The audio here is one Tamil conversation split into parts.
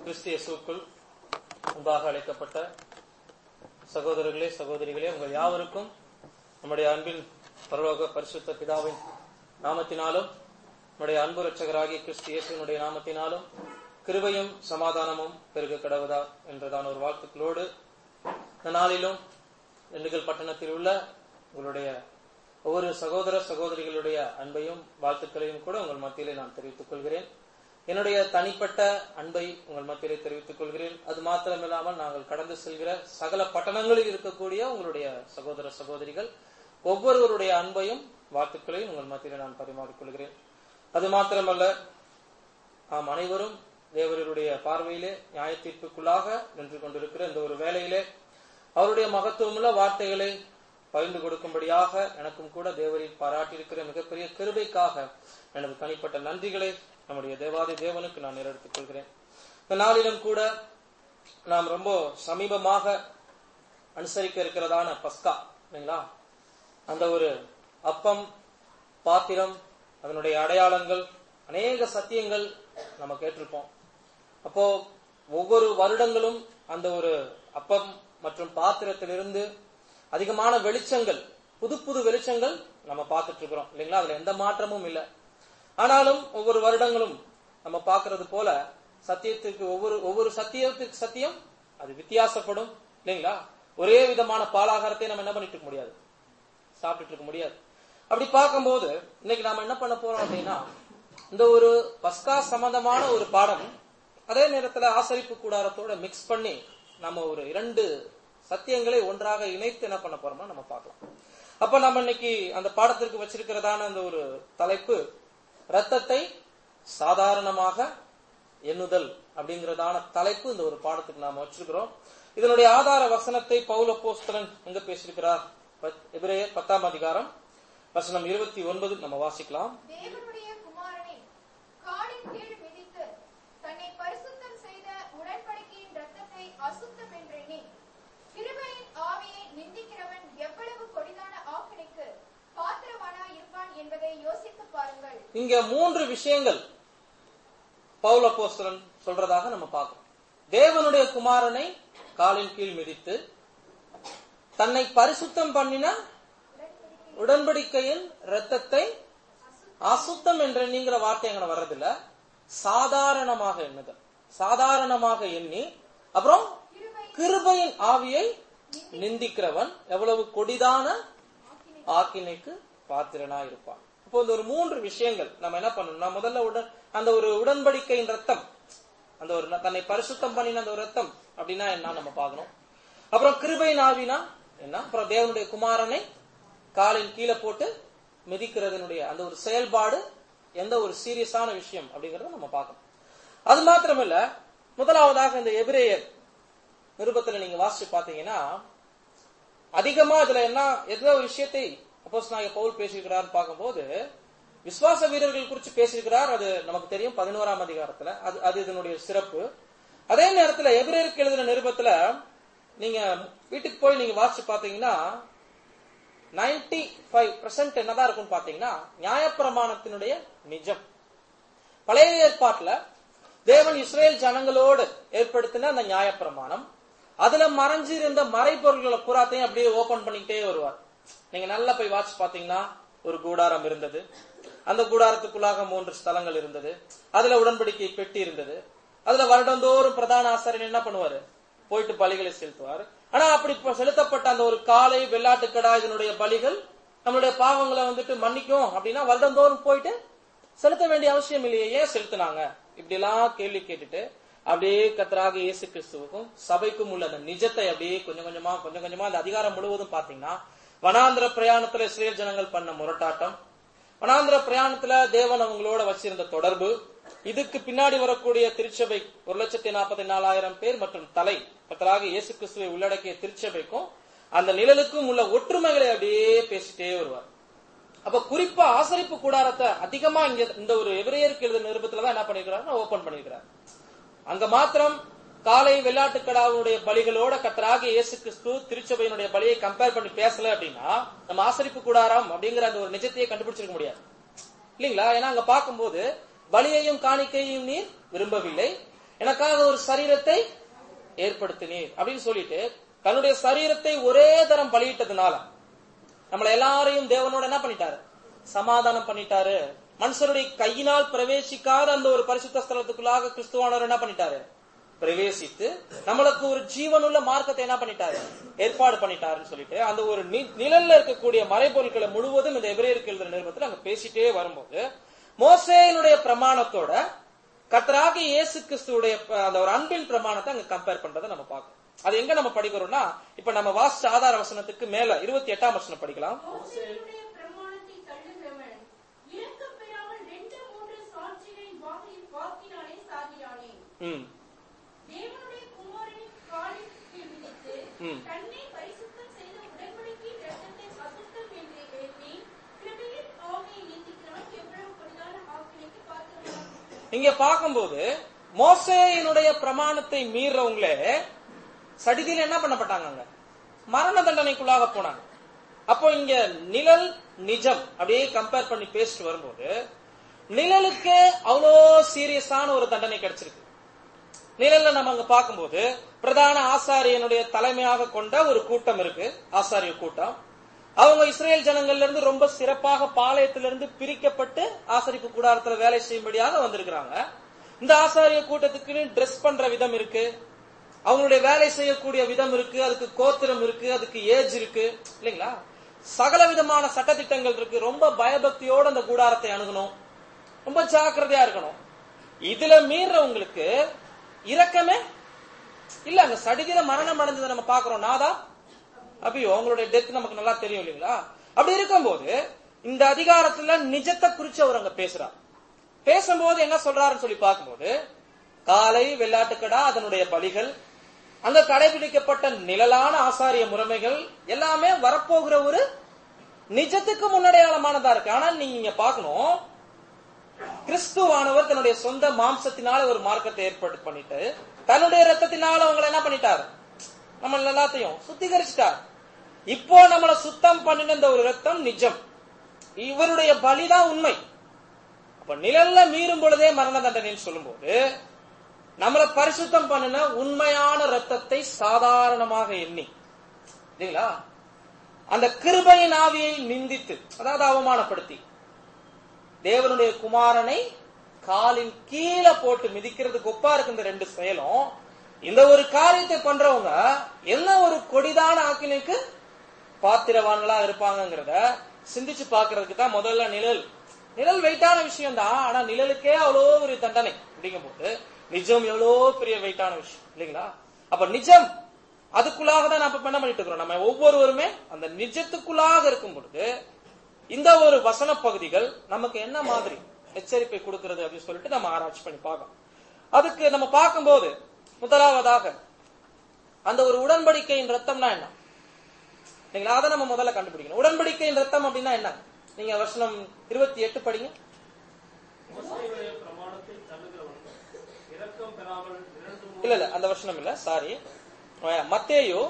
கிறிஸ்து இயேசுவுக்குள் அன்பாக அழைக்கப்பட்ட சகோதரர்களே சகோதரிகளே உங்கள் யாவருக்கும் நம்முடைய அன்பின் பரலோக பரிசுத்த பிதாவின் நாமத்தினாலும் நம்முடைய அன்பு ரட்சகராகிய கிறிஸ்து இயேசுவினுடைய நாமத்தினாலும் கிருபையும் சமாதானமும் பெருக கடவுதா என்றதான ஒரு வாழ்த்துக்களோடு இந்த நாளிலும் திண்டுக்கல் பட்டணத்தில் உள்ள உங்களுடைய ஒவ்வொரு சகோதர சகோதரிகளுடைய அன்பையும் வாழ்த்துக்களையும் கூட உங்கள் மத்தியிலே நான் தெரிவித்துக் கொள்கிறேன் என்னுடைய தனிப்பட்ட அன்பை உங்கள் மத்தியிலே தெரிவித்துக் கொள்கிறேன் அது மாத்திரமில்லாமல் நாங்கள் கடந்து செல்கிற சகல பட்டணங்களில் இருக்கக்கூடிய உங்களுடைய சகோதர சகோதரிகள் ஒவ்வொருவருடைய அன்பையும் வாழ்த்துக்களையும் உங்கள் மத்தியிலே நான் பரிமாறிக்கொள்கிறேன் அது மாத்திரமல்ல நாம் அனைவரும் தேவருடைய பார்வையிலே நியாய தீர்ப்புக்குள்ளாக நின்று கொண்டிருக்கிற இந்த ஒரு வேலையிலே அவருடைய மகத்துவமுள்ள வார்த்தைகளை பகிர்ந்து கொடுக்கும்படியாக எனக்கும் கூட தேவரில் பாராட்டியிருக்கிற மிகப்பெரிய கிருபைக்காக எனது தனிப்பட்ட நன்றிகளை நம்முடைய தேவாதி தேவனுக்கு நான் நிறைவேற்றிக் கொள்கிறேன் இந்த நாளிலும் கூட நாம் ரொம்ப சமீபமாக அனுசரிக்க இருக்கிறதான பஸ்கா இல்லைங்களா அந்த ஒரு அப்பம் பாத்திரம் அதனுடைய அடையாளங்கள் அநேக சத்தியங்கள் நம்ம கேட்டிருப்போம் அப்போ ஒவ்வொரு வருடங்களும் அந்த ஒரு அப்பம் மற்றும் பாத்திரத்திலிருந்து அதிகமான வெளிச்சங்கள் புது புது வெளிச்சங்கள் நம்ம பார்த்துட்டு இருக்கிறோம் இல்லைங்களா அதுல எந்த மாற்றமும் இல்லை ஆனாலும் ஒவ்வொரு வருடங்களும் நம்ம பார்க்கறது போல சத்தியத்துக்கு ஒவ்வொரு ஒவ்வொரு சத்தியத்துக்கு சத்தியம் அது வித்தியாசப்படும் இல்லைங்களா ஒரே விதமான பாலாகாரத்தை நம்ம என்ன பண்ணிட்டு இருக்க முடியாது சாப்பிட்டுட்டு இருக்க முடியாது அப்படி பார்க்கும்போது இன்னைக்கு நாம என்ன பண்ண போறோம் அப்படின்னா இந்த ஒரு பஸ்கா சம்பந்தமான ஒரு பாடம் அதே நேரத்துல ஆசரிப்பு கூடாரத்தோட மிக்ஸ் பண்ணி நம்ம ஒரு இரண்டு சத்தியங்களை ஒன்றாக இணைத்து என்ன பண்ண போறோம்னா நம்ம பார்க்கலாம் அப்ப நம்ம இன்னைக்கு அந்த பாடத்திற்கு வச்சிருக்கிறதான அந்த ஒரு தலைப்பு ரத்தத்தை சாதாரணமாக எண்ணுதல் அப்படிங்கறதான தலைப்பு இந்த ஒரு பாடத்துக்கு நாம வச்சிருக்கிறோம் இதனுடைய ஆதார வசனத்தை பௌல போஸ்தலன் எங்க பேசியிருக்கிறார் எபிரேய பத்தாம் அதிகாரம் வசனம் இருபத்தி ஒன்பது நம்ம வாசிக்கலாம் தேவனுடைய குமாரனை காலின் கீழ் மிதித்து தன்னை பரிசுத்தம் செய்த உடன்படிக்கையின் இரத்தத்தை அசுத்தம் என்றெண்ணி கிருபையின் ஆவியை நிந்திக்கிறவன் எவ்வளவு கொடிதான ஆக்கினைக்கு பாத்திரவானா இருப்பான் என்பதை யோசித்து பாருங்கள் இங்க மூன்று விஷயங்கள் பவுல போஸ்தலன் சொல்றதாக நம்ம பார்க்கிறோம் தேவனுடைய குமாரனை காலின் கீழ் மிதித்து தன்னை பரிசுத்தம் பண்ணின உடன்படிக்கையின் இரத்தத்தை அசுத்தம் என்ற எண்ணிங்கிற வார்த்தை எங்க வர்றதில்ல சாதாரணமாக எண்ணுதல் சாதாரணமாக எண்ணி அப்புறம் கிருபையின் ஆவியை நிந்திக்கிறவன் எவ்வளவு கொடிதான ஆக்கினைக்கு பாத்திரனா இருப்பான் இப்போ இந்த ஒரு மூன்று விஷயங்கள் நம்ம என்ன பண்ணணும் நான் முதல்ல உடன் அந்த ஒரு உடன்படிக்கையின் ரத்தம் அந்த ஒரு தன்னை பரிசுத்தம் பண்ணின அந்த ஒரு ரத்தம் அப்படின்னா என்ன நம்ம பார்க்கணும் அப்புறம் கிருபையின் ஆவினா என்ன அப்புறம் தேவனுடைய குமாரனை காலின் கீழே போட்டு மிதிக்கிறதுனுடைய அந்த ஒரு செயல்பாடு எந்த ஒரு சீரியஸான விஷயம் அப்படிங்கறத நம்ம பார்க்கணும் அது மாத்திரமல்ல முதலாவதாக இந்த எபிரேயர் நிருபத்துல நீங்க வாசிச்சு பாத்தீங்கன்னா அதிகமா இதுல என்ன எந்த ஒரு விஷயத்தை அப்போஸ் நாங்க பவுல் பேசியிருக்கிறார் பார்க்கும்போது விசுவாச வீரர்கள் குறித்து பேசியிருக்கிறார் அது நமக்கு தெரியும் பதினோராம் அதிகாரத்துல அது அது இதனுடைய சிறப்பு அதே நேரத்துல எபிரேயருக்கு எழுதின நிருபத்துல நீங்க வீட்டுக்கு போய் நீங்க வாசிச்சு பாத்தீங்கன்னா நைன்டி ஃபைவ் பர்சன்ட் என்னதான் இருக்கும்னு பாத்தீங்கன்னா நியாயப்பிரமாணத்தினுடைய நிஜம் பழைய ஏற்பாட்டுல தேவன் இஸ்ரேல் ஜனங்களோடு ஏற்படுத்தின அந்த நியாயப்பிரமாணம் அதுல மறைஞ்சிருந்த மறைபொருள்களை பூராத்தையும் அப்படியே ஓபன் பண்ணிக்கிட்டே வருவார் நீங்க நல்லா போய் வாட்ச் பாத்தீங்கன்னா ஒரு கூடாரம் இருந்தது அந்த கூடாரத்துக்குள்ளாக மூன்று ஸ்தலங்கள் இருந்தது அதுல உடன்படிக்கை பெட்டி இருந்தது அதுல வருடந்தோறும் பிரதான ஆசாரியன் என்ன பண்ணுவாரு போயிட்டு பலிகளை செலுத்துவார் ஆனா அப்படி செலுத்தப்பட்ட அந்த ஒரு காலை வெள்ளாட்டுக்கடா இதனுடைய பலிகள் நம்மளுடைய பாவங்களை வந்துட்டு மன்னிக்கும் அப்படின்னா வருடந்தோறும் போயிட்டு செலுத்த வேண்டிய அவசியம் இல்லையே ஏன் செலுத்தினாங்க இப்படி எல்லாம் கேள்வி கேட்டுட்டு அப்படியே கத்தராக இயேசு கிறிஸ்துவுக்கும் சபைக்கும் உள்ள அந்த நிஜத்தை அப்படியே கொஞ்சம் கொஞ்சமா கொஞ்சம் கொஞ்சமா அந்த அதிகாரம் முழுவதும் பாத்தீங்கன்னா வனாந்திர பிரயாணத்துல இஸ்ரேல் ஜனங்கள் பண்ண முரட்டாட்டம் வனாந்திர பிரயாணத்துல தேவன் அவங்களோட வச்சிருந்த தொடர்பு இதுக்கு பின்னாடி வரக்கூடிய திருச்சபை ஒரு லட்சத்தி நாற்பத்தி நாலாயிரம் பேர் மற்றும் தலை கத்தராக இயேசு கிறிஸ்துவை உள்ளடக்கிய திருச்சபைக்கும் அந்த நிழலுக்கும் உள்ள ஒற்றுமைகளை அப்படியே பேசிட்டே வருவார் அப்ப குறிப்பா ஆசரிப்பு கூடாரத்தை அதிகமா இங்க இந்த ஒரு எவரையருக்கு எழுத நிருபத்துலதான் என்ன பண்ணிருக்கிறார் ஓபன் பண்ணிருக்கிறார் அங்க மாத்திரம் காலை வெள்ளாட்டுக்கடாவுடைய பலிகளோட கத்தராக இயேசு கிறிஸ்து திருச்சபையினுடைய பலியை கம்பேர் பண்ணி பேசல அப்படின்னா நம்ம ஆசரிப்பு கூடாரம் அப்படிங்கிற அந்த ஒரு நிஜத்தையே கண்டுபிடிச்சிருக்க முடியாது இல்லீங்களா ஏன்னா அங்க பார்க்கும்போது பலியையும் காணிக்கையும் நீர் விரும்பவில்லை எனக்காக ஒரு சரீரத்தை ஏற்படுத்தினீர் அப்படின்னு சொல்லிட்டு தன்னுடைய சரீரத்தை ஒரே தரம் பலியிட்டதுனால நம்மள எல்லாரையும் தேவனோட என்ன பண்ணிட்டாரு சமாதானம் பண்ணிட்டாரு மனுஷருடைய கையினால் பிரவேசிக்காத அந்த ஒரு பரிசுத்த ஸ்தலத்துக்குள்ளாக கிறிஸ்துவானவர் என்ன பண்ணிட்டாரு பிரவேசித்து நம்மளுக்கு ஒரு ஜீவனுள்ள மார்க்கத்தை என்ன பண்ணிட்டாரு ஏற்பாடு பண்ணிட்டாருன்னு சொல்லிட்டு அந்த ஒரு நி- நிழல்ல இருக்கக்கூடிய மறைபொருட்களை முழுவதும் இந்த எபிரேயருக்கு எழுதுற நிருபத்தில் அங்க பேசிட்டே வரும்போது மோசேயினுடைய பிரமாணத்தோட கர்த்தராகிய இயேசு கிறிஸ்துவுடைய ப- அந்த ஒரு அன்பின் பிரமாணத்தை அங்க கம்பேர் பண்றதை நம்ம பார்க்கணும் அது எங்க நம்ம படிக்கிறோம்னா இப்ப நம்ம வாசிச்ச ஆதார வசனத்துக்கு மேல இருபத்தி எட்டாம் வசனம் படிக்கலாம் மோசேயுடைய பிரமாணத்தை தள்ளுகிறவன் இரக்கம் பெறாமல் ரெண்டு மூன்று சாட்சிகளின் வாக்கி- வாக்கினாலே சாகிறானே ம் தேவனுடைய குமாரனின் காலில் கீழ் மிதித்து ம். தன்னை பரிசுத்தம் செய்த உடன்படிக்கையின் இரத்தத்தை அசுத்தம் என்று எண்ணி கிருபையின் ஆவியை நீதிக்கிறான் எவ்வளவு கொடிதான ஆக்கினைக்கு பாத்திரமாகும் இங்க பார்க்கும்போது மோசேயினுடைய பிரமாணத்தை மீறவங்களே சடிதியில் என்ன பண்ணப்பட்டாங்க அங்க மரண தண்டனைக்குள்ளாக போனாங்க அப்போ இங்க நிழல் நிஜம் அப்படியே கம்பேர் பண்ணி பேசிட்டு வரும்போது நிழலுக்கு அவ்வளோ சீரியஸான ஒரு தண்டனை கிடைச்சிருக்கு நிழல்ல நம்ம அங்க பார்க்கும்போது பிரதான ஆசாரியனுடைய தலைமையாக கொண்ட ஒரு கூட்டம் இருக்கு ஆசாரிய கூட்டம் அவங்க இஸ்ரேல் ஜனங்கள்ல இருந்து ரொம்ப சிறப்பாக பாளையத்திலிருந்து பிரிக்கப்பட்டு ஆசரிப்பு கூடாரத்துல வேலை செய்யும்படியாக வந்திருக்கிறாங்க இந்த ஆசாரிய கூட்டத்துக்குன்னு ட்ரெஸ் பண்ற விதம் இருக்கு அவங்களுடைய வேலை செய்யக்கூடிய விதம் இருக்கு அதுக்கு கோத்திரம் இருக்கு அதுக்கு ஏஜ் இருக்கு இல்லைங்களா சகல விதமான சட்டதிட்டங்கள் இருக்கு ரொம்ப பயபக்தியோட அந்த கூடாரத்தை அணுகணும் ரொம்ப ஜாக்கிரதையா இருக்கணும் இதுல மீறவங்களுக்கு இரக்கமே இல்ல அங்க சடுகிற மரணம் அடைஞ்சதை நம்ம பாக்குறோம் நாதா அபியோ உங்களுடைய டெத் நமக்கு நல்லா தெரியும் இல்லைங்களா அப்படி இருக்கும்போது இந்த அதிகாரத்துல நிஜத்தை குறிச்சு அவர் அங்க பேசுறார் பேசும்போது என்ன சொல்றாருன்னு சொல்லி பார்க்கும்போது காலை வெள்ளாட்டுக்கடா அதனுடைய பலிகள் அங்க கடைபிடிக்கப்பட்ட நிழலான ஆசாரிய முறைமைகள் எல்லாமே வரப்போகிற ஒரு நிஜத்துக்கு முன்னடையாளமானதா இருக்கு ஆனா நீங்க இங்க பார்க்கணும் கிறிஸ்துவானவர் தன்னுடைய சொந்த மாம்சத்தினால ஒரு மார்க்கத்தை ஏற்பாடு பண்ணிட்டு தன்னுடைய ரத்தத்தினால அவங்களை என்ன பண்ணிட்டார் நம்ம எல்லாத்தையும் சுத்திகரிச்சிட்டார் இப்போ நம்மள சுத்தம் பண்ணின இந்த ஒரு ரத்தம் நிஜம் இவருடைய பலிதான் உண்மை அப்ப நிழல்ல மீறும் பொழுதே மரண தண்டனைன்னு சொல்லும்போது நம்மள பரிசுத்தம் பண்ணின உண்மையான ரத்தத்தை சாதாரணமாக எண்ணி இல்லைங்களா அந்த கிருபையின் ஆவியை நிந்தித்து அதாவது அவமானப்படுத்தி தேவனுடைய குமாரனை காலின் கீழே போட்டு மிதிக்கிறதுக்கு ஒப்பா இருக்கு இந்த ரெண்டு செயலும் இந்த ஒரு காரியத்தை பண்றவங்க என்ன ஒரு கொடிதான ஆக்கினைக்கு பாத்திரவான்களா இருப்பாங்கங்கிறத சிந்திச்சு பாக்குறதுக்கு தான் முதல்ல நிழல் நிழல் வெயிட்டான விஷயம் தான் ஆனா நிழலுக்கே அவ்வளோ ஒரு தண்டனை அப்படிங்கும் போது நிஜம் எவ்வளோ பெரிய வெயிட்டான விஷயம் இல்லைங்களா அப்ப நிஜம் அதுக்குள்ளாக தான் நம்ம என்ன பண்ணிட்டு இருக்கிறோம் நம்ம ஒவ்வொருவருமே அந்த நிஜத்துக்குள்ளாக இருக்கும் பொழுது இந்த ஒரு வசன பகுதிகள் நமக்கு என்ன மாதிரி எச்சரிப்பை கொடுக்கிறது அப்படின்னு சொல்லிட்டு நம்ம ஆராய்ச்சி பண்ணி பார்க்கணும் அதுக்கு நம்ம பார்க்கும்போது முதலாவதாக அந்த ஒரு உடன்படிக்கையின் ரத்தம்னா என்ன நீங்களா அதை நம்ம முதல்ல கண்டுபிடிக்கணும் உடன்படிக்கையின் ரத்தம் அப்படின்னா என்ன நீங்க வசனம் இருபத்தி எட்டு படிங்க மோசேயுடைய பிரமாணத்தை தள்ளுகிறவன் இரக்கம் பெறாமல் இரண்டு மூன்று இல்ல இல்ல அந்த வசனம் இல்ல சாரி மத்தேயு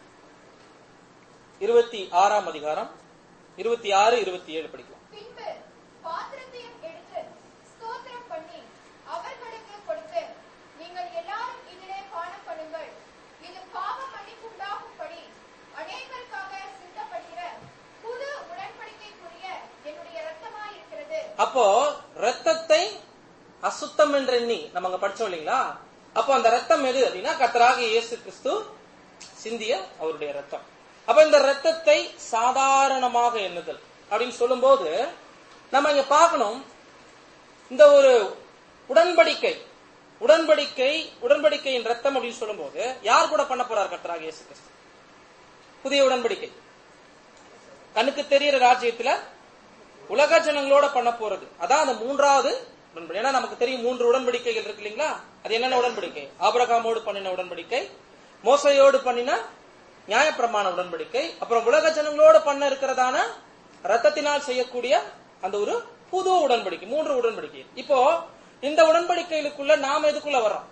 இருபத்தி ஆறாம் அதிகாரம் இருபத்தி ஆறு இருபத்தி ஏழு படிக்கலாம் பின்பு பாத்திரத்தையும் எடுத்து ஸ்தோத்திரம் பண்ணி அவர்களுக்கு கொடுத்து நீங்கள் எல்லாரும் இதிலே பானம் பண்ணுங்கள் இது பாவ மன்னிப்புண்டாகும்படி அநேகருக்காக சிந்தப்படுகிற புது உடன்படிக்கைக்குரிய என்னுடைய இரத்தமாயிருக்கிறது அப்போ ரத்தத்தை அசுத்தம் என்று எண்ணி நம்ம அங்க படிச்சோம் இல்லைங்களா அப்போ அந்த ரத்தம் எது அப்படின்னா கத்தராக இயேசு கிறிஸ்து சிந்திய அவருடைய ரத்தம் அப்ப இந்த ரத்தத்தை சாதாரணமாக எண்ணுதல் அப்படின்னு சொல்லும்போது நம்ம இங்க பார்க்கணும் இந்த ஒரு உடன்படிக்கை உடன்படிக்கை உடன்படிக்கையின் ரத்தம் அப்படின்னு சொல்லும்போது யார் கூட பண்ண போறார் கத்தராக இயேசு கிறிஸ்து புதிய உடன்படிக்கை கண்ணுக்கு தெரியிற ராஜ்யத்துல உலக ஜனங்களோட பண்ண போறது அதான் அந்த மூன்றாவது உடன்படி ஏன்னா நமக்கு தெரியும் மூன்று உடன்படிக்கைகள் இருக்கு இல்லைங்களா அது என்னென்ன உடன்படிக்கை ஆபிரகாமோடு பண்ணின உடன்படிக்கை மோசையோடு பண்ணின நியாயப்பிரமாண உடன்படிக்கை அப்புறம் உலக ஜனங்களோட பண்ண இருக்கிறதான ரத்தத்தினால் செய்யக்கூடிய அந்த ஒரு புது உடன்படிக்கை மூன்று உடன்படிக்கை இப்போ இந்த உடன்படிக்கைகளுக்குள்ள நாம எதுக்குள்ள வர்றோம்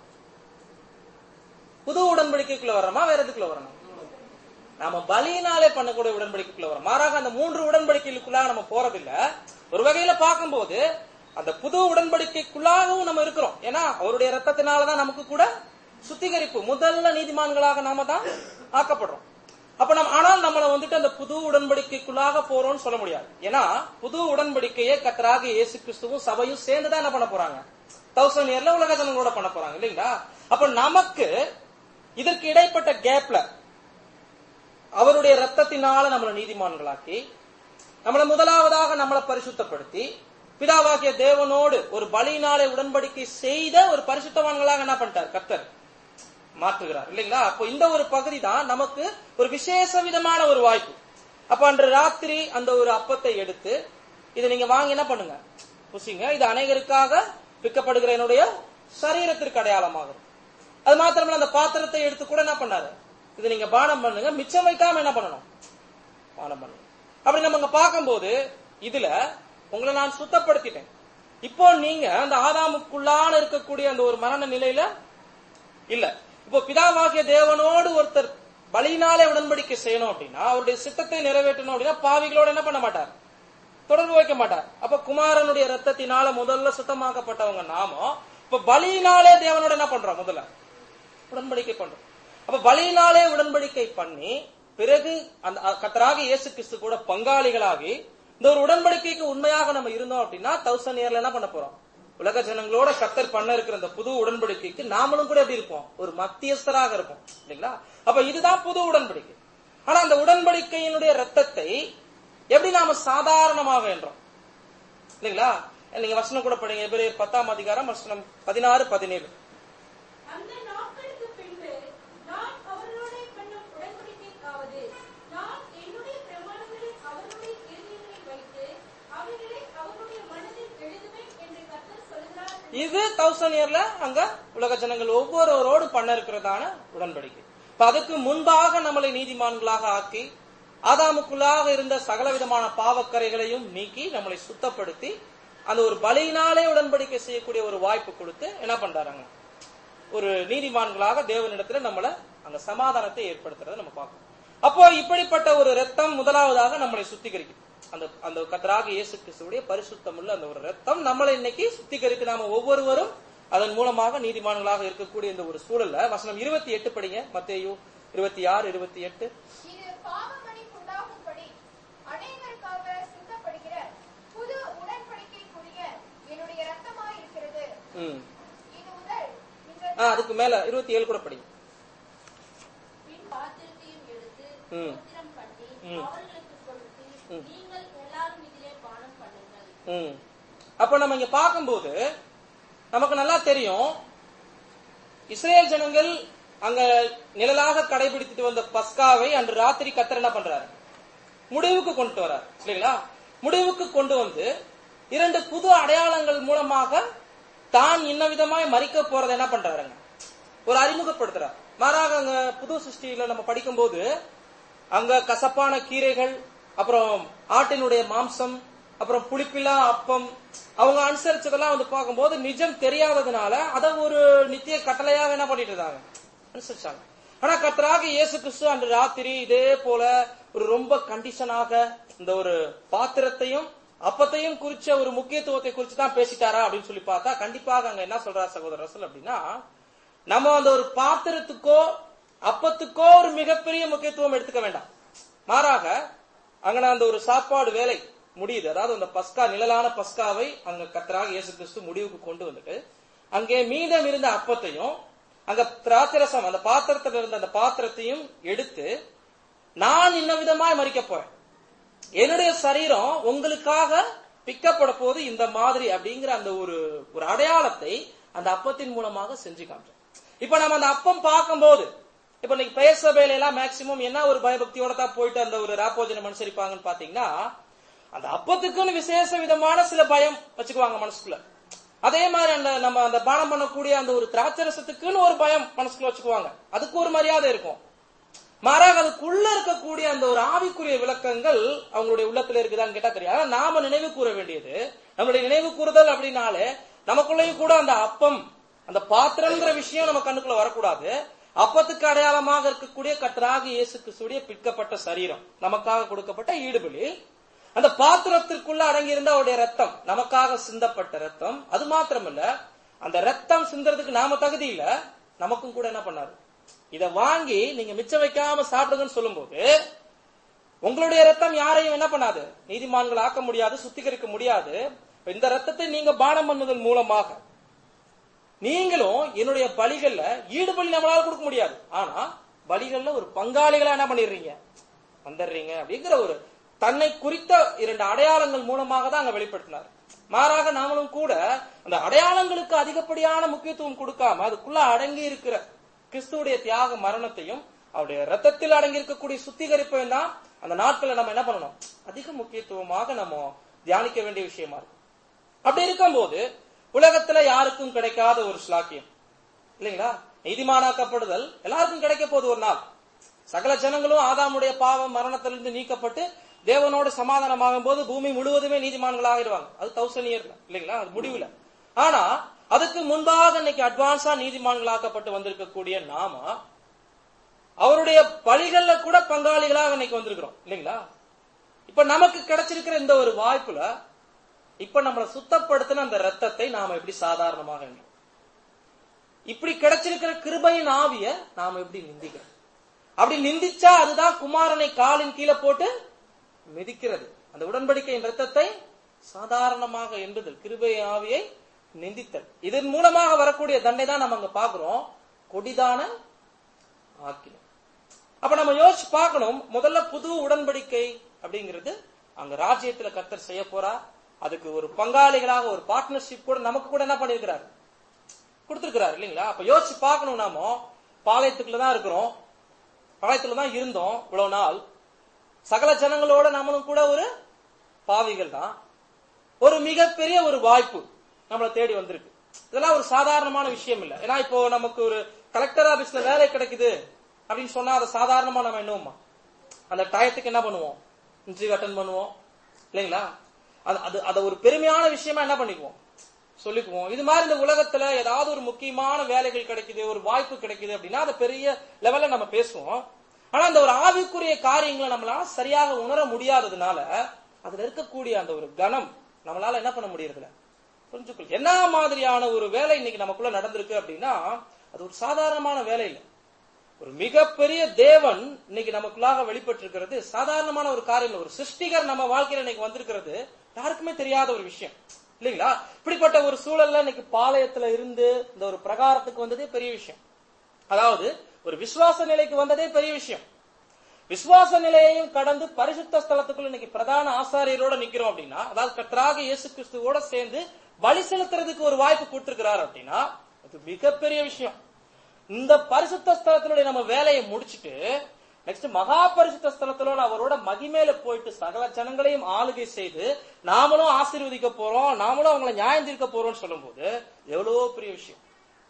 புது உடன்படிக்கைக்குள்ள வர்றோமா வேற எதுக்குள்ள வரணும் நாம பலியினாலே பண்ணக்கூடிய உடன்படிக்கைக்குள்ள வரோம் மாறாக அந்த மூன்று உடன்படிக்கைகளுக்குள்ள நம்ம போறதில்ல ஒரு வகையில பார்க்கும்போது அந்த புது உடன்படிக்கைக்குள்ளாகவும் நம்ம இருக்கிறோம் ஏன்னா அவருடைய ரத்தத்தினாலதான் நமக்கு கூட சுத்திகரிப்பு முதல்ல நீதிமான்களாக நாம தான் ஆக்கப்படுறோம் அப்ப நம்ம ஆனால் நம்மள வந்துட்டு அந்த புது உடன்படிக்கைக்குள்ளாக போறோம்னு சொல்ல முடியாது ஏன்னா புது உடன்படிக்கையை கத்தராக இயேசு கிறிஸ்துவும் சபையும் சேர்ந்துதான் என்ன பண்ண போறாங்க தௌசண்ட் இயர்ல உலக ஜனங்களோட பண்ண போறாங்க இல்லைங்களா அப்ப நமக்கு இதற்கு இடைப்பட்ட கேப்ல அவருடைய ரத்தத்தினால நம்மளை நீதிமான்களாக்கி நம்மளை முதலாவதாக நம்மளை பரிசுத்தப்படுத்தி பிதாவாகிய தேவனோடு ஒரு பலியினாலே உடன்படிக்கை செய்த ஒரு பரிசுத்தவான்களாக என்ன பண்ணிட்டார் கர்த்தர் மாற்றுகிறார் இல்லைங்களா அப்போ இந்த ஒரு பகுதி தான் நமக்கு ஒரு விசேஷ விதமான ஒரு வாய்ப்பு அப்ப அன்று ராத்திரி அந்த ஒரு அப்பத்தை எடுத்து இதை நீங்க வாங்கி என்ன பண்ணுங்க புசிங்க இது அநேகருக்காக விற்கப்படுகிற என்னுடைய சரீரத்திற்கு அடையாளமாகும் அது மாத்திரமல்ல அந்த பாத்திரத்தை எடுத்து கூட என்ன பண்ணாரு இது நீங்க பானம் பண்ணுங்க மிச்சம் வைக்காம என்ன பண்ணணும் பானம் பண்ணுங்க அப்படி நம்ம இங்க பார்க்கும்போது இதுல உங்களை நான் சுத்தப்படுத்திட்டேன் இப்போ நீங்க அந்த ஆதாமுக்குள்ளான இருக்கக்கூடிய அந்த ஒரு மரண நிலையில இல்ல இப்போ பிதாவாகிய தேவனோடு ஒருத்தர் பலியினாலே உடன்படிக்கை செய்யணும் அப்படின்னா அவருடைய சித்தத்தை நிறைவேற்றணும் அப்படின்னா பாவிகளோட என்ன பண்ண மாட்டார் தொடர்பு வைக்க மாட்டார் அப்ப குமாரனுடைய ரத்தத்தினால முதல்ல சுத்தமாக்கப்பட்டவங்க நாமோ இப்ப பலியினாலே தேவனோட என்ன பண்றோம் முதல்ல உடன்படிக்கை பண்றோம் அப்ப பலியினாலே உடன்படிக்கை பண்ணி பிறகு அந்த கத்தராக இயேசு கிறிஸ்து கூட பங்காளிகளாகி இந்த ஒரு உடன்படிக்கைக்கு உண்மையாக நம்ம இருந்தோம் அப்படின்னா தௌசண்ட் இயர்ல என்ன பண்ண போறோம் உலக ஜனங்களோட கத்தர் பண்ண இருக்கிற இந்த புது உடன்படிக்கைக்கு நாமளும் கூட எப்படி இருப்போம் ஒரு மத்தியஸ்தராக இருப்போம் இல்லைங்களா அப்ப இதுதான் புது உடன்படிக்கை ஆனா அந்த உடன்படிக்கையினுடைய ரத்தத்தை எப்படி நாம சாதாரணமாக என்றோம் இல்லைங்களா நீங்க வசனம் கூட படிங்க எபிரேயர் பத்தாம் அதிகாரம் வசனம் பதினாறு பதினேழு அந்த நாட்களுக்கு பின்பு நான் அவர்களோடே பண்ணும் உடன்படிக்கைக்காவது நான் என்னுடைய பிரமாணங்களை அவர்களுடைய இருதயங்களில் வைத்து அவைகளை அவர்களுடைய மனதில் எழுதுவேன் என்று கர்த்தர் சொல்கிறார் இது தௌசண்ட் இயர்ல அங்க உலக ஜனங்கள் ஒவ்வொருவரோடு பண்ண இருக்கிறதான உடன்படிக்கை இப்ப அதுக்கு முன்பாக நம்மளை நீதிமான்களாக ஆக்கி ஆதாமுக்குள்ளாக இருந்த சகல விதமான பாவக்கரைகளையும் நீக்கி நம்மளை சுத்தப்படுத்தி அந்த ஒரு பலியினாலே உடன்படிக்கை செய்யக்கூடிய ஒரு வாய்ப்பு கொடுத்து என்ன பண்றாங்க ஒரு நீதிமான்களாக தேவனிடத்துல நம்மள அந்த சமாதானத்தை ஏற்படுத்துறதை நம்ம பார்க்கணும் அப்போ இப்படிப்பட்ட ஒரு ரத்தம் முதலாவதாக நம்மளை சுத்திகரிக்கும் அந்த அந்த கத்தராக இயேசு கிறிஸ்துவுடைய பரிசுத்தம் உள்ள அந்த ஒரு ரத்தம் நம்மளை இன்னைக்கு சுத்திகரித்து நாம ஒவ்வொருவரும் அதன் மூலமாக நீதிமான்களாக இருக்கக்கூடிய இந்த ஒரு சூழல்ல வசனம் இருபத்தி எட்டு படிங்க மத்தேயு இருபத்தி ஆறு இருபத்தி எட்டு இது பாவமணிக்குண்டாகும்படி அநேகருக்காக சிந்தப்படுகிற புது உடன்படிக்கைக்குரிய என்னுடைய ரத்தமாய் இருக்கிறது ம் இது முதல் இந்த ஆ, அதுக்கு மேல இருபத்தி ஏழு கூட படிங்க பின் பாத்திரத்தையும் எடுத்து ம். ஸ்தோத்திரம் பண்ணி ம். அவர்களுக்கு கொடுத்து ம். நீங்கள் எல்லாரும் இதிலே பானம் பண்ணுங்கள் ம். அப்ப நம்ம இங்க பார்க்கும்போது நமக்கு நல்லா தெரியும் இஸ்ரேல் ஜனங்கள் அங்க நிழலாக கடைபிடித்துட்டு வந்த பஸ்காவை அன்று ராத்திரி கத்தர் என்ன பண்றாரு முடிவுக்கு கொண்டு வரார் இல்லைங்களா முடிவுக்கு கொண்டு வந்து இரண்டு புது அடையாளங்கள் மூலமாக தான் இன்ன விதமாய் மறிக்க போறதை என்ன பண்றாருங்க ஒரு அறிமுகப்படுத்துறார் மாறாக அங்க புது சிருஷ்டியில நம்ம படிக்கும்போது அங்க கசப்பான கீரைகள் அப்புறம் ஆட்டினுடைய மாம்சம் அப்புறம் புளிப்பில்லா அப்பம் அவங்க அனுசரிச்சதெல்லாம் வந்து பார்க்கும்போது நிஜம் தெரியாததுனால அதை ஒரு நித்திய கட்டளையாக என்ன பண்ணிட்டு இருந்தாங்க அனுசரிச்சாங்க ஆனா கத்தராக இயேசு கிறிஸ்து அன்று ராத்திரி இதே போல ஒரு ரொம்ப கண்டிஷனாக இந்த ஒரு பாத்திரத்தையும் அப்பத்தையும் குறிச்ச ஒரு முக்கியத்துவத்தை குறிச்சு தான் பேசிட்டாரா அப்படின்னு சொல்லி பார்த்தா கண்டிப்பாக அங்க என்ன சொல்றார் சகோதரர் ரசல் அப்படின்னா நம்ம அந்த ஒரு பாத்திரத்துக்கோ அப்பத்துக்கோ ஒரு மிகப்பெரிய முக்கியத்துவம் எடுத்துக்க வேண்டாம் மாறாக அங்க அந்த ஒரு சாப்பாடு வேலை முடியுது அதாவது அந்த பஸ்கா நிழலான பஸ்காவை அங்க கத்தராக இயேசு கிறிஸ்து முடிவுக்கு கொண்டு வந்துட்டு அங்கே மீதம் இருந்த அப்பத்தையும் அங்க திராட்சரசம் அந்த பாத்திரத்துல இருந்த அந்த பாத்திரத்தையும் எடுத்து நான் இன்ன விதமாய் மறிக்க போறேன் என்னுடைய சரீரம் உங்களுக்காக பிக்கப்பட போது இந்த மாதிரி அப்படிங்கிற அந்த ஒரு ஒரு அடையாளத்தை அந்த அப்பத்தின் மூலமாக செஞ்சு காமிச்சோம் இப்ப நம்ம அந்த அப்பம் பார்க்கும்போது இப்ப இன்னைக்கு பெயர் சபையில எல்லாம் மேக்சிமம் என்ன ஒரு பயபக்தியோட தான் போயிட்டு அந்த ஒரு ராப்போஜனம் அனுசரிப்பாங்கன்னு பாத்தீங்கன்னா அந்த அப்பத்துக்குன்னு விசேஷ விதமான சில பயம் வச்சுக்குவாங்க மனசுக்குள்ள அதே மாதிரி அந்த நம்ம அந்த பானம் பண்ணக்கூடிய அந்த ஒரு திராட்சரசத்துக்குன்னு ஒரு பயம் மனசுக்குள்ள வச்சுக்குவாங்க அதுக்கு ஒரு மரியாதை இருக்கும் மாறாக அதுக்குள்ள இருக்கக்கூடிய அந்த ஒரு ஆவிக்குரிய விளக்கங்கள் அவங்களுடைய உள்ளத்துல இருக்குதான்னு கேட்டா தெரியாது ஆனா நாம நினைவு கூற வேண்டியது நம்மளுடைய நினைவு கூறுதல் அப்படின்னாலே நமக்குள்ளேயும் கூட அந்த அப்பம் அந்த பாத்திரங்கிற விஷயம் நம்ம கண்ணுக்குள்ள வரக்கூடாது அப்பத்துக்கு அடையாளமாக இருக்கக்கூடிய கத்தராக இயேசு கிறிஸ்துடைய பிற்கப்பட்ட சரீரம் நமக்காக கொடுக்கப்பட்ட ஈடுபலி அந்த பாத்திரத்திற்குள்ள அடங்கியிருந்த அவருடைய ரத்தம் நமக்காக சிந்தப்பட்ட ரத்தம் அது மாத்திரமல்ல அந்த ரத்தம் சிந்துறதுக்கு நாம தகுதி இல்ல நமக்கும் கூட என்ன பண்ணாரு இத வாங்கி நீங்க மிச்சம் வைக்காம சாப்பிடுங்கன்னு சொல்லும்போது உங்களுடைய ரத்தம் யாரையும் என்ன பண்ணாது நீதிமான்கள் ஆக்க முடியாது சுத்திகரிக்க முடியாது இப்ப இந்த ரத்தத்தை நீங்க பானம் பண்ணுவதன் மூலமாக நீங்களும் என்னுடைய பலிகள்ல ஈடுபலி நம்மளால கொடுக்க முடியாது ஆனா பலிகள்ல ஒரு பங்காளிகளா என்ன பண்ணிடுறீங்க வந்துடுறீங்க அப்படிங்கிற ஒரு தன்னை குறித்த இரண்டு அடையாளங்கள் மூலமாக தான் அங்க வெளிப்படுத்தினார் மாறாக நாமளும் கூட அந்த அடையாளங்களுக்கு அதிகப்படியான முக்கியத்துவம் கொடுக்காம அதுக்குள்ள அடங்கி இருக்கிற கிறிஸ்துவுடைய தியாக மரணத்தையும் அவருடைய ரத்தத்தில் அடங்கி இருக்கக்கூடிய சுத்திகரிப்பையும் தான் அந்த நாட்களை நம்ம என்ன பண்ணணும் அதிக முக்கியத்துவமாக நம்ம தியானிக்க வேண்டிய விஷயமா இருக்கும் அப்படி இருக்கும்போது உலகத்துல யாருக்கும் கிடைக்காத ஒரு ஸ்லாக்கியம் இல்லைங்களா நீதிமானாக்கப்படுதல் எல்லாருக்கும் கிடைக்க போகுது ஒரு நாள் சகல ஜனங்களும் ஆதாமுடைய பாவம் மரணத்திலிருந்து நீக்கப்பட்டு தேவனோடு சமாதானமாகும் போது பூமி முழுவதுமே நீதிமான்கள் ஆகிடுவாங்க அது தௌசண்ட் இயர்ல இல்லைங்களா அது முடிவுல ஆனா அதுக்கு முன்பாக இன்னைக்கு அட்வான்ஸா நீதிமான்களாக்கப்பட்டு வந்திருக்கக்கூடிய நாம அவருடைய பலிகள்ல கூட பங்காளிகளாக இன்னைக்கு வந்திருக்கிறோம் இல்லைங்களா இப்ப நமக்கு கிடைச்சிருக்கிற இந்த ஒரு வாய்ப்புல இப்ப நம்மளை சுத்தப்படுத்தின அந்த ரத்தத்தை நாம எப்படி சாதாரணமாக எண்ணுறோம்? இப்படி கிடைச்சிருக்கிற கிருபையின் ஆவிய நாம எப்படி நிந்திக்கிறோம் அப்படி நிந்திச்சா அதுதான் குமாரனை காலின் கீழே போட்டு மிதிக்கிறது அந்த உடன்படிக்கையின் ரத்தத்தை சாதாரணமாக என்பதில் கிருபை ஆவியை நிந்தித்தல் இதன் மூலமாக வரக்கூடிய தண்டனை தான் நம்ம அங்க பாக்குறோம் கொடிதான ஆக்கினம் அப்ப நம்ம யோசிச்சு பார்க்கணும் முதல்ல புது உடன்படிக்கை அப்படிங்கிறது அங்க ராஜ்யத்துல கர்த்தர் செய்ய போறா அதுக்கு ஒரு பங்காளிகளாக ஒரு பார்ட்னர்ஷிப் கூட நமக்கு கூட என்ன பண்ணிருக்கிறாரு கொடுத்திருக்கிறாரு இல்லைங்களா அப்ப யோசிச்சு பார்க்கணும் நாம பாளையத்துக்குள்ள தான் இருக்கிறோம் பாளையத்துல தான் இருந்தோம் இவ்வளவு நாள் சகல ஜனங்களோட நம்மளும் கூட ஒரு பாவிகள் தான் ஒரு மிகப்பெரிய ஒரு வாய்ப்பு நம்மளை தேடி வந்திருக்கு இதெல்லாம் ஒரு சாதாரணமான விஷயம் இல்ல ஏன்னா இப்போ நமக்கு ஒரு கலெக்டர் ஆபீஸ்ல வேலை கிடைக்குது அப்படின்னு சொன்னா அதை சாதாரணமா நம்ம என்னவோமா அந்த டயத்துக்கு என்ன பண்ணுவோம் இன்டர்வியூ அட்டன் பண்ணுவோம் இல்லைங்களா அது அது அதை ஒரு பெருமையான விஷயமா என்ன பண்ணிக்குவோம் சொல்லிக்குவோம் இது மாதிரி இந்த உலகத்துல ஏதாவது ஒரு முக்கியமான வேலைகள் கிடைக்குது ஒரு வாய்ப்பு கிடைக்குது அப்படின்னா அதை பெரிய லெவல்ல நம்ம பேசுவோம் ஆனா அந்த ஒரு ஆவிக்குரிய காரியங்களை நம்மளால சரியாக உணர முடியாததுனால அதுல இருக்கக்கூடிய அந்த ஒரு கணம் நம்மளால என்ன பண்ண முடியறதில்ல புரிஞ்சுக்கொள் என்ன மாதிரியான ஒரு வேலை இன்னைக்கு நமக்குள்ள நடந்திருக்கு அப்படின்னா அது ஒரு சாதாரணமான வேலை இல்லை ஒரு மிகப்பெரிய தேவன் இன்னைக்கு நமக்குள்ளாக வெளிப்பட்டு இருக்கிறது சாதாரணமான ஒரு காரியம் இல்ல. ஒரு சிருஷ்டிகர் நம்ம வாழ்க்கையில இன்னைக்கு வந்திருக்கிறது யாருக்குமே தெரியாத ஒரு விஷயம் இல்லைங்களா இப்படிப்பட்ட ஒரு சூழல்ல இன்னைக்கு பாளையத்துல இருந்து இந்த ஒரு பிரகாரத்துக்கு வந்ததே பெரிய விஷயம் அதாவது ஒரு விசுவாச நிலைக்கு வந்ததே பெரிய விஷயம் விசுவாச நிலையையும் கடந்து பரிசுத்த ஸ்தலத்துக்குள்ள இன்னைக்கு பிரதான ஆசாரியரோட நிக்கிறோம் அப்படின்னா அதாவது கர்த்தராக இயேசு கிறிஸ்துவோட சேர்ந்து பலி செலுத்துறதுக்கு ஒரு வாய்ப்பு கொடுத்திருக்கிறார் அப்படின்னா அது மிகப்பெரிய விஷயம் இந்த பரிசுத்த ஸ்தலத்தினுடைய நம்ம வேலையை முடிச்சிட்டு நெக்ஸ்ட் மகா பரிசுத்த ஸ்தலத்திலோட அவரோட மகிமேல போயிட்டு சகல ஜனங்களையும் ஆளுகை செய்து நாமளும் ஆசீர்வதிக்க போறோம் நாமளும் அவங்களை நியாயம் தீர்க்க போறோம்னு சொல்லும்போது எவ்வளவோ பெரிய விஷயம்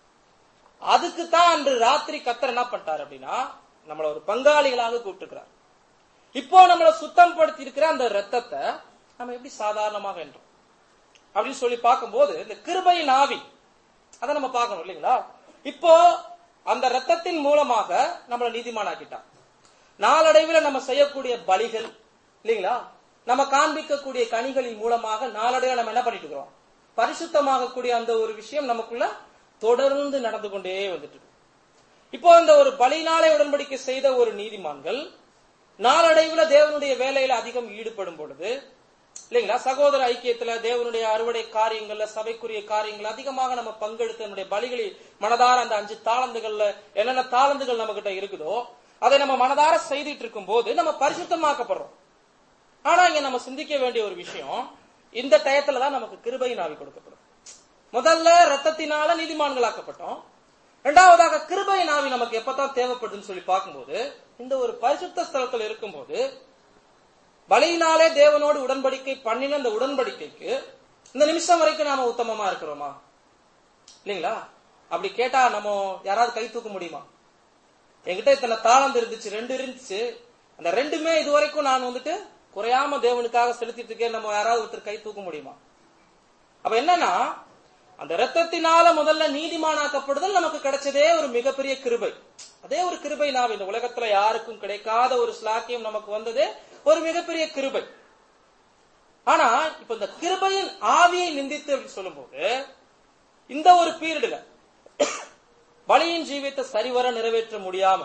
அதுக்கு தான் அன்று ராத்திரி கத்தர் என்ன பண்ணிட்டார் அப்படின்னா நம்மள ஒரு பங்காளிகளாக கூப்பிட்டுக்கிறார் இப்போ நம்மளை சுத்தம் படுத்தி இருக்கிற அந்த ரத்தத்தை நம்ம எப்படி சாதாரணமாக என்றோம் அப்படின்னு சொல்லி பார்க்கும்போது இந்த கிருபையின் ஆவி அதை நம்ம பார்க்கணும் இல்லைங்களா இப்போ அந்த ரத்தத்தின் மூலமாக நம்மளை நீதிமானாக்கிட்டான் நாளடைவில் நம்ம செய்யக்கூடிய பலிகள் இல்லைங்களா நம்ம காண்பிக்கக்கூடிய கனிகளின் மூலமாக நாளடைவில் நம்ம என்ன பண்ணிட்டு இருக்கிறோம் பரிசுத்தமாகக்கூடிய அந்த ஒரு விஷயம் நமக்குள்ள தொடர்ந்து நடந்து கொண்டே வந்துட்டு இருக்கு இப்போ அந்த ஒரு பலினாலே உடன்படிக்கை செய்த ஒரு நீதிமான்கள் நாளடைவுல தேவனுடைய வேலையில அதிகம் ஈடுபடும் பொழுது இல்லைங்களா சகோதர ஐக்கியத்துல தேவனுடைய அறுவடை காரியங்கள்ல சபைக்குரிய காரியங்கள் அதிகமாக நம்ம பங்கெடுத்து நம்முடைய பலிகளை மனதார அந்த அஞ்சு தாளந்துகள்ல என்னென்ன தாளந்துகள் நம்ம கிட்ட இருக்குதோ அதை நம்ம மனதார செய்துட்டு இருக்கும் போது நம்ம பரிசுத்தமாக்கப்படுறோம் ஆனா இங்க நம்ம சிந்திக்க வேண்டிய ஒரு விஷயம் இந்த டயத்துல தான் நமக்கு கிருபையின் ஆவி கொடுக்கப்படும் முதல்ல ரத்தத்தினால நீதிமான்களாக்கப்பட்டோம் இரண்டாவதாக கிருபையின் ஆவி நமக்கு எப்பதான் தேவைப்படுதுன்னு சொல்லி பார்க்கும்போது இந்த ஒரு பரிசுத்த ஸ்தலத்தில் இருக்கும்போது பலியினாலே தேவனோடு உடன்படிக்கை பண்ணின அந்த உடன்படிக்கைக்கு இந்த நிமிஷம் வரைக்கும் நாம உத்தமமா இருக்கிறோமா இல்லைங்களா அப்படி கேட்டா நம்ம யாராவது கை தூக்க முடியுமா என்கிட்ட இத்தனை தாளந்து இருந்துச்சு ரெண்டு இருந்துச்சு அந்த ரெண்டுமே இது வரைக்கும் நான் வந்துட்டு குறையாம தேவனுக்காக செலுத்திட்டு இருக்கேன் நம்ம யாராவது ஒருத்தர் கை தூக்க முடியுமா அப்ப என்னன்னா அந்த ரத்தத்தினால முதல்ல நீதிமானாக்கப்படுதல் நமக்கு கிடைச்சதே ஒரு மிகப்பெரிய கிருபை அதே ஒரு கிருபை நாம் இந்த உலகத்துல யாருக்கும் கிடைக்காத ஒரு ஸ்லாக்கியம் நமக்கு வந்ததே ஒரு மிகப்பெரிய கிருபை ஆனா இப்ப இந்த கிருபையின் ஆவியை நிந்தித்து அப்படின்னு சொல்லும்போது இந்த ஒரு பீரியட்ல பலியின் ஜீவியத்தை சரிவர நிறைவேற்ற முடியாம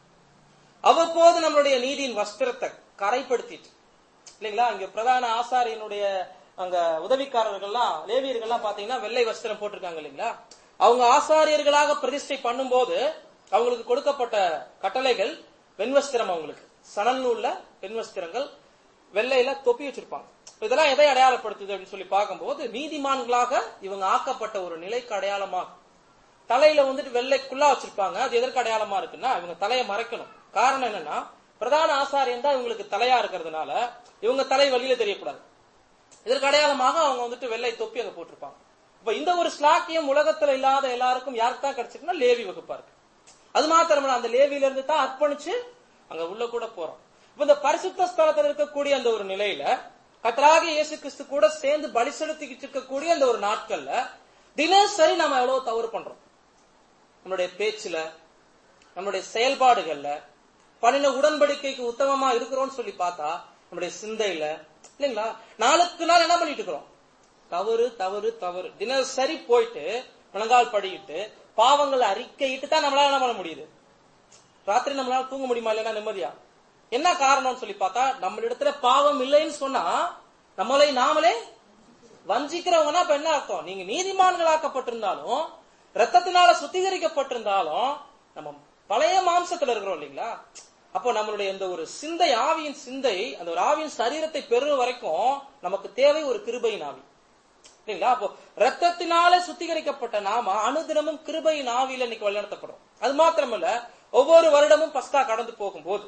அவ்வப்போது நம்மளுடைய நீதியின் வஸ்திரத்தை கரைப்படுத்திட்டு இல்லைங்களா இங்க பிரதான ஆசாரியனுடைய அங்க உதவிக்காரர்கள்லாம் லேவியர்கள்லாம் பாத்தீங்கன்னா வெள்ளை வஸ்திரம் போட்டிருக்காங்க இல்லைங்களா அவங்க ஆசாரியர்களாக பிரதிஷ்டை பண்ணும்போது அவங்களுக்கு கொடுக்கப்பட்ட கட்டளைகள் வெண்வஸ்திரம் அவங்களுக்கு சணல் நூல்ல வெண்வஸ்திரங்கள் வெள்ளையில தொப்பி வச்சிருப்பாங்க இதெல்லாம் எதை அடையாளப்படுத்துது அப்படின்னு சொல்லி பார்க்கும்போது நீதிமான்களாக இவங்க ஆக்கப்பட்ட ஒரு நிலைக்கு அடையாளமாக தலையில வந்துட்டு வெள்ளைக்குள்ளா வச்சிருப்பாங்க அது எதற்கு அடையாளமா இருக்குன்னா இவங்க தலையை மறைக்கணும் காரணம் என்னன்னா பிரதான ஆசாரியன் தான் இவங்களுக்கு தலையா இருக்கிறதுனால இவங்க தலை வெளியில தெரியக்கூடாது இதற்கு அடையாளமாக அவங்க வந்துட்டு வெள்ளை தொப்பி அங்க போட்டிருப்பாங்க இப்ப இந்த ஒரு ஸ்லாக்கியம் உலகத்துல இல்லாத எல்லாருக்கும் யாருக்கு தான் கிடைச்சிருக்குன்னா லேவி வகுப்பா இருக்கு அது மாத்திரமல்ல அந்த லேவியில இருந்து தான் அர்ப்பணிச்சு அங்க உள்ள கூட போறோம் இப்ப இந்த பரிசுத்த ஸ்தலத்தில் இருக்கக்கூடிய அந்த ஒரு நிலையில கத்தராக இயேசு கிறிஸ்து கூட சேர்ந்து பலி செலுத்திக்கிட்டு இருக்கக்கூடிய அந்த ஒரு நாட்கள்ல தினசரி நம்ம எவ்வளவு தவறு பண்றோம் நம்மளுடைய பேச்சுல நம்மளுடைய செயல்பாடுகள்ல பண்ணின உடன்படிக்கைக்கு உத்தமமா இருக்கிறோம்னு சொல்லி பார்த்தா நம்முடைய சிந்தையில இல்லைங்களா நாளுக்கு நாள் என்ன பண்ணிட்டு இருக்கிறோம் தவறு தவறு தவறு தினசரி போயிட்டு முழங்கால் படிக்கிட்டு பாவங்களை அறிக்கையிட்டு தான் நம்மளால என்ன பண்ண முடியுது ராத்திரி நம்மளால தூங்க முடியுமா இல்லைன்னா நிம்மதியா என்ன காரணம்னு சொல்லி பார்த்தா நம்மளிடத்துல பாவம் இல்லைன்னு சொன்னா நம்மளை நாமளே வஞ்சிக்கிறவங்கன்னா இப்ப என்ன அர்த்தம் நீங்க நீதிமான்களாக்கப்பட்டிருந்தாலும் ரத்தத்தினால சுத்திகரிக்கப்பட்டிருந்தாலும் நம்ம பழைய மாம்சத்துல இருக்கிறோம் இல்லைங்களா அப்போ நம்மளுடைய இந்த ஒரு சிந்தை ஆவியின் சிந்தை அந்த ஒரு ஆவியின் சரீரத்தை பெறும் வரைக்கும் நமக்கு தேவை ஒரு கிருபையின் ஆவி இல்லைங்களா அப்போ ரத்தத்தினால சுத்திகரிக்கப்பட்ட நாம அனுதினமும் கிருபையின் ஆவியில இன்னைக்கு வழிநடத்தப்படுறோம் அது மாத்திரமல்ல ஒவ்வொரு வருடமும் பஸ்கா கடந்து போகும்போது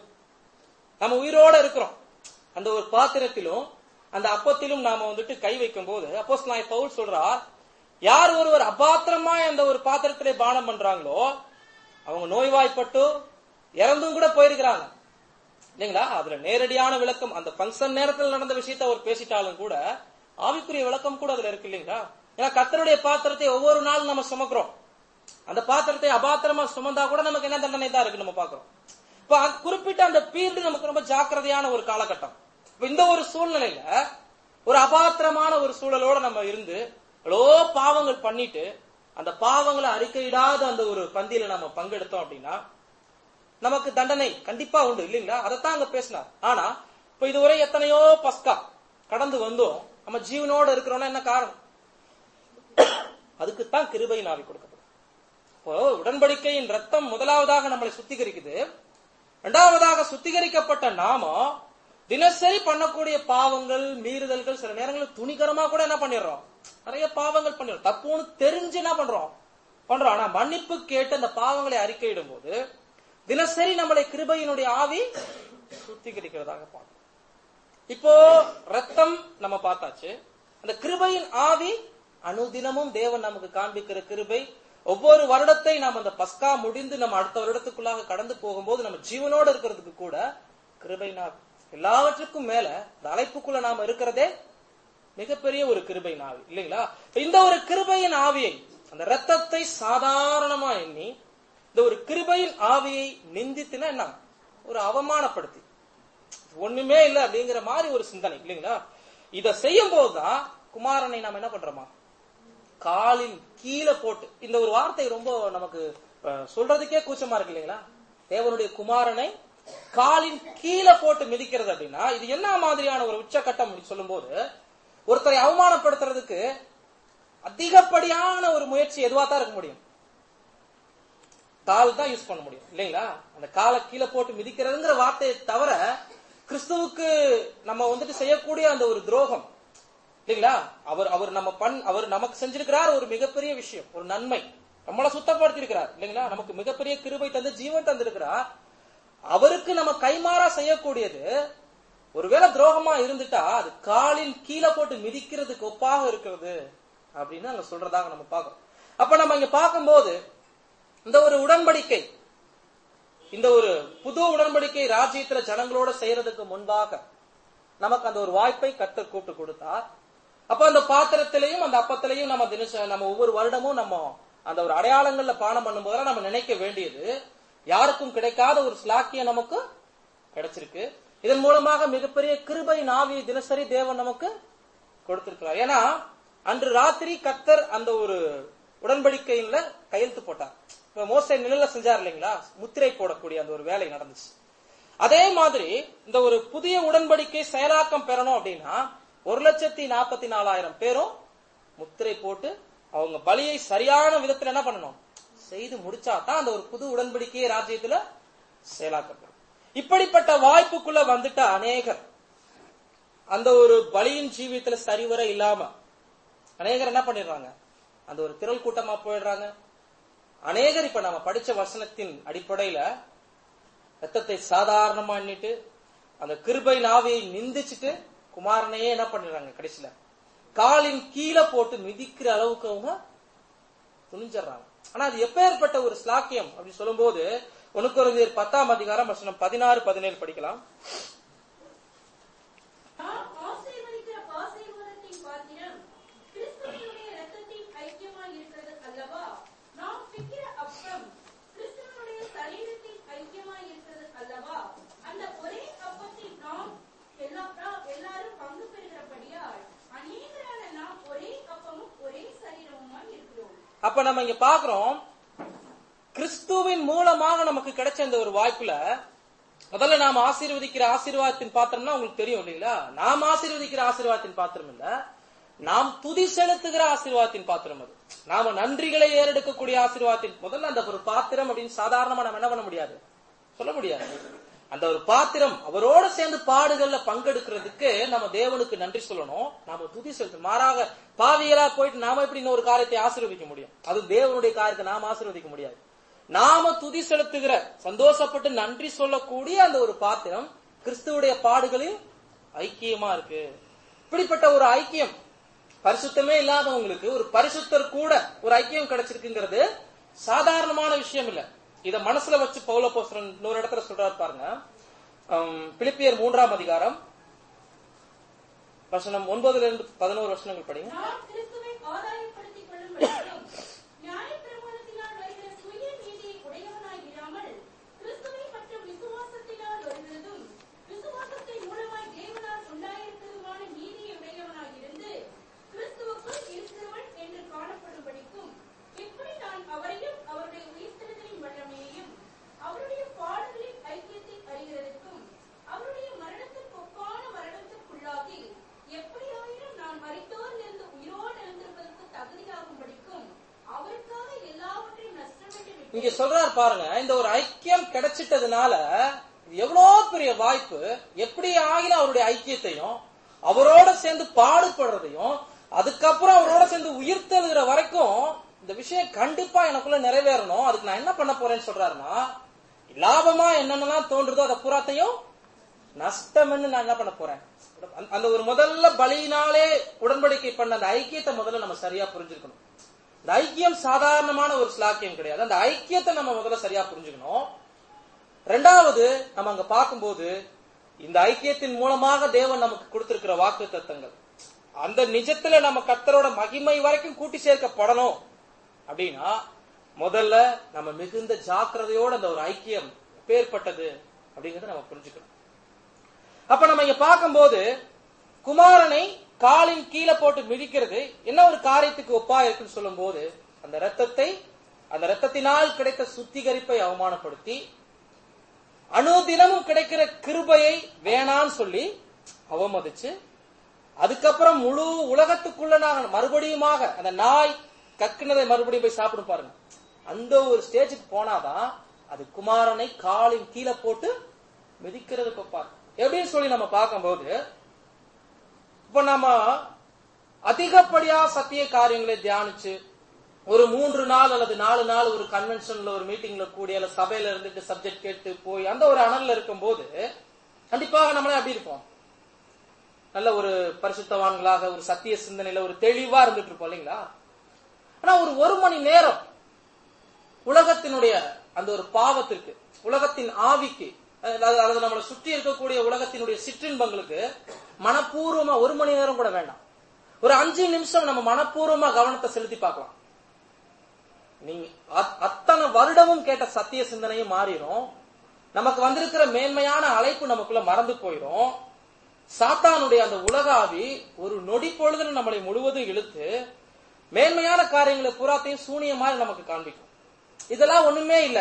நம்ம உயிரோட இருக்கிறோம் அந்த ஒரு பாத்திரத்திலும் அந்த அப்பத்திலும் நாம வந்துட்டு கை வைக்கும் போது அப்போஸ் நான் பவுல் சொல்றார் யார் ஒருவர் அபாத்திரமா அந்த ஒரு பாத்திரத்திலே பானம் பண்றாங்களோ அவங்க நோய்வாய்ப்பட்டு இறந்தும் கூட போயிருக்கிறாங்க இல்லைங்களா அதுல நேரடியான விளக்கம் அந்த ஃபங்க்ஷன் நேரத்தில் நடந்த விஷயத்தை அவர் பேசிட்டாலும் கூட ஆவிக்குரிய விளக்கம் கூட அதுல இருக்கு இல்லைங்களா ஏன்னா கத்தருடைய பாத்திரத்தை ஒவ்வொரு நாளும் நம்ம சுமக்கிறோம் அந்த பாத்திரத்தை அபாத்திரமா சுமந்தா கூட நமக்கு என்ன தண்டனை தான் இருக்கு நம்ம பாக்குறோம் இப்ப அது குறிப்பிட்ட அந்த பீரியட் நமக்கு ரொம்ப ஜாக்கிரதையான ஒரு காலகட்டம் இப்ப இந்த ஒரு சூழ்நிலையில ஒரு அபாத்திரமான ஒரு சூழலோட நம்ம இருந்து எவ்வளோ பாவங்கள் பண்ணிட்டு அந்த பாவங்களை அறிக்கையிடாத அந்த ஒரு பந்தியில நம்ம பங்கெடுத்தோம் அப்படின்னா நமக்கு தண்டனை கண்டிப்பா உண்டு இல்லைங்களா அதைத்தான் அங்க பேசினார் ஆனா இப்ப இதுவரை எத்தனையோ பஸ்கா கடந்து வந்தோம் நம்ம ஜீவனோட இருக்கிறோம்னா என்ன காரணம் அதுக்குத்தான் கிருபை நாவி கொடுக்கப்படும் இப்போ உடன்படிக்கையின் ரத்தம் முதலாவதாக நம்மளை சுத்திகரிக்குது இரண்டாவதாக சுத்திகரிக்கப்பட்ட நாம தினசரி பண்ணக்கூடிய பாவங்கள் மீறுதல்கள் சில நேரங்களில் துணிகரமா கூட என்ன பண்ணிடுறோம் நிறைய பாவங்கள் பண்ணிடுறோம் தப்புன்னு தெரிஞ்சு என்ன பண்றோம் பண்றோம் ஆனா மன்னிப்பு கேட்டு அந்த பாவங்களை அறிக்கையிடும் போது தினசரி நம்மளை கிருபையினுடைய ஆவி சுத்திகரிக்கிறதாக பார்க்கணும் இப்போ ரத்தம் நம்ம பார்த்தாச்சு அந்த கிருபையின் ஆவி அனுதினமும் தேவன் நமக்கு காண்பிக்கிற கிருபை ஒவ்வொரு வருடத்தை நாம் அந்த பஸ்கா முடிந்து நம்ம அடுத்த வருடத்துக்குள்ளாக கடந்து போகும்போது நம்ம ஜீவனோட இருக்கிறதுக்கு கூட கிருபை நாவி எல்லாவற்றுக்கும் மேல இந்த அழைப்புக்குள்ள நாம இருக்கிறதே மிகப்பெரிய ஒரு கிருபை நாவி இல்லைங்களா இந்த ஒரு கிருபையின் ஆவியை அந்த ரத்தத்தை சாதாரணமா எண்ணி இந்த ஒரு கிருபையின் ஆவியை நிந்தித்துனா என்ன ஒரு அவமானப்படுத்தி ஒண்ணுமே இல்ல அப்படிங்கிற மாதிரி ஒரு சிந்தனை இல்லைங்களா இத செய்யும் போதுதான் குமாரனை நாம் என்ன பண்றோமா காலின் கீழே போட்டு இந்த ஒரு வார்த்தை ரொம்ப நமக்கு அஹ், சொல்றதுக்கே கூச்சமா இருக்கு இல்லைங்களா தேவனுடைய குமாரனை காலின் கீழே போட்டு மிதிக்கிறது அப்படின்னா இது என்ன மாதிரியான ஒரு உச்சக்கட்டம் அப்படின்னு சொல்லும்போது ஒருத்தரை அவமானப்படுத்துறதுக்கு அதிகப்படியான ஒரு முயற்சி எதுவா தான் இருக்க முடியும் கால் தான் யூஸ் பண்ண முடியும் இல்லைங்களா அந்த காலை கீழே போட்டு மிதிக்கிறதுங்கிற வார்த்தையை தவிர கிறிஸ்துவுக்கு நம்ம வந்துட்டு செய்யக்கூடிய அந்த ஒரு துரோகம் இல்லைங்களா அவர் அவர் நம்ம பண் அவர் நமக்கு செஞ்சிருக்கிறார் ஒரு மிகப்பெரிய விஷயம் ஒரு நன்மை நம்மளை சுத்தப்படுத்தி இருக்கிறார் இல்லைங்களா நமக்கு மிகப்பெரிய கிருபை தந்து ஜீவன் தந்திருக்கிறார் அவருக்கு நம்ம கைமாறா செய்யக்கூடியது ஒருவேளை துரோகமா இருந்துட்டா அது காலின் கீழே போட்டு மிதிக்கிறதுக்கு ஒப்பாக இருக்கிறது அப்படின்னு அங்க சொல்றதாக நம்ம பார்க்கறோம் அப்ப நம்ம இங்க பார்க்கும்போது இந்த ஒரு உடன்படிக்கை இந்த ஒரு புது உடன்படிக்கை ராஜ்யத்துல ஜனங்களோட செய்யறதுக்கு முன்பாக நமக்கு அந்த ஒரு வாய்ப்பை கத்தர் கூப்பிட்டு கொடுத்தார் அப்ப அந்த பாத்திரத்திலையும் அந்த அப்பத்திலையும் நம்ம தினச நம்ம ஒவ்வொரு வருடமும் நம்ம அந்த ஒரு அடையாளங்கள்ல பானம் பண்ணும்போது நம்ம நினைக்க வேண்டியது யாருக்கும் கிடைக்காத ஒரு ஸ்லாக்கியம் நமக்கு கிடைச்சிருக்கு இதன் மூலமாக மிகப்பெரிய கிருபை நாவி தினசரி தேவன் நமக்கு கொடுத்திருக்கிறார் ஏன்னா அன்று ராத்திரி கத்தர் அந்த ஒரு உடன்படிக்கையில கையெழுத்து போட்டார் இப்ப மோசை நிழல்ல செஞ்சார் இல்லைங்களா முத்திரை போடக்கூடிய அந்த ஒரு வேலை நடந்துச்சு அதே மாதிரி இந்த ஒரு புதிய உடன்படிக்கை செயலாக்கம் பெறணும் அப்படின்னா ஒரு லட்சத்தி நாற்பத்தி நாலாயிரம் பேரும் முத்திரை போட்டு அவங்க பலியை சரியான விதத்துல என்ன பண்ணணும் செய்து முடிச்சா தான் அந்த ஒரு புது உடன்படிக்கையை ராஜ்யத்துல செயலாக்கப்படும் இப்படிப்பட்ட வாய்ப்புக்குள்ள வந்துட்ட அநேகர் அந்த ஒரு பலியின் ஜீவியத்துல சரிவர இல்லாம அநேகர் என்ன பண்ணிடுறாங்க அந்த ஒரு திரள் கூட்டமா போயிடுறாங்க அநேகர் இப்ப நம்ம படிச்ச வசனத்தின் அடிப்படையில ரத்தத்தை சாதாரணமா எண்ணிட்டு அந்த கிருபை நாவியை நிந்திச்சுட்டு குமாரனையே என்ன பண்ணிடுறாங்க கடைசியில காலின் கீழே போட்டு மிதிக்கிற அளவுக்கு அவங்க துணிஞ்சிடுறாங்க ஆனா அது எப்பேற்பட்ட ஒரு ஸ்லாக்கியம் அப்படி சொல்லும்போது உனக்கு ஒரு பத்தாம் அதிகாரம் வசனம் பதினாறு பதினேழு படிக்கலாம் நாம் ஆசீர்வதிக்கிற ஆசீர்வாதத்தின் பாத்திரம் கிறிஸ்துவினுடைய இரத்தத்தின் ஐக்கியமாய் இருக்கிறது அல்லவா நாம் பிக்கிற அப்பம் கிறிஸ்துவனுடைய சரீரத்தின் ஐக்கியமாய் இருக்கிறது அல்லவா அந்த ஒரே அப்பத்தில் நாம் எல்லா நாம் எல்லாரும் பங்கு பெறுகிறபடியால் அநேகரான நாம் ஒரே அப்பமும் ஒரே சரீரமுமாய் இருக்கிறோம் அப்ப நம்ம இங்க பாக்குறோம் கிறிஸ்துவின் மூலமாக நமக்கு கிடைச்ச இந்த ஒரு வாய்ப்புல முதல்ல நாம் ஆசீர்வதிக்கிற ஆசீர்வாதத்தின் பாத்திரம்னா உங்களுக்கு தெரியும் இல்லைங்களா நாம் ஆசீர்வதிக்கிற ஆசீர்வாதத்தின் பாத்திரம் இல்ல நாம் துதி செலுத்துகிற ஆசீர்வாதத்தின் பாத்திரம் அது நாம நன்றிகளை ஏறெடுக்கக்கூடிய ஆசீர்வாதத்தின் முதல்ல அந்த ஒரு பாத்திரம் அப்படின்னு சாதாரணமா நம்ம என்ன பண்ண முடியாது சொல்ல முடியாது அந்த ஒரு பாத்திரம் அவரோட சேர்ந்து பாடுகள்ல பங்கெடுக்கிறதுக்கு நம்ம தேவனுக்கு நன்றி சொல்லணும் நாம துதி செலுத்தணும் மாறாக பாவிகளா போயிட்டு நாம எப்படி இன்னொரு காரியத்தை ஆசீர்வதிக்க முடியும் அது தேவனுடைய காரியத்தை நாம ஆசீர்வதிக்க முடியாது நாம துதி செலுத்துகிற சந்தோஷப்பட்டு நன்றி சொல்லக்கூடிய அந்த ஒரு பாத்திரம் கிறிஸ்துவுடைய பாடுகளில் ஐக்கியமா இருக்கு இப்படிப்பட்ட ஒரு ஐக்கியம் பரிசுத்தமே இல்லாதவங்களுக்கு ஒரு பரிசுத்தர் கூட ஒரு ஐக்கியம் கிடைச்சிருக்குங்கிறது சாதாரணமான விஷயம் இல்ல இத மனசுல வச்சு பௌல போஸ்தலன் இன்னொரு இடத்துல சொல்றாரு பாருங்க ஹம், பிலிப்பியர் மூன்றாம் அதிகாரம் வசனம் ஒன்பதுல இருந்து பதினோரு வசனங்கள் படிங்க நாம் கிறிஸ்துவை ஆதாயப்படுத்திக் கொள்ளும்படிக்கும் நியாயப்பிரமாணத்தினால் வருகிற சுய நீதியை உடையவனாய் இராமல் கிறிஸ்துவை மற்றும் விசுவாசத்தினால் வருகிறதும் விசுவாசத்தின் மூலமாய் தேவனால் உண்டாயிருக்கிறதுமான நீதியை உடையவனாய் இருந்து கிறிஸ்துவுக்குள் இருக்கிறவன் என்று காணப்படும்படிக்கும் எப்படி நான் அவரையும் அவருடைய உயிர்த்தெழுதலின் வல்லமையையும் அவருடைய பாடுகளின் ஐக்கியத்தை அறிகிறதற்கும் அவருடைய மரணத்திற்கு ஒப்பான மரணத்திற்குள்ளாகி எப்படியாயினும் நான் மரித்தோரிலிருந்து உயிரோடு எழுந்திருப்பதற்கு தகுதியாகும்படிக்கும் அவருக்காக எல்லாவற்றையும் நஷ்டமிட்டு விட்டேன். இங்க சொல்றாரு பாருங்க இந்த ஒரு ஐக்கியம் கிடைச்சிட்டதுனால இது எவ்வளவு பெரிய வாய்ப்பு எப்படி ஆகிலும் அவருடைய ஐக்கியத்தையும் அவரோட சேர்ந்து பாடுபடுறதையும் அதுக்கப்புறம் அவரோட சேர்ந்து உயிர்த்தெழுகிற வரைக்கும் இந்த விஷயம் கண்டிப்பா எனக்குள்ள நிறைவேறணும் அதுக்கு நான் என்ன பண்ண போறேன்னு சொல்றாருன்னா லாபமா என்னென்னலாம் தோன்றுதோ அதை பூராத்தையும் நஷ்டம்னு நான் என்ன பண்ண போறேன் அந்த- அந்த ஒரு முதல்ல பலியினாலே உடன்படிக்கை பண்ண அந்த ஐக்கியத்தை முதல்ல நம்ம சரியா புரிஞ்சுக்கணும் இந்த ஐக்கியம் சாதாரணமான ஒரு ஸ்லாக்கியம் கிடையாது அந்த ஐக்கியத்தை நம்ம முதல்ல சரியா புரிஞ்சுக்கணும் ரெண்டாவது நம்ம அங்க பார்க்கும்போது இந்த ஐக்கியத்தின் மூலமாக தேவன் நமக்கு கொடுத்திருக்கிற வாக்கு தத்தங்கள் அந்த நிஜத்துல நம்ம கர்த்தரோட மகிமை வரைக்கும் கூட்டி சேர்க்கப்படணும் அப்படின்னா முதல்ல நம்ம மிகுந்த ஜாக்கிரதையோட அந்த ஒரு ஐக்கியம் பேர்பட்டது அப்படிங்கறத நம்ம புரிஞ்சுக்கணும் அப்ப நம்ம இங்க பார்க்கும்போது குமாரனை காலின் கீழே போட்டு மிதிக்கிறது என்ன ஒரு காரியத்துக்கு ஒப்பா இருக்குன்னு சொல்லும்போது அந்த ரத்தத்தை அந்த ரத்தத்தினால் கிடைத்த சுத்திகரிப்பை அவமானப்படுத்தி அனுதினமும் கிடைக்கிற கிருபையை வேணான்னு சொல்லி அவமதிச்சு அதுக்கப்புறம் முழு உலகத்துக்குள்ள நாங்க மறுபடியுமாக அந்த நாய் கக்குனதை மறுபடியும் போய் சாப்பிடும் பாருங்க அந்த ஒரு ஸ்டேஜுக்கு போனாதான் அது குமாரனை காலின் கீழே போட்டு மிதிக்கிறதுக்கு ஒப்பார் எப்படின்னு சொல்லி நம்ம பார்க்கும்போது இப்ப நம்ம அதிகப்படியா சத்திய காரியங்களை தியானிச்சு ஒரு மூன்று நாள் அல்லது நாலு நாள் ஒரு கன்வென்ஷன்ல ஒரு மீட்டிங்ல கூடி அல்ல சபையில இருந்துட்டு சப்ஜெக்ட் கேட்டு போய் அந்த ஒரு அனல்ல இருக்கும்போது கண்டிப்பாக நம்மளே அப்படி இருப்போம் நல்ல ஒரு பரிசுத்தவான்களாக ஒரு சத்திய சிந்தனையில ஒரு தெளிவா இருந்துட்டு இருப்போம் இல்லைங்களா ஆனா ஒரு ஒரு மணி நேரம் உலகத்தினுடைய அந்த ஒரு பாவத்திற்கு உலகத்தின் ஆவிக்கு அதாவது அல்லது நம்மளை சுற்றி இருக்கக்கூடிய உலகத்தினுடைய சிற்றின்பங்களுக்கு மனப்பூர்வமா ஒரு மணி நேரம் கூட வேண்டாம் ஒரு அஞ்சு நிமிஷம் நம்ம மனப்பூர்வமா கவனத்தை செலுத்தி பார்க்கலாம் நீங்க அத்- அத்தனை வருடமும் கேட்ட சத்திய சிந்தனையும் மாறிடும் நமக்கு வந்திருக்கிற மேன்மையான அழைப்பு நமக்குள்ள மறந்து போயிடும் சாத்தானுடைய அந்த உலக ஆவி ஒரு நொடி பொழுதுல நம்மளை முழுவதும் இழுத்து மேன்மையான காரியங்களை பூராத்தையும் சூனியமாக நமக்கு காண்பிக்கும் இதெல்லாம் ஒண்ணுமே இல்ல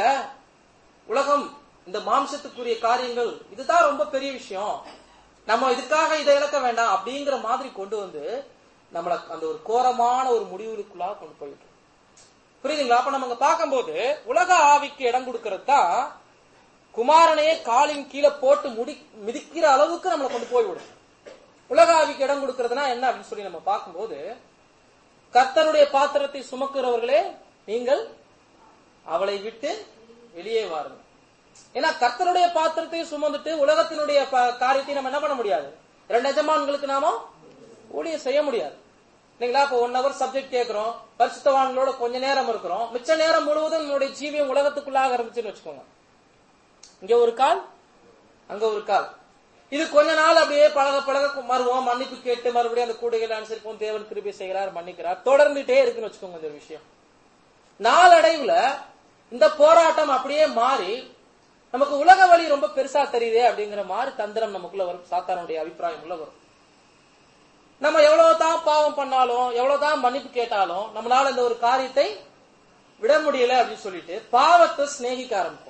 உலகம் இந்த மாம்சத்துக்குரிய காரியங்கள் இதுதான் ரொம்ப பெரிய விஷயம் நம்ம இதுக்காக இதை இழக்க வேண்டாம் அப்படிங்கிற மாதிரி கொண்டு வந்து நம்மள அந்த ஒரு கோரமான ஒரு முடிவுக்குள்ளாக கொண்டு போயிட்டு புரியுதுங்களா அப்ப நம்ம இங்க பார்க்கும்போது உலக ஆவிக்கு இடம் கொடுக்கறது தான் குமாரனையே காலின் கீழே போட்டு முடி மிதிக்கிற அளவுக்கு நம்மளை கொண்டு போய் விடும் உலக ஆவிக்கு இடம் கொடுக்கறதுனா என்ன அப்படின்னு சொல்லி நம்ம பார்க்கும்போது கர்த்தருடைய பாத்திரத்தை சுமக்கிறவர்களே நீங்கள் அவளை விட்டு வெளியே வாருங்கள் ஏன்னா கர்த்தருடைய பாத்திரத்தை சுமந்துட்டு உலகத்தினுடைய ப- காரியத்தை நம்ம என்ன பண்ண முடியாது இரண்டு எஜமான்களுக்கு நாம ஊழியம் செய்ய முடியாது இல்லைங்களா இப்போ ஒன் ஹவர் சப்ஜெக்ட் கேட்கிறோம் பரிசுத்தவான்களோட கொஞ்ச நேரம் இருக்கிறோம் மிச்ச நேரம் முழுவதும் நம்மளுடைய ஜீவியம் உலகத்துக்குள்ளாக இருந்துச்சுன்னு வச்சுக்கோங்க இங்க ஒரு கால் அங்க ஒரு கால் இது கொஞ்ச நாள் அப்படியே பழக பழக மறுவோம் மன்னிப்பு கேட்டு மறுபடியும் அந்த கூடைகளை அனுசரிப்போம் தேவன் கிருபை செய்கிறார் மன்னிக்கிறார் தொடர்ந்துட்டே இருக்குன்னு வச்சுக்கோங்க இந்த விஷயம் நாளடைவுல இந்த போராட்டம் அப்படியே மாறி நமக்கு உலக வழி ரொம்ப பெருசா தெரியுதே அப்படிங்கிற மாதிரி தந்திரம் நமக்குள்ள வரும் சாத்தானுடைய அபிப்பிராயம் உள்ள வரும் நம்ம எவ்வளவுதான் பாவம் பண்ணாலும் எவ்வளவுதான் மன்னிப்பு கேட்டாலும் நம்மளால இந்த ஒரு காரியத்தை விட முடியல அப்படின்னு சொல்லிட்டு பாவத்தை சிநேகிக்க ஆரம்பிப்போம்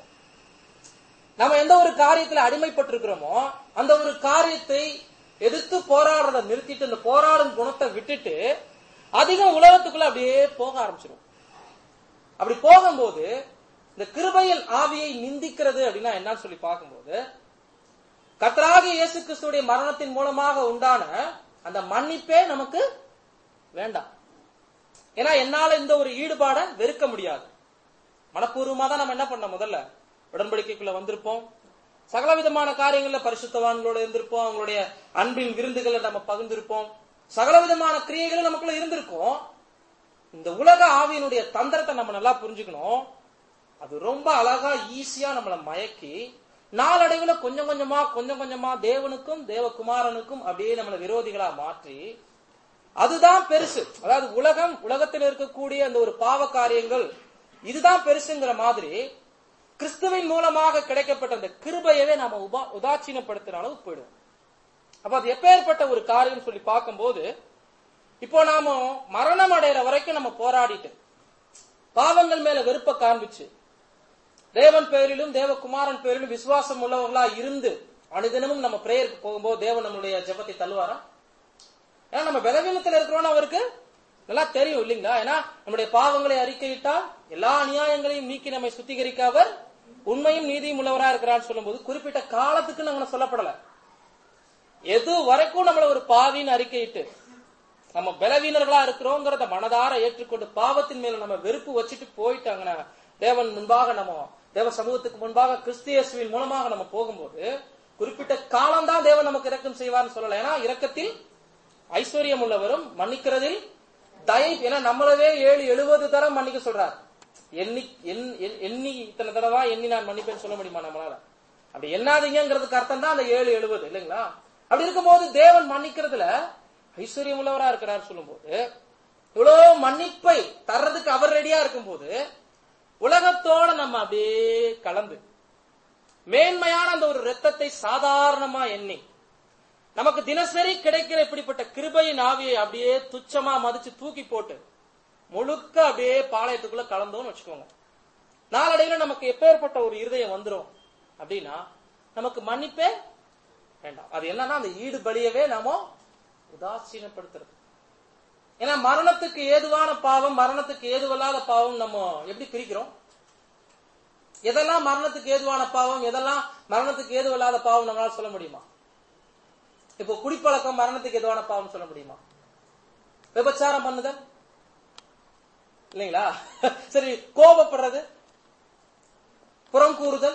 நம்ம எந்த ஒரு காரியத்துல அடிமைப்பட்டிருக்கிறோமோ அந்த ஒரு காரியத்தை எதிர்த்து போராடுறத நிறுத்திட்டு இந்த போராடும் குணத்தை விட்டுட்டு அதிக உலகத்துக்குள்ள அப்படியே போக ஆரம்பிச்சிடும் அப்படி போகும்போது இந்த கிருபையின் ஆவியை நிந்திக்கிறது அப்படின்னா என்னன்னு சொல்லி பார்க்கும்போது கர்த்தராகிய இயேசு கிறிஸ்துடைய மரணத்தின் மூலமாக உண்டான அந்த மன்னிப்பே நமக்கு வேண்டாம் ஏன்னா என்னால இந்த ஒரு ஈடுபாடை வெறுக்க முடியாது மனப்பூர்வமா தான் நம்ம என்ன பண்ண முதல்ல உடன்படிக்கைக்குள்ள வந்திருப்போம் சகலவிதமான காரியங்கள்ல பரிசுத்தவான்களோட இருந்திருப்போம் அவங்களுடைய அன்பின் விருந்துகளை நம்ம பகிர்ந்திருப்போம் சகலவிதமான கிரியைகளும் நமக்குள்ள இருந்திருக்கும் இந்த உலக ஆவியினுடைய தந்திரத்தை நம்ம நல்லா புரிஞ்சுக்கணும் அது ரொம்ப அழகா ஈஸியா நம்மள மயக்கி நாளடைவுல கொஞ்சம் கொஞ்சமா கொஞ்சம் கொஞ்சமா தேவனுக்கும் தேவகுமாரனுக்கும் அப்படியே நம்மள விரோதிகளா மாற்றி அதுதான் பெருசு அதாவது உலகம் உலகத்தில் இருக்கக்கூடிய அந்த ஒரு பாவ காரியங்கள் இதுதான் பெருசுங்கிற மாதிரி கிறிஸ்துவின் மூலமாக கிடைக்கப்பட்ட அந்த கிருபையவே நாம உபா உதாசீனப்படுத்துற அளவுக்கு போயிடுவோம் அப்ப அது எப்பேற்பட்ட ஒரு காரியம் சொல்லி பார்க்கும்போது இப்போ நாம மரணம் அடைகிற வரைக்கும் நம்ம போராடிட்டு பாவங்கள் மேல வெறுப்ப காண்பிச்சு தேவன் பேரிலும் தேவகுமாரன் பேரிலும் விசுவாசம் உள்ளவங்களா இருந்து அனுதினமும் நம்ம பிரேயருக்கு போகும்போது தேவன் நம்மளுடைய ஜெபத்தை தள்ளுவாரா ஏன்னா நம்ம பலவீனத்துல இருக்கிறோம்னு அவருக்கு நல்லா தெரியும் இல்லைங்களா ஏன்னா நம்முடைய பாவங்களை அறிக்கையிட்டா எல்லா அநியாயங்களையும் நீக்கி நம்மை சுத்திகரிக்க அவர் உண்மையும் நீதியும் உள்ளவரா இருக்கிறான்னு சொல்லும்போது குறிப்பிட்ட காலத்துக்கு நாங்க சொல்லப்படல எது வரைக்கும் நம்மள ஒரு பாவின்னு அறிக்கையிட்டு நம்ம பலவீனர்களா இருக்கிறோங்கிறத மனதார ஏற்றுக்கொண்டு பாவத்தின் மேல நம்ம வெறுப்பு வச்சுட்டு போயிட்டாங்கன்னா தேவன் முன்பாக நம்ம தேவ சமூகத்துக்கு முன்பாக கிறிஸ்தியசுவின் மூலமாக நம்ம போகும்போது குறிப்பிட்ட காலம்தான் தேவன் நமக்கு இரக்கம் செய்வார்னு சொல்லல ஏன்னா இரக்கத்தில் ஐஸ்வர்யம் உள்ளவரும் மன்னிக்கிறதில் தயை ஏன்னா நம்மளவே ஏழு எழுபது தரம் மன்னிக்க சொல்றார் எண்ணி எண்- எண்- எண்ணி இத்தனை தடவா எண்ணி நான் மன்னிப்பேன்னு சொல்ல முடியுமா நம்மளால அப்படி எண்ணாதீங்கிறதுக்கு அர்த்தம் தான் அந்த ஏழு எழுபது இல்லைங்களா அப்படி இருக்கும்போது தேவன் மன்னிக்கிறதுல ஐஸ்வர்யம் உள்ளவரா இருக்கிறார் சொல்லும்போது இவ்வளவு மன்னிப்பை தர்றதுக்கு அவர் ரெடியா இருக்கும்போது உலகத்தோட நம்ம அப்படியே கலந்து மேன்மையான அந்த ஒரு ரத்தத்தை சாதாரணமா எண்ணி நமக்கு தினசரி கிடைக்கிற இப்படிப்பட்ட கிருபையின் ஆவியை அப்படியே துச்சமா மதிச்சு தூக்கி போட்டு முழுக்க அப்படியே பாளையத்துக்குள்ள கலந்தோம்னு வச்சுக்கோங்க நாளடைவில் நமக்கு எப்பேற்பட்ட ஒரு இருதயம் வந்துரும் அப்படின்னா நமக்கு மன்னிப்பே வேண்டாம் அது என்னன்னா அந்த ஈடு பலியவே நாம உதாசீனப்படுத்துறது ஏன்னா மரணத்துக்கு ஏதுவான பாவம் மரணத்துக்கு ஏதுவல்லாத பாவம் நம்ம எப்படி பிரிக்கிறோம் எதெல்லாம் மரணத்துக்கு ஏதுவான பாவம் எதெல்லாம் மரணத்துக்கு ஏதுவல்லாத பாவம் நம்மளால சொல்ல முடியுமா இப்போ குடிப்பழக்கம் மரணத்துக்கு எதுவான பாவம் சொல்ல முடியுமா விபச்சாரம் பண்ணுதல் இல்லைங்களா சரி கோபப்படுறது புறம் கூறுதல்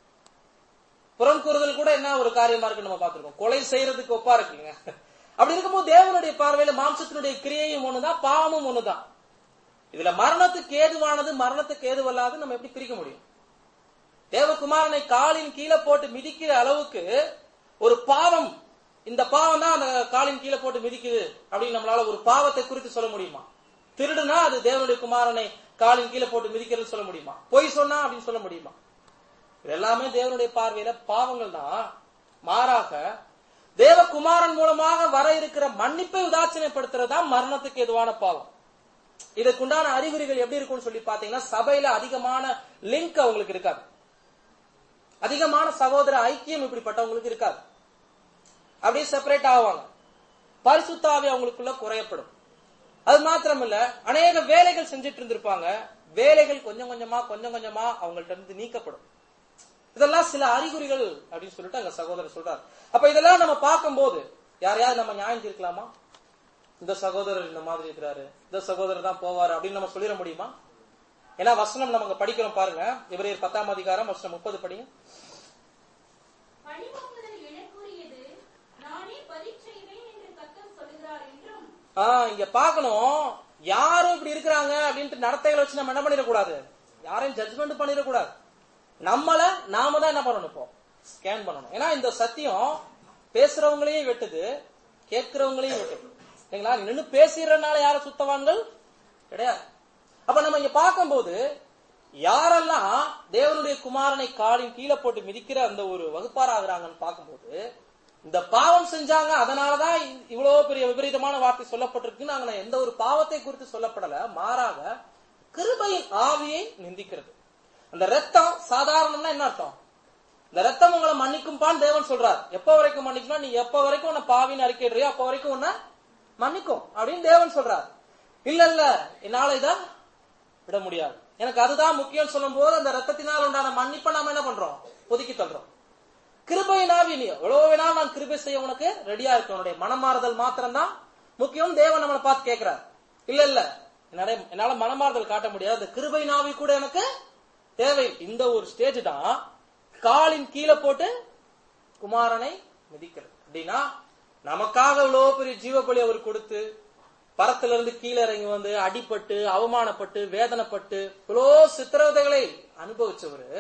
புறம் கூறுதல் கூட என்ன ஒரு காரியமா இருக்கு நம்ம பார்த்திருக்கோம் கொலை செய்யறதுக்கு ஒப்பா இருக்குங்க அப்படி இருக்கும்போது தேவனுடைய பார்வையில மாம்சத்தினுடைய கிரியையும் ஒண்ணுதான் பாவமும் ஒண்ணுதான் இதுல மரணத்துக்கு ஏதுவானது மரணத்துக்கு ஏதுவல்லாது நம்ம எப்படி பிரிக்க முடியும் தேவகுமாரனை காலின் கீழே போட்டு மிதிக்கிற அளவுக்கு ஒரு பாவம் இந்த பாவம் தான் அந்த காலின் கீழே போட்டு மிதிக்குது அப்படின்னு நம்மளால ஒரு பாவத்தை குறித்து சொல்ல முடியுமா திருடுனா அது தேவனுடைய குமாரனை காலின் கீழே போட்டு மிதிக்கிறது சொல்ல முடியுமா பொய் சொன்னா அப்படின்னு சொல்ல முடியுமா இது எல்லாமே தேவனுடைய பார்வையில பாவங்கள் தான் மாறாக தேவகுமாரன் மூலமாக வர இருக்கிற மன்னிப்பை உதாசீனப்படுத்துறது தான் மரணத்துக்கு எதுவான பாவம் இதுக்குண்டான அறிகுறிகள் எப்படி இருக்கும்னு சொல்லி பாத்தீங்கன்னா சபையில அதிகமான லிங்க் அவங்களுக்கு இருக்காது அதிகமான சகோதர ஐக்கியம் இப்படிப்பட்டவங்களுக்கு இருக்காது அப்படியே செப்பரேட் ஆவாங்க பரிசுத்தாவி அவங்களுக்குள்ள குறையப்படும் அது மாத்திரம் இல்ல அநேக வேலைகள் செஞ்சுட்டு இருந்திருப்பாங்க வேலைகள் கொஞ்சம் கொஞ்சமா கொஞ்சம் கொஞ்சமா அவங்கள்ட்ட இருந்து நீக்கப்படும் இதெல்லாம் சில அறிகுறிகள் அப்படின்னு சொல்லிட்டு அங்க சகோதரர் சொல்றாரு அப்ப இதெல்லாம் நம்ம பார்க்கும்போது யாரையாவது நம்ம நியாயம் தீர்க்கலாமா இந்த சகோதரர் இந்த மாதிரி இருக்கிறாரு இந்த சகோதரர் தான் போவாரு அப்படின்னு நம்ம சொல்லிட முடியுமா ஏன்னா வசனம் நம்ம அங்க படிக்கிறோம் பாருங்க இவரேர் பத்தாம் அதிகாரம் வசனம் முப்பது படிங்க பழிவாங்குதல் எனக்குரியது நானே பதில் செய்வேன் என்று கர்த்தர் சொல்லுகிறார் என்றும் ஆஹ் இங்க பார்க்கணும் யாரும் இப்படி இருக்கிறாங்க அப்படின்ட்டு நடத்தைகளை வச்சு நம்ம என்ன பண்ணிடக்கூடாது யாரையும் ஜட்ஜ்மெண்ட் பண்ணிடக்கூடாது நம்மள நாம தான் என்ன பண்ணணும் இப்போ ஸ்கேன் பண்ணணும் ஏன்னா இந்த சத்தியம் பேசுறவங்களையும் வெட்டுது கேட்கிறவங்களையும் வெட்டுது சரிங்களா நின்னு பேசுறதுனால யாரும் சுத்தவான்கள் கிடையாது அப்ப நம்ம இங்க பார்க்கும்போது யாரெல்லாம் தேவனுடைய குமாரனை காலின் கீழே போட்டு மிதிக்கிற அந்த ஒரு வகுப்பார் ஆகுறாங்கன்னு பார்க்கும்போது இந்த பாவம் செஞ்சாங்க அதனாலதான் இ- இவ்வளவு பெரிய விபரீதமான வார்த்தை சொல்லப்பட்டிருக்கு நாங்க எந்த ஒரு பாவத்தை குறித்து சொல்லப்படல மாறாக கிருபையின் ஆவியை நிந்திக்கிறது அந்த ரத்தம் சாதாரணம்னா என்ன அர்த்தம் இந்த ரத்தம் உங்களை மன்னிக்கும்பான்னு தேவன் சொல்றார் எப்ப வரைக்கும் மன்னிக்கும்னா நீ எப்ப வரைக்கும் உன்னை பாவின்னு அறிக்கையிடுறியோ அப்ப வரைக்கும் உன்னை மன்னிக்கும் அப்படின்னு தேவன் சொல்றார் இல்ல இல்ல என்னால இத விட முடியாது எனக்கு அதுதான் முக்கியம் சொல்லும் போது அந்த ரத்தத்தினால் உண்டான மன்னிப்பை நாம என்ன பண்றோம் ஒதுக்கி தள்ளுறோம் கிருபையினாவி நீ எவ்வளவு வேணாலும் நான் கிருபை செய்ய உனக்கு ரெடியா இருக்கு உன்னுடைய மனமாறுதல் மாத்திரம்தான் முக்கியம் தேவன் நம்மளை பார்த்து கேட்கிறார் இல்ல இல்ல என்னால என்னால மனமாறுதல் காட்ட முடியாது அந்த கிருபை நாவி கூட எனக்கு தேவை இந்த ஒரு ஸ்டேஜ் தான் காலின் கீழே போட்டு குமாரனை மிதிக்கிறது அப்படின்னா நமக்காக இவ்வளவு பெரிய ஜீவபலி அவர் கொடுத்து பரத்துல இருந்து கீழே இறங்கி வந்து அடிபட்டு அவமானப்பட்டு வேதனைப்பட்டு இவ்வளோ சித்திரவதைகளை அனுபவிச்சவரு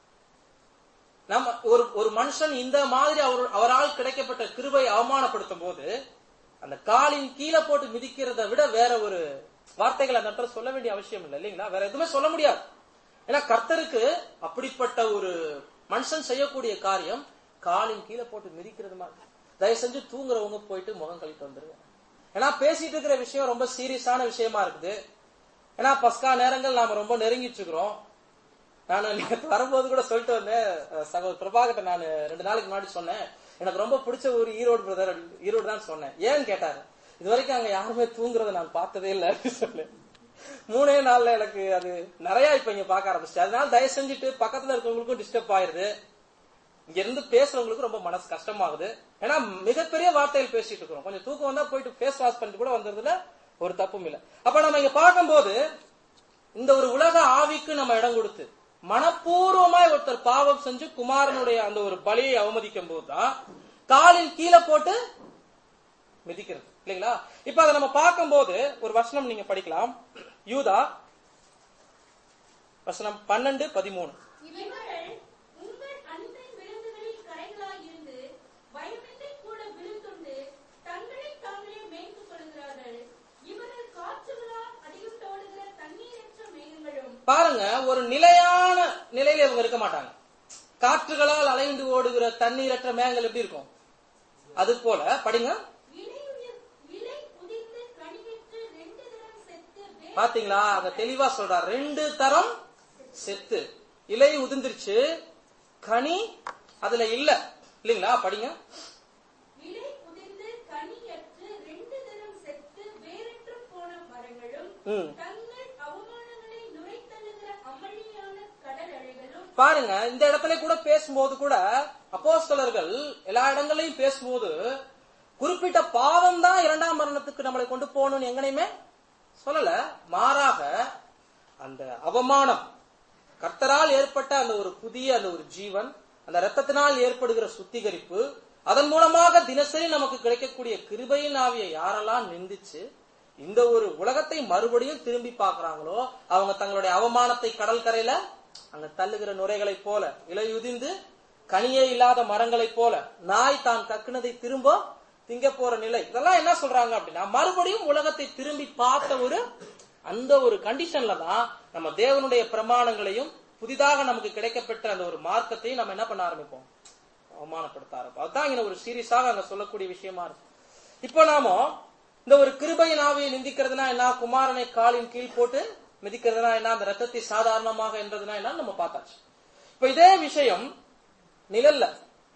நம்ம ஒரு ஒரு மனுஷன் இந்த மாதிரி அவர் அவரால் கிடைக்கப்பட்ட கிருபை அவமானப்படுத்தும் போது அந்த காலின் கீழே போட்டு மிதிக்கிறத விட வேற ஒரு வார்த்தைகள் அந்த இடத்துல சொல்ல வேண்டிய அவசியம் இல்லை இல்லைங்களா வேற எதுவுமே சொல்ல முடியாது ஏன்னா கர்த்தருக்கு அப்படிப்பட்ட ஒரு மனுஷன் செய்யக்கூடிய காரியம் காலின் கீழே போட்டு மிதிக்கிறது மாதிரி தயவு செஞ்சு தூங்குறவங்க போயிட்டு முகம் கழிட்டு வந்துருங்க ஏன்னா பேசிட்டு இருக்கிற விஷயம் ரொம்ப சீரியஸான விஷயமா இருக்குது ஏன்னா பஸ்கா நேரங்கள் நாம ரொம்ப நெருங்கிட்டு இருக்கிறோம் நான் நேத்து வரும்போது கூட சொல்லிட்டு வந்தேன் அஹ் சகோதரர் பிரபாகர்ட்ட நான் ரெண்டு நாளைக்கு முன்னாடி சொன்னேன் எனக்கு ரொம்ப பிடிச்ச ஊர் ஈரோடு பிரதர் ஈரோடு தான் சொன்னேன் ஏன்னு கேட்டாரு இது வரைக்கும் அங்க யாருமே தூங்குறத நான் பார்த்ததே இல்லை அப்படின்னு சொன்னேன் மூணே நாள்ல எனக்கு அது நிறைய இப்ப இங்க பார்க்க ஆரம்பிச்சு அதனால தயவு செஞ்சுட்டு பக்கத்துல இருக்கவங்களுக்கும் டிஸ்டர்ப் ஆயிருது இங்க இருந்து பேசுறவங்களுக்கு ரொம்ப மனசு கஷ்டமாகுது ஏன்னா மிகப்பெரிய வார்த்தைகள் பேசிட்டு இருக்கிறோம் கொஞ்சம் தூக்கம் வந்தா போயிட்டு ஃபேஸ் வாஷ் பண்ணிட்டு கூட வந்ததுல ஒரு தப்பும் இல்லை அப்ப நம்ம இங்க பார்க்கும்போது இந்த ஒரு உலக ஆவிக்கு நம்ம இடம் கொடுத்து மனப்பூர்வமாய் ஒருத்தர் பாவம் செஞ்சு குமாரனுடைய அந்த ஒரு பலியை அவமதிக்கும் போதுதான் காலின் கீழே போட்டு மிதிக்கிறது இல்லைங்களா இப்ப அதை நம்ம பார்க்கும்போது ஒரு வசனம் நீங்க படிக்கலாம் யூதா வசனம் பன்னெண்டு பதிமூணு இவர்கள் உங்கள் அன்பின் விருந்துகளில் கரைகளாயிருந்து பயமின்றி கூட விழுந்துண்டு தங்களை தாங்களே மேய்த்துக் கொள்கிறார்கள் இவர்கள் காற்றுகளால் அடியுண்டோடுகிற தண்ணீரற்ற மேகங்களும் பாருங்க ஒரு நிலையான நிலையில இவங்க இருக்க மாட்டாங்க காற்றுகளால் அலைந்து ஓடுகிற தண்ணீரற்ற மேகங்கள் எப்படி இருக்கும் அது போல படிங்க இலை உதிர்- இலை உதிர்ந்து கனிவிற்று ரெண்டு தரம் செத்து வேர் பாத்தீங்களா அங்க தெளிவா சொல்றார் ரெண்டு தரம் செத்து இலை உதிர்ந்துருச்சு கனி அதுல இல்ல இல்லைங்களா படிங்க இலை உதிர்ந்து கனியற்று ரெண்டு தரம் செத்து வேரற்று போன மரங்களும் ம். தங்கள் அவமானங்களை நுரைத்தள்ளுகிற அமளியான கடல் அலைகளும் பாருங்க இந்த இடத்துல கூட பேசும்போது கூட அப்போஸ்தலர்கள் எல்லா இடங்களையும் பேசும்போது குறிப்பிட்ட பாவம் தான் இரண்டாம் மரணத்துக்கு நம்மளை கொண்டு போகணும்னு எங்கனையுமே சொல்லல மாறாக அந்த அவமானம் கர்த்தரால் ஏற்பட்ட அந்த ஒரு புதிய அந்த ஒரு ஜீவன் அந்த ரத்தத்தினால் ஏற்படுகிற சுத்திகரிப்பு அதன் மூலமாக தினசரி நமக்கு கிடைக்கக்கூடிய கிருபையின் ஆவியை யாரெல்லாம் நிந்திச்சு இந்த ஒரு உலகத்தை மறுபடியும் திரும்பி பார்க்கறாங்களோ அவங்க தங்களுடைய அவமானத்தை கடல் கரையில அங்க தள்ளுகிற நுரைகளைப் போல இலையுதிர்ந்து கனியே இல்லாத மரங்களைப் போல நாய் தான் கக்குனதை திரும்ப திங்க போற நிலை இதெல்லாம் என்ன சொல்றாங்க அப்படின்னா மறுபடியும் உலகத்தை திரும்பி பார்த்த ஒரு அந்த ஒரு கண்டிஷன்ல தான் நம்ம தேவனுடைய பிரமாணங்களையும் புதிதாக நமக்கு கிடைக்கப்பெற்ற அந்த ஒரு மார்க்கத்தையும் நம்ம என்ன பண்ண ஆரம்பிப்போம் அவமானப்படுத்த ஆரம்பம் அதுதான் இங்க ஒரு சீரியஸாக அங்க சொல்லக்கூடிய விஷயமா இருக்கு இப்போ நாம இந்த ஒரு கிருபையின் ஆவியை நிந்திக்கிறதுனா என்ன குமாரனை காலின் கீழ் போட்டு மிதிக்கிறதுனா என்ன அந்த ரத்தத்தை சாதாரணமாக என்றதுனா என்ன நம்ம பார்த்தாச்சு இப்ப இதே விஷயம் நிழல்ல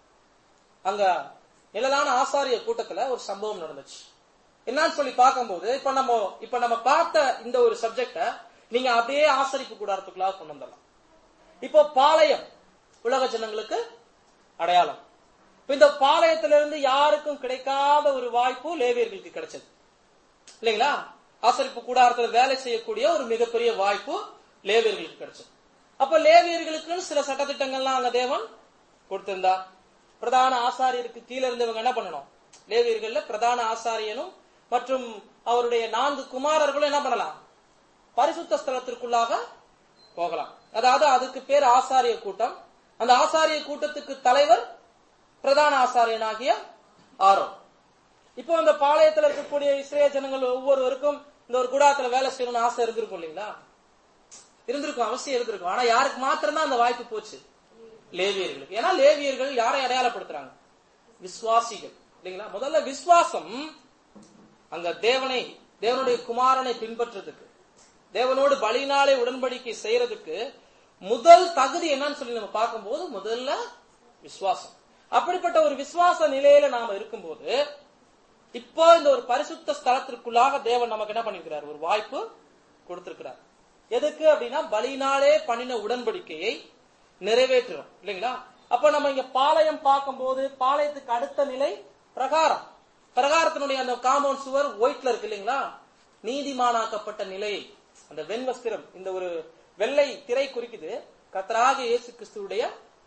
அங்க நிழலான ஆசாரிய கூட்டத்துல ஒரு சம்பவம் நடந்துச்சு என்னன்னு சொல்லி பார்க்கும்போது இப்ப நம்ம இப்ப நம்ம பார்த்த இந்த ஒரு சப்ஜெக்ட நீங்க அப்படியே ஆசரிப்பு கூடாரத்துக்குள்ளாக கொண்டு வந்துடலாம் இப்போ பாளையம் உலக ஜனங்களுக்கு அடையாளம் இப்ப இந்த பாளையத்திலிருந்து யாருக்கும் கிடைக்காத ஒரு வாய்ப்பு லேவியர்களுக்கு கிடைச்சது இல்லைங்களா ஆசரிப்பு கூடாரத்துல வேலை செய்யக்கூடிய ஒரு மிகப்பெரிய வாய்ப்பு லேவியர்களுக்கு கிடைச்சது அப்ப லேவியர்களுக்குன்னு சில சட்டத்திட்டங்கள்லாம் அங்க தேவன் கொடுத்திருந்தார் பிரதான ஆசாரியருக்கு கீழே இருந்தவங்க என்ன பண்ணணும் லேவியர்கள்ல பிரதான ஆசாரியனும் மற்றும் அவருடைய நான்கு குமாரர்களும் என்ன பண்ணலாம் பரிசுத்த ஸ்தலத்திற்குள்ளாக போகலாம் அதாவது அதுக்கு பேர் ஆசாரிய கூட்டம் அந்த ஆசாரிய கூட்டத்துக்கு தலைவர் பிரதான ஆசாரியனாகிய ஆரோன் இப்போ இந்த பாளையத்துல இருக்கக்கூடிய இஸ்ரேல் ஜனங்கள் ஒவ்வொருவருக்கும் இந்த ஒரு குடாத்துல வேலை செய்யணும்னு ஆசை இருந்திருக்கும் இல்லைங்களா இருந்திருக்கும் அவசியம் இருந்திருக்கும் ஆனா யாருக்கு மாத்திரம்தான் அந்த வாய்ப்பு போச்சு லேவியர்களுக்கு ஏன்னா லேவியர்கள் யாரை அடையாளப்படுத்துறாங்க விசுவாசிகள் இல்லைங்களா முதல்ல விசுவாசம் அங்க தேவனை தேவனுடைய குமாரனை பின்பற்றதுக்கு தேவனோடு பலினாலே உடன்படிக்கை செய்யறதுக்கு முதல் தகுதி என்னன்னு சொல்லி நம்ம பார்க்கும்போது முதல்ல விசுவாசம் அப்படிப்பட்ட ஒரு விசுவாச நிலையில நாம இருக்கும்போது இப்போ இந்த ஒரு பரிசுத்த ஸ்தலத்திற்குள்ளாக தேவன் நமக்கு என்ன பண்ணிருக்கிறார் ஒரு வாய்ப்பு கொடுத்திருக்கிறார் எதுக்கு அப்படின்னா பலினாலே பண்ணின உடன்படிக்கையை நிறைவேற்றுறோம் இல்லைங்களா அப்ப நம்ம இங்க பாளையம் பார்க்கும்போது பாளையத்துக்கு அடுத்த நிலை பிரகாரம் பிரகாரத்தினுடைய அந்த காம்பவுண்ட் சுவர் ஒயிட்ல இருக்கு இல்லைங்களா நீதிமானாக்கப்பட்ட நிலையை அந்த வெண்வஸ்திரம் இந்த ஒரு வெள்ளை திரை குறிக்குது கத்தராக இயேசு கிறிஸ்துவுடைய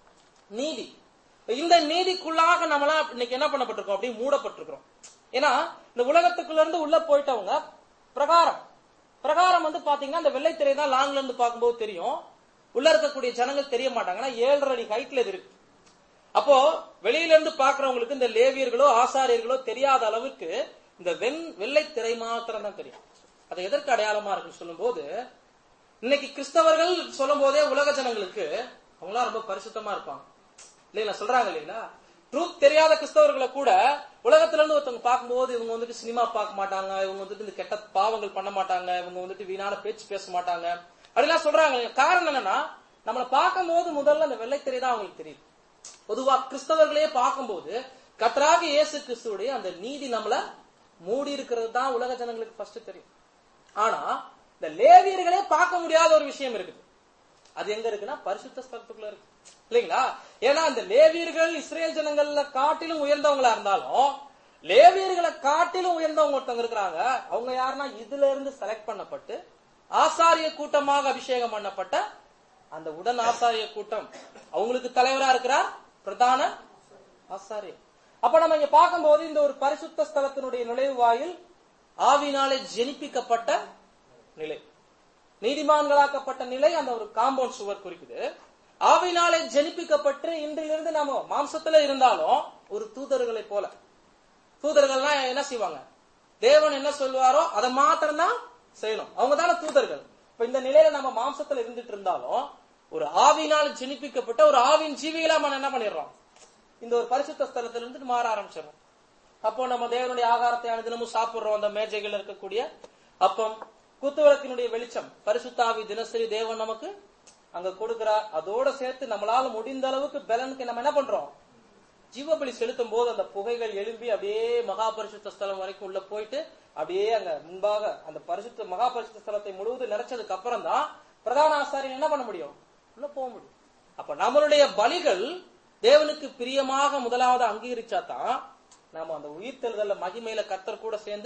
நீதி இந்த நீதிக்குள்ளாக நம்மளாம் இன்னைக்கு என்ன பண்ணப்பட்டிருக்கோம் அப்படியே மூடப்பட்டிருக்கிறோம் ஏன்னா இந்த உலகத்துக்குள்ள இருந்து உள்ள போயிட்டவங்க பிரகாரம் பிரகாரம் வந்து பாத்தீங்கன்னா அந்த வெள்ளை திரை தான் லாங்ல இருந்து பார்க்கும்போது தெரியும் உள்ள இருக்கக்கூடிய ஜனங்கள் தெரிய மாட்டாங்க ஆனா ஏழரை அடி ஹைட்ல இது இருக்கு அப்போ வெளியில இருந்து பாக்குறவங்களுக்கு இந்த லேவியர்களோ ஆசாரியர்களோ தெரியாத அளவுக்கு இந்த வெண் வெள்ளை திரை மாத்திரம் தான் தெரியும் அது எதற்கு அடையாளமா இருக்குன்னு சொல்லும்போது இன்னைக்கு கிறிஸ்தவர்கள் சொல்லும் போதே உலக ஜனங்களுக்கு அவங்களாம் ரொம்ப பரிசுத்தமா இருப்பாங்க இல்லைங்களா சொல்றாங்க இல்லைங்களா ட்ரூத் தெரியாத கிறிஸ்தவர்களை கூட உலகத்துல இருந்து ஒருத்தவங்க பார்க்கும்போது இவங்க வந்துட்டு சினிமா பார்க்க மாட்டாங்க இவங்க வந்துட்டு இந்த கெட்ட பாவங்கள் பண்ண மாட்டாங்க இவங்க வந்துட்டு வீணான பேச்சு பேச மாட்டாங்க அப்படிலாம் சொல்றாங்க காரணம் என்னன்னா நம்மளை பார்க்கும்போது முதல்ல அந்த வெள்ளைத்திரை தான் அவங்களுக்கு தெரியுது பொதுவா கிறிஸ்தவர்களே பார்க்கும்போது கத்தராக இயேசு கிறிஸ்துவுடைய அந்த நீதி நம்மள மூடி இருக்கிறது தான் உலக ஜனங்களுக்கு ஃபர்ஸ்ட் தெரியும் ஆனா இந்த லேவியர்களே பார்க்க முடியாத ஒரு விஷயம் இருக்குது அது எங்க இருக்குன்னா பரிசுத்த ஸ்தலத்துக்குள்ள இருக்கு இல்லைங்களா ஏன்னா அந்த லேவியர்கள் இஸ்ரேல் ஜனங்கள்ல காட்டிலும் உயர்ந்தவங்களா இருந்தாலும் லேவியர்களை காட்டிலும் உயர்ந்தவங்க ஒருத்தவங்க இருக்கிறாங்க அவங்க யாருன்னா இதுல இருந்து செலக்ட் பண்ணப்பட்டு ஆசாரிய கூட்டமாக அபிஷேகம் பண்ணப்பட்ட அந்த உடன் ஆசாரிய கூட்டம் அவங்களுக்கு தலைவரா இருக்கிறார் பிரதான ஆசாரியர் அப்ப நம்ம இங்க பார்க்கும்போது இந்த ஒரு பரிசுத்த ஸ்தலத்தினுடைய நுழைவு வாயில் ஆவினாலே ஜெனிப்பிக்கப்பட்ட நிலை நீதிமான்களாக்கப்பட்ட நிலை அந்த ஒரு காம்பவுண்ட் சுவர் குறிக்குது ஆவினாலே ஜெனிப்பிக்கப்பட்டு இன்றிலிருந்து நாம மாம்சத்துல இருந்தாலும் ஒரு தூதர்களை போல தூதர்கள்லாம் என்ன செய்வாங்க தேவன் என்ன சொல்வாரோ அதை மாத்திரம் தான் செய்யணும் அவங்க தானே தூதர்கள் இப்ப இந்த நிலையில நம்ம மாம்சத்துல இருந்துட்டு இருந்தாலும் ஒரு ஆவினால் ஜெனிப்பிக்கப்பட்ட ஒரு ஆவின் ஜீவிகளா நம்ம என்ன பண்ணிடுறோம் இந்த ஒரு பரிசுத்த ஸ்தலத்துல இருந்து மாற ஆரம்பிச்சிடறோம் அப்போ நம்ம தேவனுடைய ஆகாரத்தை அனுதினமும் சாப்பிடுறோம் அந்த மேஜைகள் இருக்கக்கூடிய அப்பம் குத்துவிளக்கினுடைய வெளிச்சம் பரிசுத்தாவி தினசரி தேவன் நமக்கு அங்க கொடுக்கிறார் அதோட சேர்த்து நம்மளால முடிந்த அளவுக்கு பலனுக்கு நம்ம என்ன பண்றோம் ஜீவபலி செலுத்தும் போது அந்த புகைகள் எழும்பி அப்படியே மகா பரிசுத்த ஸ்தலம் வரைக்கும் உள்ள போயிட்டு அப்படியே அங்க முன்பாக அந்த பரிசுத்த மகா பரிசுத்த ஸ்தலத்தை முழுவதும் நிறைச்சதுக்கு அப்புறம் தான் பிரதான ஆசாரியன் என்ன பண்ண முடியும் உள்ள போக முடியும் அப்ப நம்மளுடைய பலிகள் தேவனுக்கு பிரியமாக முதலாவது அங்கீகரிச்சா தான் நாம அந்த உயிர்த்தெழுதல்ல மகிமையில கர்த்தர் கூட சேர்ந்து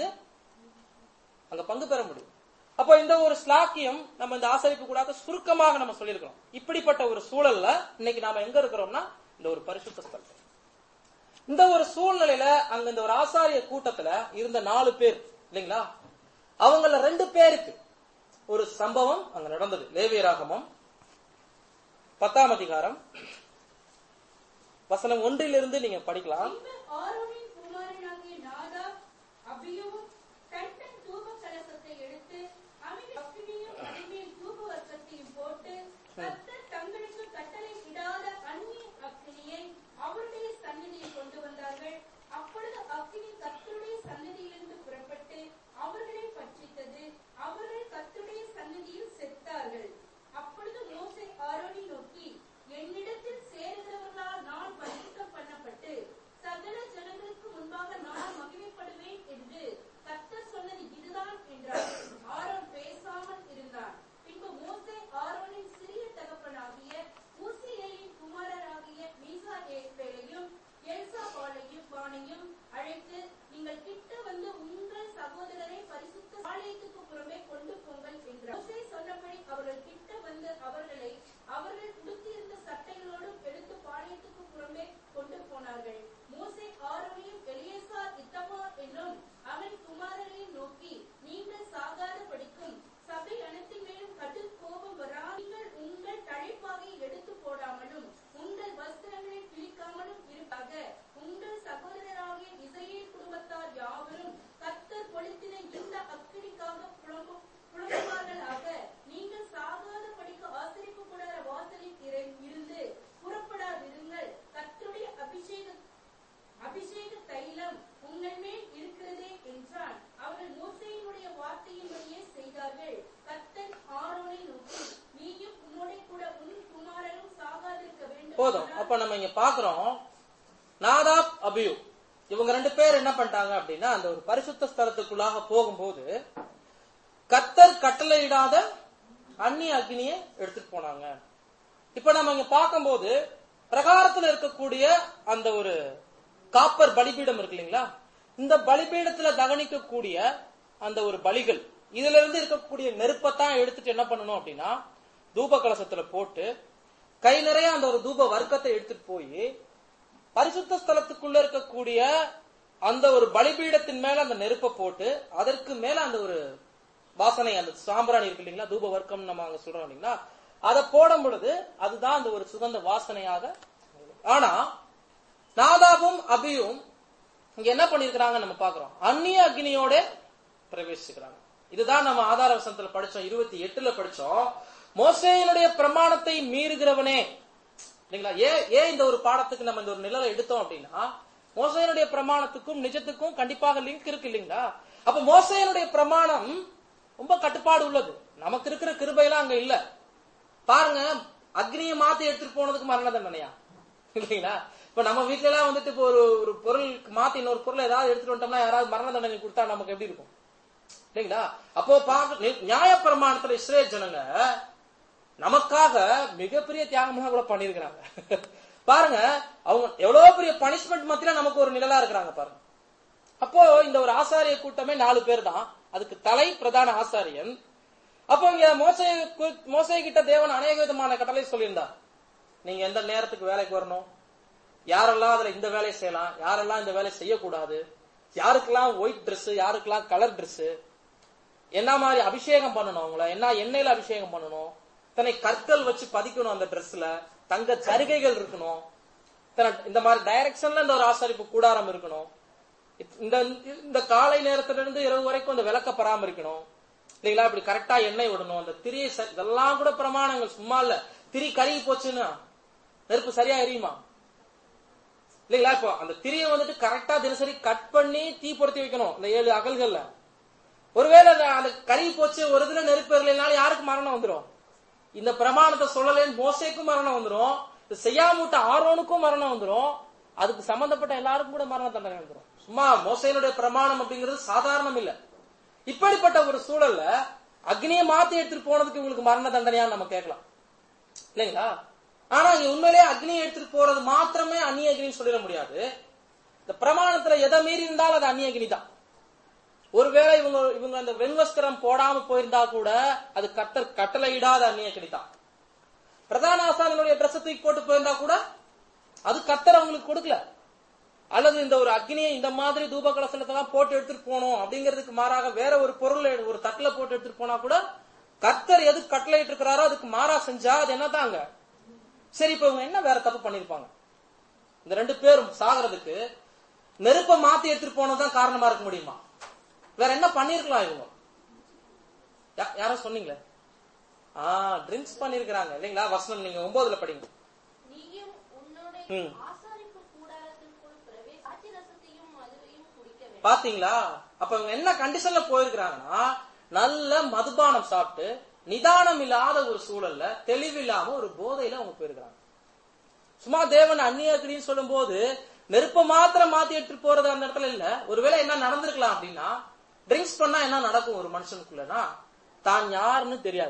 அங்க பங்கு பெற முடியும் அப்போ இந்த ஒரு ஸ்லாக்கியம் நம்ம இந்த ஆசரிப்பு கூடாத சுருக்கமாக நம்ம சொல்லியிருக்கிறோம் இப்படிப்பட்ட ஒரு சூழல்ல இன்னைக்கு நாம எங்க இருக்கிறோம்னா இந்த ஒரு பரிசுத்த ஸ்தலம் இந்த ஒரு சூழ்நிலையில அங்க இந்த ஒரு ஆசாரிய கூட்டத்துல இருந்த நாலு பேர் இல்லைங்களா அவங்கள ரெண்டு பேருக்கு ஒரு சம்பவம் அங்க நடந்தது லேவியராகமம் பத்தாம் அதிகாரம் வசனம் ஒன்றிலிருந்து நீங்க படிக்கலாம் பின்பு ஆரோனின் குமாரனாகிய நாதாப், அபியூவும் தன் தன் தூபக் கலசத்தை எடுத்து அவைகள் அக்கினியும் அதின்மேல் தூபவர்க்கத்தையும் போட்டு கர்த்தர் தங்களுக்கு கட்டளை இடாத அந்நிய அக்கினியை அவருடைய போதும் அப்ப நம்ம இங்க பாக்குறோம் நாதாப் அபியு இவங்க ரெண்டு பேர் என்ன பண்ணிட்டாங்க அப்படின்னா அந்த ஒரு பரிசுத்த ஸ்தலத்துக்குள்ளாக போகும்போது கத்தர் கட்டளையிடாத அந்நிய அக்னியை எடுத்துட்டு போனாங்க இப்ப நம்ம இங்க பார்க்கும்போது பிரகாரத்துல இருக்கக்கூடிய அந்த ஒரு காப்பர் பலிபீடம் இருக்கு இல்லைங்களா இந்த பலிபீடத்துல தகனிக்கக்கூடிய அந்த ஒரு பலிகள் இதுல இருந்து இருக்கக்கூடிய நெருப்பத்தான் எடுத்துட்டு என்ன பண்ணணும் அப்படின்னா தூப கலசத்துல போட்டு கை நிறைய அந்த ஒரு தூப வர்க்கத்தை எடுத்துட்டு போய் பரிசுத்த ஸ்தலத்துக்குள்ள இருக்கக்கூடிய அந்த ஒரு பலிபீடத்தின் மேல அந்த நெருப்பை போட்டு அதற்கு மேல அந்த ஒரு வாசனை அந்த சாம்பிராணி இருக்கு இல்லைங்களா தூப வர்க்கம் நம்ம அங்க சொல்றோம் இல்லைங்களா அதை போடும் பொழுது அதுதான் அந்த ஒரு சுகந்த வாசனையாக ஆனா நாதாபும் அபியும் இங்க என்ன பண்ணிருக்கிறாங்க நம்ம பாக்குறோம் அந்நிய அக்னியோட பிரவேசிக்கிறாங்க இதுதான் நம்ம ஆதார வசனத்துல படிச்சோம் இருபத்தி எட்டுல படிச்சோம் மோசேயினுடைய பிரமாணத்தை மீறுகிறவனே இல்லைங்களா ஏன் ஏன் இந்த ஒரு பாடத்துக்கு நம்ம இந்த ஒரு நிழலை எடுத்தோம் அப்படின்னா மோசையனுடைய பிரமாணத்துக்கும் நிஜத்துக்கும் கண்டிப்பாக லிங்க் இருக்கு இல்லைங்களா அப்ப மோசையனுடைய பிரமாணம் ரொம்ப கட்டுப்பாடு உள்ளது நமக்கு இருக்கிற கிருபையெல்லாம் அங்க இல்ல பாருங்க அக்னியை மாத்தி எடுத்துட்டு போனதுக்கு மரண தண்டனையா இல்லைங்களா இப்ப நம்ம வீட்ல எல்லாம் வந்துட்டு இப்போ ஒரு ஒரு பொருள் மாத்தி இன்னொரு பொருள் ஏதாவது எடுத்துட்டு வந்துட்டோம்னா யாராவது மரண தண்டனை கொடுத்தா நமக்கு எப்படி இருக்கும் இல்லைங்களா அப்போ பாக்க நியாய பிரமாணத்துல இஸ்ரேல் ஜனங்க நமக்காக மிகப்பெரிய தியாகமாக கூட பண்ணிருக்கிறாங்க பாருங்க அவங்க எவ்வளவு பெரிய பனிஷ்மெண்ட் மத்தியில நமக்கு ஒரு நிழலா இருக்கிறாங்க பாருங்க அப்போ இந்த ஒரு ஆசாரிய கூட்டமே நாலு பேர் தான் அதுக்கு தலை பிரதான ஆசாரியன் அப்போ இங்க மோசை மோசை கிட்ட தேவன் அநேக விதமான கட்டளை சொல்லியிருந்தார் நீங்க எந்த நேரத்துக்கு வேலைக்கு வரணும் யாரெல்லாம் அதுல இந்த வேலையை செய்யலாம் யாரெல்லாம் இந்த வேலையை செய்யக்கூடாது யாருக்கெல்லாம் ஒயிட் Dress யாருக்கெல்லாம் கலர் Dress என்ன மாதிரி அபிஷேகம் பண்ணணும் அவங்கள என்ன எண்ணெயில அபிஷேகம் பண்ணணும் தன்னை கற்கள் வச்சு பதிக்கணும் அந்த Dressல தங்க சரிகைகள் இருக்கணும் தன- இந்த மாதிரி டைரக்ஷன்ல இந்த ஒரு ஆசரிப்பு கூடாரம் இருக்கணும் இந்த இந்த காலை நேரத்துல இருந்து இரவு வரைக்கும் அந்த விளக்க பராமரிக்கணும் இல்லைங்களா இப்படி கரெக்டா எண்ணெய் விடணும் அந்த திரியை ச- இதெல்லாம் கூட பிரமாணங்கள் சும்மா இல்ல திரி கருகி போச்சுன்னா நெருப்பு சரியா எரியுமா இல்லைங்களா இப்போ அந்த திரியை வந்துட்டு கரெக்டா தினசரி கட் பண்ணி தீ பொருத்தி வைக்கணும் இந்த ஏழு அகல்கள்ல ஒருவேளை அந்த- அந்த கருகி போச்சு ஒரு இதுல நெருப்பு எரியலைனாலும் யாருக்கு மரணம் வந்துரும் இந்த பிரமாணத்தை சொல்லலேன்னு மோசேக்கும் மரணம் வந்துரும் இது செய்யாம விட்ட ஆரோனுக்கும் மரணம் வந்துரும் அதுக்கு சம்பந்தப்பட்ட எல்லாருக்கும் கூட மரண தண்டனை வந்துரும் சும்மா மோசையினுடைய பிரமாணம் அப்படிங்கிறது சாதாரணம் இல்ல இப்படிப்பட்ட ஒரு சூழல்ல அக்னியை மாத்தி எடுத்துட்டு போனதுக்கு இவங்களுக்கு மரண தண்டனையா நம்ம கேட்கலாம் இல்லைங்களா ஆனா இங்க உண்மையிலேயே அக்னியை எடுத்துட்டு போறது மாத்திரமே அந்நிய அக்னின்னு சொல்லிட முடியாது இந்த பிரமாணத்துல எதை மீறி இருந்தாலும் அது அந்நிய அக்னி தான் ஒருவேளை இவங்க இவங்க அந்த வெண்வஸ்திரம் போடாம போயிருந்தா கூட அது கத்தர் கட்டளையிடாத அந்நிய அக்னி தான் பிரதான ஆசாரியனுடைய ட்ரெஸ் தூக்கி போட்டு போயிருந்தா கூட அது கத்தர் அவங்களுக்கு கொடுக்கல அல்லது இந்த ஒரு அக்னியை இந்த மாதிரி தூப கலசலத்தெல்லாம் போட்டு எடுத்துட்டு போகணும் அப்படிங்கிறதுக்கு மாறாக வேற ஒரு பொருள் ஒரு தட்டுல போட்டு எடுத்துட்டு போனா கூட கத்தர் எது கட்டளையிட்டு இருக்கிறாரோ அதுக்கு மாறா செஞ்சா அது என்னதாங்க சரி இப்ப இவங்க என்ன வேற தப்பு பண்ணிருப்பாங்க இந்த ரெண்டு பேரும் சாகிறதுக்கு நெருப்பை மாத்தி எடுத்துட்டு போனதுதான் காரணமா இருக்க முடியுமா வேற என்ன பண்ணிருக்கலாம் இவங்க யா- யாரோ சொன்னீங்களே ஆ ட்ரிங்க்ஸ் பண்ணிருக்கிறாங்க இல்லைங்களா வசனம் நீங்க ஒன்பதுல படிங்க நீயும் உன்னுடைய ம். ஆசாரிப்பு கூடாரத்திற்குள் பிரவேசி ரசத்தையும் மதுவையும் குடிக்க வேண்டும் பாத்தீங்களா அப்ப இவங்க என்ன கண்டிஷன்ல போயிருக்கிறாங்கன்னா நல்ல மதுபானம் சாப்பிட்டு நிதானம் இல்லாத ஒரு சூழல்ல தெளிவில்லாம ஒரு போதையில அவங்க போயிருக்கிறாங்க சும்மா தேவன் அந்நிய அக்னின்னு சொல்லும் போது நெருப்ப மாத்திரம் மாத்தி எடுத்துட்டு போறது அந்த இடத்துல இல்ல ஒருவேளை என்ன நடந்திருக்கலாம் அப்படின்னா ட்ரிங்க்ஸ் பண்ணா என்ன நடக்கும் ஒரு மனுஷனுக்குள்ளனா தான் யாருன்னு தெரியாது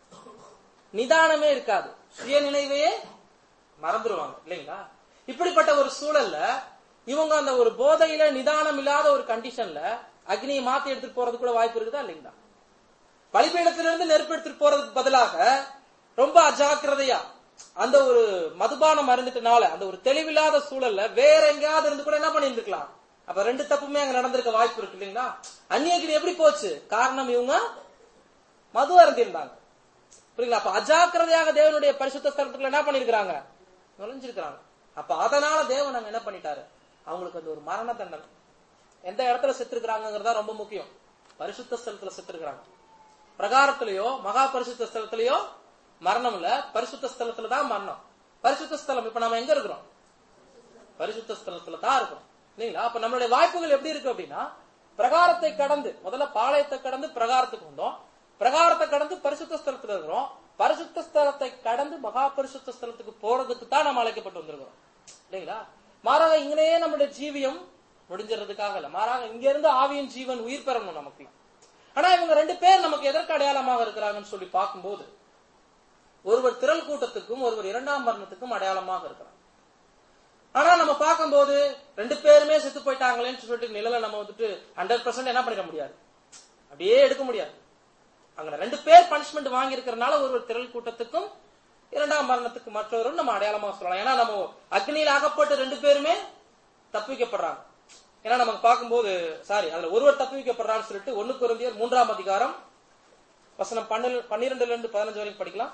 நிதானமே இருக்காது சுய நினைவையே மறந்துருவாங்க இல்லைங்களா இப்படிப்பட்ட ஒரு சூழல்ல இவங்க அந்த ஒரு போதையில நிதானம் இல்லாத ஒரு கண்டிஷன்ல அக்னியை மாத்தி எடுத்துட்டு போறது கூட வாய்ப்பு இருக்குதா இல்லைங்களா பலிபீடத்திலிருந்து நெருப்பு எடுத்துட்டு போறதுக்கு பதிலாக ரொம்ப அஜாக்கிரதையா அந்த ஒரு மதுபானம் மருந்துட்டனால அந்த ஒரு தெளிவில்லாத சூழல்ல வேற எங்கேயாவது இருந்து கூட என்ன பண்ணிருந்துக்கலாம் அப்ப ரெண்டு தப்புமே அங்க நடந்திருக்க வாய்ப்பு இருக்கு இல்லைங்களா அந்நியகிரி எப்படி போச்சு காரணம் இவங்க மது அருந்திருந்தாங்க புரியுங்களா அப்ப அஜாக்கிரதையாக தேவனுடைய பரிசுத்த ஸ்தலத்துக்குள்ள என்ன பண்ணிருக்கிறாங்க நுழைஞ்சிருக்கிறாங்க அப்ப அதனால தேவன் அங்க என்ன பண்ணிட்டாரு அவங்களுக்கு அந்த ஒரு மரண தண்டனை எந்த இடத்துல செத்துருக்காங்கிறதா ரொம்ப முக்கியம் பரிசுத்த ஸ்தலத்துல செத்துருக்காங்க பிரகாரத்திலேயோ மகா பரிசுத்த ஸ்தலத்திலேயோ மரணம் இல்ல பரிசுத்த ஸ்தலத்துல தான் மரணம் பரிசுத்த ஸ்தலம் இப்ப நம்ம எங்க இருக்கிறோம் பரிசுத்த ஸ்தலத்துல தான் இருக்கிறோம் இல்லைங்களா அப்ப நம்மளுடைய வாய்ப்புகள் எப்படி இருக்கு அப்படின்னா பிரகாரத்தை கடந்து முதல்ல பாளையத்தை கடந்து பிரகாரத்துக்கு வந்தோம் பிரகாரத்தை கடந்து பரிசுத்த ஸ்தலத்துல இருக்கிறோம் பரிசுத்த ஸ்தலத்தை கடந்து மகா பரிசுத்த ஸ்தலத்துக்கு போறதுக்கு தான் நம்ம அழைக்கப்பட்டு வந்திருக்கிறோம் இல்லைங்களா மாறாக இங்கனே நம்மளுடைய ஜீவியம் முடிஞ்சிறதுக்காக இல்ல மாறாக இங்க இருந்து ஆவியின் ஜீவன் உயிர் பெறணும் நமக்கு ஆனா இவங்க ரெண்டு பேர் நமக்கு எதற்கு அடையாளமாக இருக்கிறாங்கன்னு சொல்லி பார்க்கும்போது ஒருவர் திரள் கூட்டத்துக்கும் ஒருவர் இரண்டாம் மரணத்துக்கும் அடையாளமாக இருக்கிறார் ஆனா நம்ம பார்க்கும்போது ரெண்டு பேருமே செத்து போயிட்டாங்களேன்னு சொல்லிட்டு நிழலை நம்ம வந்துட்டு ஹண்ட்ரட் பர்சன்ட் என்ன பண்ணிட முடியாது அப்படியே எடுக்க முடியாது அங்க ரெண்டு பேர் பனிஷ்மெண்ட் வாங்கி இருக்கிறனால ஒருவர் திரள் கூட்டத்துக்கும் இரண்டாம் மரணத்துக்கு மற்றவரும் நம்ம அடையாளமாக சொல்லலாம் ஏன்னா நம்ம அக்னியில் அகப்பட்டு ரெண்டு பேருமே தப்பிக்கப்படுறாங்க ஏன்னா நமக்கு பார்க்கும்போது சாரி அதுல ஒருவர் தப்பிக்கப்படுறான்னு சொல்லிட்டு ஒண்ணு குருந்தியர் மூன்றாம் அதிகாரம் வசனம் பன்னிர- பன்னிரெண்டுல இருந்து பதினஞ்சு வரைக்கும் படிக்கலாம்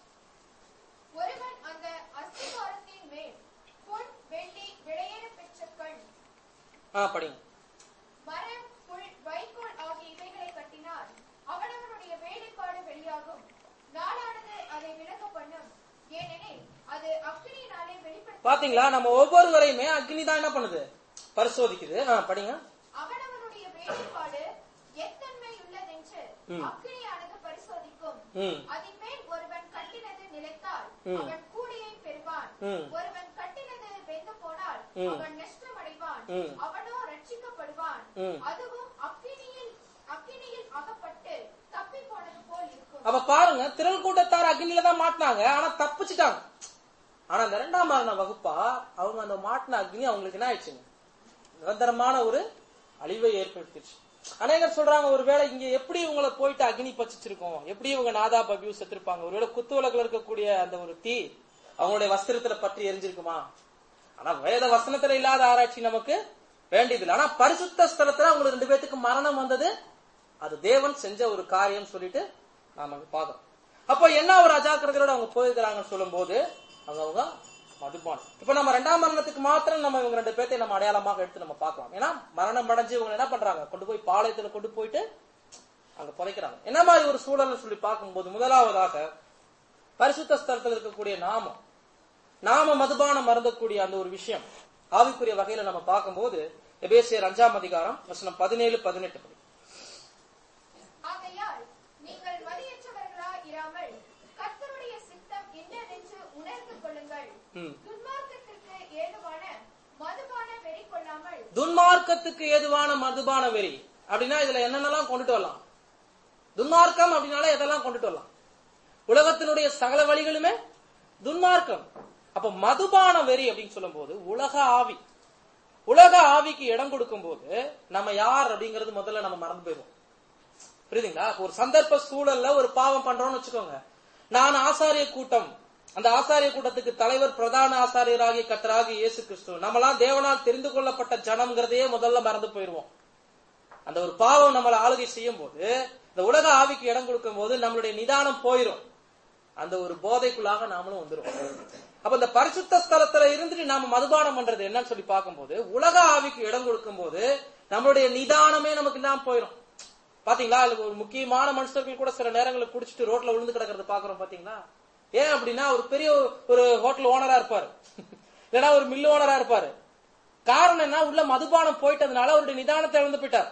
ஒருவன் அந்த அஸ்திவாரத்தின் மேல் பொன் வெள்ளி விளையேற பெற்ற கண் ஆ படிங்க மரம் புல் வைக்கோல் ஆகிய இவைகளை கட்டினார் அவனவனுடைய வேலைப்பாடு வெளியாகும் நாளானது அதை விலக பண்ணும் ஏனெனில் அது அக்கினியினாலே வெளிப்படுத்த பாத்தீங்களா நம்ம ஒவ்வொருவரையுமே அக்னி தான் என்ன பண்ணுது பரிசோதிக்குது ஆ படிங்க அவனவனுடைய வேலைப்பாடு எத்தன்மை உள்ளதென்று ம். அக்கினியானது பரிசோதிக்கும் ம் அதின் மேல் ஒருவன் கட்டினது நிலைத்தால் ம். அவன் கூலியை பெறுவான் ம். ஒருவன் கட்டினது வெந்து போனால் ம். அவன் நஷ்டமடைவான் ம். அவனோ ரட்சிக்கப்படுவான் ம். அதுவும் அக்கினியில் அக்கினியில் அகப்பட்டு தப்பி போனது போல் இருக்கும் அப்ப பாருங்க திரள் கூட்டத்தார் அக்னியில தான் மாட்டினாங்க ஆனா தப்பிச்சுட்டாங்க ஆனா அந்த இரண்டாம் மரண வகுப்பா அவங்க அந்த மாட்டின அக்னி அவங்களுக்கு என்ன ஆயிடுச்சுங்க நிரந்தரமான ஒரு அழிவை ஏற்படுத்திடுச்சு அநேகர் சொல்றாங்க ஒருவேளை இங்க எப்படி இவங்களை போயிட்டு அக்னி பச்சிச்சிருக்கோம் எப்படி இவங்க நாதா பபியூ செத்துருப்பாங்க ஒருவேளை குத்து விளக்குல இருக்கக்கூடிய அந்த ஒரு தீ அவங்களுடைய வஸ்திரத்துல பற்றி எரிஞ்சிருக்குமா ஆனா வேத வசனத்துல இல்லாத ஆராய்ச்சி நமக்கு வேண்டியதில்லை ஆனா பரிசுத்த ஸ்தலத்துல அவங்களுக்கு ரெண்டு பேத்துக்கு மரணம் வந்தது அது தேவன் செஞ்ச ஒரு காரியம் சொல்லிட்டு நாம அங்க பாக்குறோம் அப்போ என்ன ஒரு அஜாக்கிரதையோட அவங்க போயிருக்கிறாங்கன்னு சொல்லும்போது அவங்க அவங்க மதுபானம் இப்ப நம்ம ரெண்டாம் மரணத்துக்கு மாத்திரம் நம்ம இவங்க ரெண்டு பேர்த்தையும் நம்ம அடையாளமாக எடுத்து நம்ம பார்க்கலாம் ஏன்னா மரணம் அடைஞ்சு இவங்க என்ன பண்றாங்க கொண்டு போய் பாளையத்துல கொண்டு போயிட்டு அங்க புதைக்கிறாங்க என்ன மாதிரி ஒரு சூழல்னு சொல்லி பார்க்கும்போது முதலாவதாக பரிசுத்த ஸ்தலத்தில் இருக்கக்கூடிய நாமம் நாம மதுபானம் மருந்தக்கூடிய அந்த ஒரு விஷயம் ஆவிக்குரிய வகையில நம்ம பார்க்கும்போது எபேசியர் அஞ்சாம் அதிகாரம் வசனம் பதினேழு பதினெட்டு படி ஆகையால் நீங்கள் மதியற்றவர்களா இராமல் கர்த்தருடைய சித்தம் என்னவென்று உணர்ந்து கொள்ளுங்கள் ம். துன்மார்க்கத்திற்கு ஏதுவான மதுபான வெறி கொள்ளாமல் துன்மார்க்கத்துக்கு ஏதுவான மதுபான வெறி அப்படின்னா இதுல என்னென்னலாம் கொண்டுட்டு வரலாம் துன்மார்க்கம் அப்படின்னால எதெல்லாம் கொண்டுட்டு வரலாம் உலகத்தினுடைய சகல வழிகளுமே துன்மார்க்கம் அப்ப மதுபான வெறி அப்படின்னு சொல்லும்போது உலக ஆவி உலக ஆவிக்கு இடம் கொடுக்கும்போது நம்ம யார் அப்படிங்கறது முதல்ல நம்ம மறந்து போயிடுவோம் புரியுதுங்களா அப்ப ஒரு சந்தர்ப்ப சூழல்ல ஒரு பாவம் பண்றோம்னு வச்சுக்கோங்க நான் ஆசாரிய கூட்டம் அந்த ஆசாரிய கூட்டத்துக்கு தலைவர் பிரதான ஆசாரியராகிய கத்தராகிய இயேசு கிறிஸ்து நம்மளாம் தேவனால் தெரிந்து கொள்ளப்பட்ட ஜனம்ங்கிறதையே முதல்ல மறந்து போயிருவோம் அந்த ஒரு பாவம் நம்மளை ஆளுகை செய்யும் போது இந்த உலக ஆவிக்கு இடம் கொடுக்கும் போது நம்மளுடைய நிதானம் போயிரும் அந்த ஒரு போதைக்குள்ளாக நாமளும் வந்துரும் அப்ப இந்த பரிசுத்த ஸ்தலத்துல இருந்துட்டு நாம மதுபானம் பண்றது என்னன்னு சொல்லி பார்க்கும்போது உலக ஆவிக்கு இடம் கொடுக்கும் போது நம்மளுடைய நிதானமே நமக்கு இல்லாம போயிரும் பாத்தீங்களா அதுல ஒரு முக்கியமான மனுஷர்கள் கூட சில நேரங்களில் குடிச்சிட்டு ரோட்ல விழுந்து கிடக்கிறத பாக்குறோம் பாத்தீங்களா ஏன் அப்படின்னா ஒரு பெரிய ஒரு- ஒரு ஹோட்டல் ஓனரா இருப்பாரு இல்லைன்னா ஒரு மில் ஓனரா இருப்பாரு காரணம் என்ன உள்ள மதுபானம் போயிட்டதுனால அவருடைய நிதானத்தை இழந்து போயிட்டார்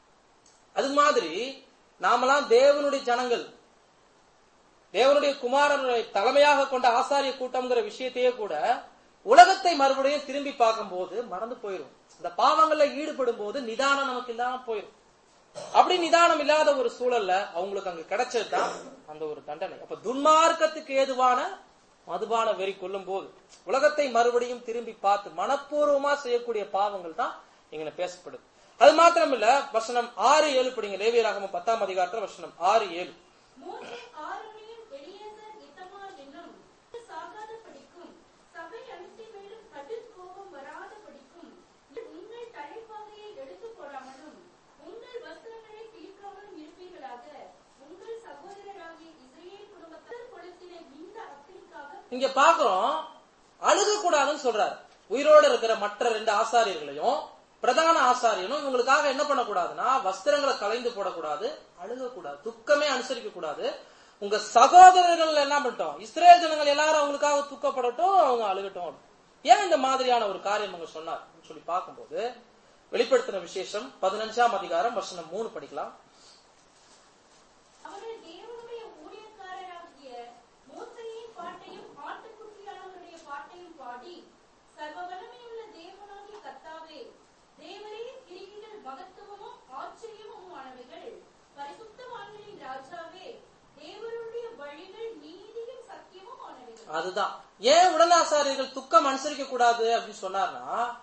அது மாதிரி நாமெல்லாம் தேவனுடைய ஜனங்கள் தேவனுடைய குமாரனுடைய தலைமையாக கொண்ட ஆசாரிய கூட்டம்ங்கிற விஷயத்தையே கூட உலகத்தை மறுபடியும் திரும்பி பார்க்கும்போது மறந்து போயிரும் இந்த பாவங்கள்ல ஈடுபடும் போது நிதானம் நமக்கு இல்லாம போயிரும் அப்படி நிதானம் இல்லாத ஒரு சூழல்ல அவங்களுக்கு அங்க கிடைச்சதுதான் அந்த ஒரு தண்டனை அப்ப துன்மார்க்கத்துக்கு ஏதுவான மதுபான வெறி கொள்ளும் போது உலகத்தை மறுபடியும் திரும்பி பார்த்து மனப்பூர்வமா செய்யக்கூடிய பாவங்கள் தான் இங்க பேசப்படுது அது மாத்திரம் இல்ல வசனம் ஆறு ஏழு படிங்க லேவியராகமம் பத்தாம் அதிகாரத்துல வசனம் ஆறு ஏழு மோசே ஆரோனையும் எலியேசர் இத்தமார் என்னும் சாகாத படிக்கும் சபை அனைத்தின் மேலும் கடும் கோபம் வராத படிக்கும் உங்கள் தலைப்பாகையை எடுத்து போடாமலும் உங்கள் வஸ்திரங்களை கிழிக்காமலும் இருப்பீர்களாக உங்கள் சகோதரராகிய இஸ்ரேல் குடும்பத்தார் கொடுத்தின இந்த அக்கினிக்காக இங்க பாக்குறோம் அழுக கூடாதுன்னு சொல்றாரு உயிரோடு இருக்கிற மற்ற ரெண்டு ஆசாரியர்களையும் பிரதான ஆசாரியனும் இவங்களுக்காக என்ன பண்ணக்கூடாதுன்னா வஸ்திரங்களை கலைந்து போடக்கூடாது அழுக கூடாது துக்கமே அனுசரிக்க கூடாது உங்க சகோதரர்கள் என்ன பண்ணிட்டோம் இஸ்ரேல் ஜனங்கள் எல்லாரும் அவங்களுக்காக துக்கப்படட்டும் அவங்க அழுகட்டும் ஏன் இந்த மாதிரியான ஒரு காரியம் அவங்க சொன்னார் சொல்லி பார்க்கும்போது வெளிப்படுத்தின விசேஷம் பதினஞ்சாம் அதிகாரம் வசனம் மூணு படிக்கலாம் அவர்கள் தேவனுடைய ஊழியக்காரராகிய அதுதான் ஏன் உடனாசாரியர்கள் துக்கம் அனுசரிக்க கூடாது அப்படின்னு சொன்னார்னா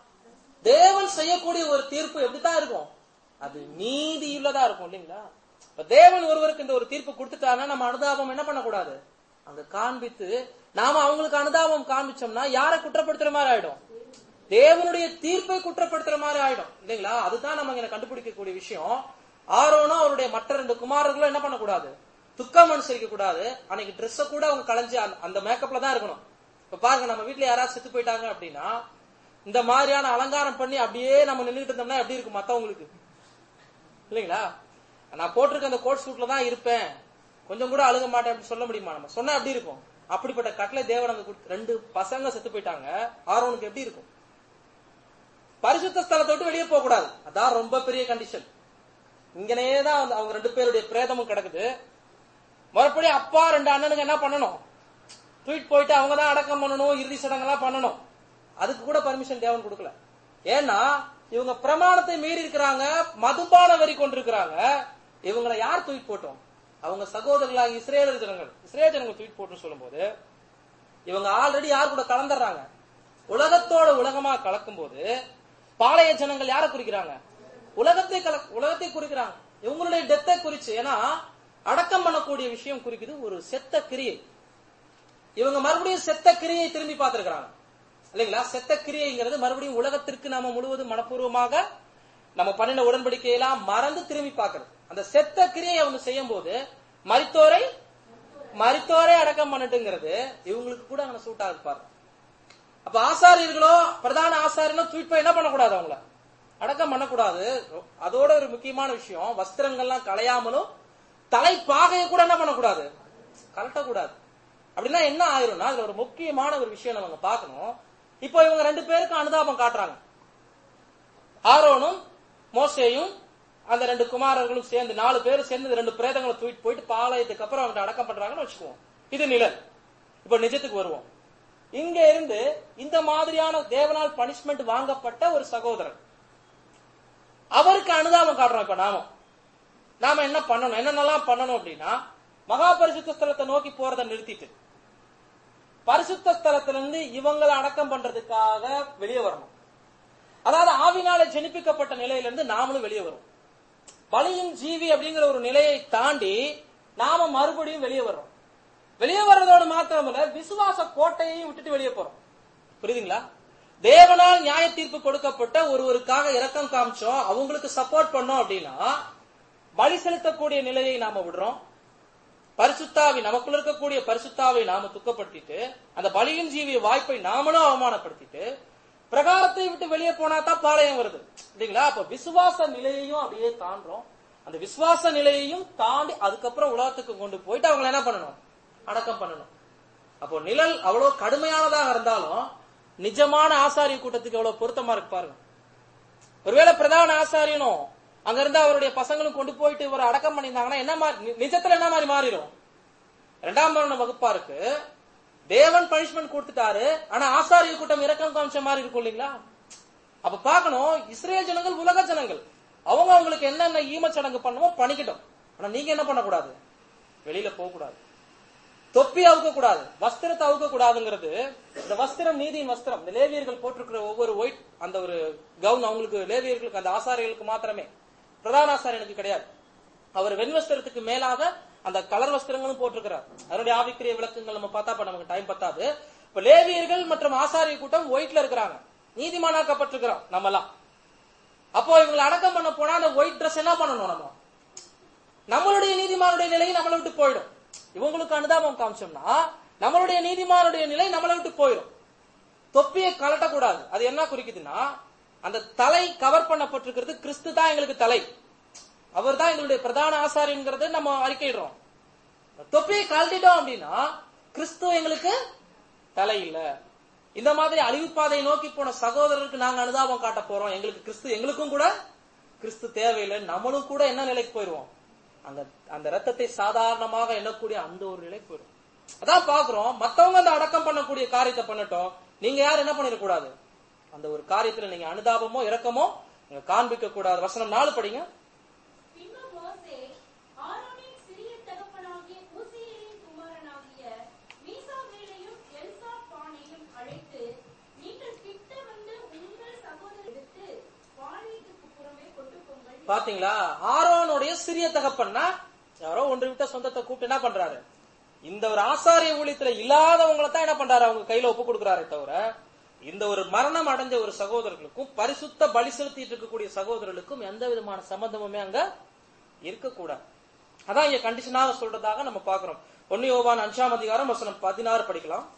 தேவன் செய்யக்கூடிய ஒரு தீர்ப்பு எப்படித்தான் இருக்கும் அது நீதியுள்ளதா இருக்கும் இல்லைங்களா இப்ப தேவன் ஒருவருக்கு இந்த ஒரு தீர்ப்பு கொடுத்துட்டாருன்னா நம்ம அனுதாபம் என்ன பண்ணக்கூடாது அங்க காண்பித்து நாம அவங்களுக்கு அனுதாபம் காண்பிச்சோம்னா யாரை குற்றப்படுத்துற மாதிரி ஆயிடும் தேவனுடைய தீர்ப்பை குற்றப்படுத்துற மாதிரி ஆயிடும் இல்லைங்களா அதுதான் நம்ம இங்க கண்டுபிடிக்கக்கூடிய விஷயம் ஆரோனும் அவருடைய மற்ற ரெண்டு குமாரர்களும் என்ன பண்ணக்கூடாது துக்கம் அனுசரிக்க கூடாது அன்னைக்கு ட்ரெஸ்ஸ கூட அவங்க களைஞ்சு அந்த- அந்த மேக்கப்ல தான் இருக்கணும் இப்ப பாருங்க நம்ம வீட்ல யாராவது செத்து போயிட்டாங்க அப்படின்னா இந்த மாதிரியான அலங்காரம் பண்ணி அப்படியே நம்ம நின்றுட்டு இருந்தோம்னா எப்படி இருக்கும் மத்தவங்களுக்கு இல்லைங்களா நான் போட்டிருக்க அந்த கோட் சூட்ல தான் இருப்பேன் கொஞ்சம் கூட அழுக மாட்டேன் அப்படின்னு சொல்ல முடியுமா நம்ம சொன்னா எப்படி இருக்கும் அப்படிப்பட்ட கட்டளை தேவன் அங்க கொடுத்து- ரெண்டு பசங்க செத்து போயிட்டாங்க ஆரோனுக்கு எப்படி இருக்கும் பரிசுத்த ஸ்தலத்தை விட்டு வெளியே போக கூடாது அதான் ரொம்ப பெரிய கண்டிஷன் இங்கனே தான் வந்து அவங்க ரெண்டு பேருடைய பிரேதமும் கிடக்குது மறுபடியும் அப்பா ரெண்டு அண்ணனுங்க என்ன பண்ணணும் தூக்கிட்டு போயிட்டு அவங்க தான் அடக்கம் பண்ணணும் இறுதி சடங்கெல்லாம் பண்ணணும் அதுக்கு கூட பர்மிஷன் தேவன் கொடுக்கல ஏன்னா இவங்க பிரமாணத்தை மீறி இருக்கிறாங்க மதுபான வரி கொண்டிருக்கிறாங்க இவங்களை யார் தூக்கிட்டு போட்டோம் அவங்க சகோதரர்களாக இஸ்ரேலர் ஜனங்கள் இஸ்ரேல் ஜனங்கள் தூக்கிட்டு போட்டுன்னு சொல்லும்போது இவங்க ஆல்ரெடி யார் கூட கலந்துடுறாங்க உலகத்தோட உலகமா கலக்கும் போது பாளைய ஜனங்கள் யாரை குறிக்கிறாங்க உலகத்தை கல உலகத்தை குறிக்கிறாங்க இவங்களுடைய டெத்தை குறிச்சு ஏன்னா அடக்கம் பண்ணக்கூடிய விஷயம் குறிக்குது ஒரு செத்த கிரியை இவங்க மறுபடியும் செத்த கிரியை திரும்பி பார்த்திருக்கிறாங்க இல்லைங்களா செத்த கிரியைங்கிறது மறுபடியும் உலகத்திற்கு நாம முழுவதும் மனப்பூர்வமாக நம்ம பண்ணின உடன்படிக்கையெல்லாம் மறந்து திரும்பி பார்க்கிறது அந்த செத்த கிரியை அவங்க செய்யும் போது மரித்தோரை மரித்தோரை அடக்கம் பண்ணட்டுங்கிறது இவங்களுக்கு கூட அங்க சூட் ஆகுது பாருங்க அப்ப ஆசாரியர்களோ பிரதான ஆசாரியனோ தூக்கிட்டு போய் என்ன பண்ணக்கூடாது அவங்கள அடக்கம் பண்ணக்கூடாது அதோட ஒரு முக்கியமான விஷயம் வஸ்திரங்கள்லாம் களையாமலும் தலைப்பாகையை கூட என்ன பண்ணக்கூடாது கலட்டக்கூடாது அப்படின்னா என்ன ஆயிரும்னா அதுல ஒரு முக்கியமான ஒரு விஷயம் நம்ம பார்க்கணும் இப்போ இவங்க ரெண்டு பேருக்கும் அனுதாபம் காட்டுறாங்க ஆரோனும் மோசேயும் அந்த ரெண்டு குமாரர்களும் சேர்ந்து நாலு பேர் சேர்ந்து இந்த ரெண்டு பிரேதங்களை தூக்கிட்டு போயிட்டு பாளையத்துக்கு அப்புறம் அவங்க அடக்கம் பண்றாங்கன்னு வச்சுக்குவோம் இது நிழல் இப்ப நிஜத்துக்கு வருவோம் இங்க இருந்து இந்த மாதிரியான தேவனால் பனிஷ்மெண்ட் வாங்கப்பட்ட ஒரு சகோதரன் அவருக்கு அனுதாபம் காட்டுறோம் இப்ப நாம நாம என்ன பண்ணணும் என்னென்னலாம் பண்ணணும் அப்படின்னா மகா பரிசுத்த ஸ்தலத்தை நோக்கி போறதை நிறுத்திட்டு பரிசுத்த ஸ்தலத்திலிருந்து இவங்களை அடக்கம் பண்றதுக்காக வெளியே வரணும் அதாவது ஆவினால ஜெனிப்பிக்கப்பட்ட நிலையிலிருந்து நாமளும் வெளியே வரும் பலியின் ஜீவி அப்படிங்கிற ஒரு நிலையை தாண்டி நாம மறுபடியும் வெளியே வர்றோம் வெளியே வர்றதோடு மாத்திரமல்ல விசுவாச கோட்டையையும் விட்டுட்டு வெளியே போறோம் புரியுதுங்களா தேவனால் நியாய தீர்ப்பு கொடுக்கப்பட்ட ஒருவருக்காக இரக்கம் காமிச்சோம் அவங்களுக்கு சப்போர்ட் பண்ணோம் அப்படின்னா பலி செலுத்தக்கூடிய நிலையை நாம விடுறோம் பரிசுத்தாவி நமக்குள்ள இருக்கக்கூடிய பரிசுத்தாவை நாம துக்கப்படுத்திட்டு அந்த பலியின் ஜீவிய வாய்ப்பை நாமளும் அவமானப்படுத்திட்டு பிரகாரத்தை விட்டு வெளியே போனா தான் பாளையம் வருது இல்லைங்களா அப்ப விசுவாச நிலையையும் அப்படியே தாண்டோம் அந்த விசுவாச நிலையையும் தாண்டி அதுக்கப்புறம் உலகத்துக்கு கொண்டு போயிட்டு அவங்களை என்ன பண்ணணும் அடக்கம் பண்ணணும் அப்போ நிழல் அவ்வளவு கடுமையானதாக இருந்தாலும் நிஜமான ஆசாரிய கூட்டத்துக்கு எவ்வளவு பொருத்தமா இருக்கு பாருங்க ஒருவேளை பிரதான ஆசாரியனும் அங்க இருந்து அவருடைய பசங்களும் கொண்டு போயிட்டு இவரை அடக்கம் பண்ணியிருந்தாங்கன்னா என்ன மாதிரி நி- நிஜத்துல என்ன மாதிரி மாறிடும் இரண்டாம் மரண வகுப்பா இருக்கு தேவன் பனிஷ்மெண்ட் கொடுத்துட்டாரு ஆனா ஆசாரிய கூட்டம் இரக்கம் காமிச்ச மாதிரி இருக்கும் இல்லைங்களா அப்ப பார்க்கணும் இஸ்ரேல் ஜனங்கள் உலக ஜனங்கள் அவங்க அவங்களுக்கு என்னென்ன ஈமச்சடங்கு பண்ணுமோ பண்ணிக்கிட்டோம் ஆனா நீங்க என்ன பண்ணக்கூடாது வெளியில போக கூடாது தொப்பி அவுக்க கூடாது வஸ்திரத்தை அவுக்க கூடாதுங்கிறது இந்த வஸ்திரம் நீதியின் வஸ்திரம் இந்த லேவியர்கள் போட்டிருக்கிற ஒவ்வொரு ஒயிட் அந்த ஒரு கவுன் அவங்களுக்கு லேவியர்களுக்கு அந்த ஆசாரியர்களுக்கு மாத்திரமே பிரதான ஆசாரியனுக்கு கிடையாது அவர் வெண் வஸ்திரத்துக்கு மேலாக அந்த கலர் வஸ்திரங்களும் போட்டிருக்கிறார் அதனுடைய ஆவிக்குரிய விளக்கங்கள் நம்ம பார்த்தா இப்ப நமக்கு டைம் பத்தாது இப்ப லேவியர்கள் மற்றும் ஆசாரிய கூட்டம் ஒயிட்ல இருக்கிறாங்க நீதிமானாக்கப்பட்டிருக்கிறோம் நம்மலாம் அப்போ இவங்களை அடக்கம் பண்ண போனா அந்த ஒயிட் Dress என்ன பண்ணணும் நம்ம நம்மளுடைய நீதிமானுடைய நிலை நம்மளை விட்டு போயிடும் இவங்களுக்கு அனுதாபம் காமிச்சோம்னா நம்மளுடைய நீதிமானுடைய நிலை நம்மளை விட்டு போயிடும் தொப்பியை கலட்டக்கூடாது அது என்ன குறிக்குதுன்னா அந்த தலை கவர் பண்ணப்பட்டிருக்கிறது கிறிஸ்து தான் எங்களுக்கு தலை அவர் தான் எங்களுடைய பிரதான ஆசாரியங்கிறத நம்ம அறிக்கையிடுறோம் தொப்பியை கழட்டிட்டோம் அப்படின்னா கிறிஸ்து எங்களுக்கு தலை இல்ல இந்த மாதிரி அழிவுப்பாதை நோக்கி போன சகோதரருக்கு நாங்க அனுதாபம் காட்ட போறோம் எங்களுக்கு கிறிஸ்து எங்களுக்கும் கூட கிறிஸ்து தேவையில்லை நம்மளும் கூட என்ன நிலைக்கு போயிருவோம் அந்த அந்த ரத்தத்தை சாதாரணமாக எண்ணக்கூடிய அந்த ஒரு நிலைக்கு போயிடும் அதான் பாக்குறோம் மத்தவங்க அந்த அடக்கம் பண்ணக்கூடிய காரியத்தை பண்ணட்டும் நீங்க யாரும் என்ன பண்ணிடக்கூடாது அந்த ஒரு காரியத்துல நீங்க அனுதாபமோ இரக்கமோ நீங்க காண்பிக்க கூடாது வசனம் நாலு படிங்க பின்பு மோசே ஆரோனின் சிறிய தகப்பனாகிய ஊசியேலின் குமாரனாகிய மீசாவேலையும் பாத்தீங்களா ஆரோனுடைய சிறிய தகப்பன்னா யாரோ ஒன்று விட்ட சொந்தத்தை கூப்பிட்டு என்ன பண்றாரு இந்த ஒரு ஆசாரிய ஊழியத்துல இல்லாதவங்களை தான் என்ன பண்றாரு அவங்க கையில ஒப்பு கொடுக்குறாரே தவிர இந்த ஒரு மரணம் அடைஞ்ச ஒரு சகோதரர்களுக்கும் பரிசுத்த பலி செலுத்திட்டு இருக்கக்கூடிய சகோதரர்களுக்கும் எந்த விதமான சம்பந்தமுமே அங்க இருக்கக்கூடாது அதான் இங்க கண்டிஷனாக சொல்றதாக நம்ம பாக்குறோம் ஒன்னு யோவான் அஞ்சாம் அதிகாரம் வசனம் பதினாறு படிக்கலாம்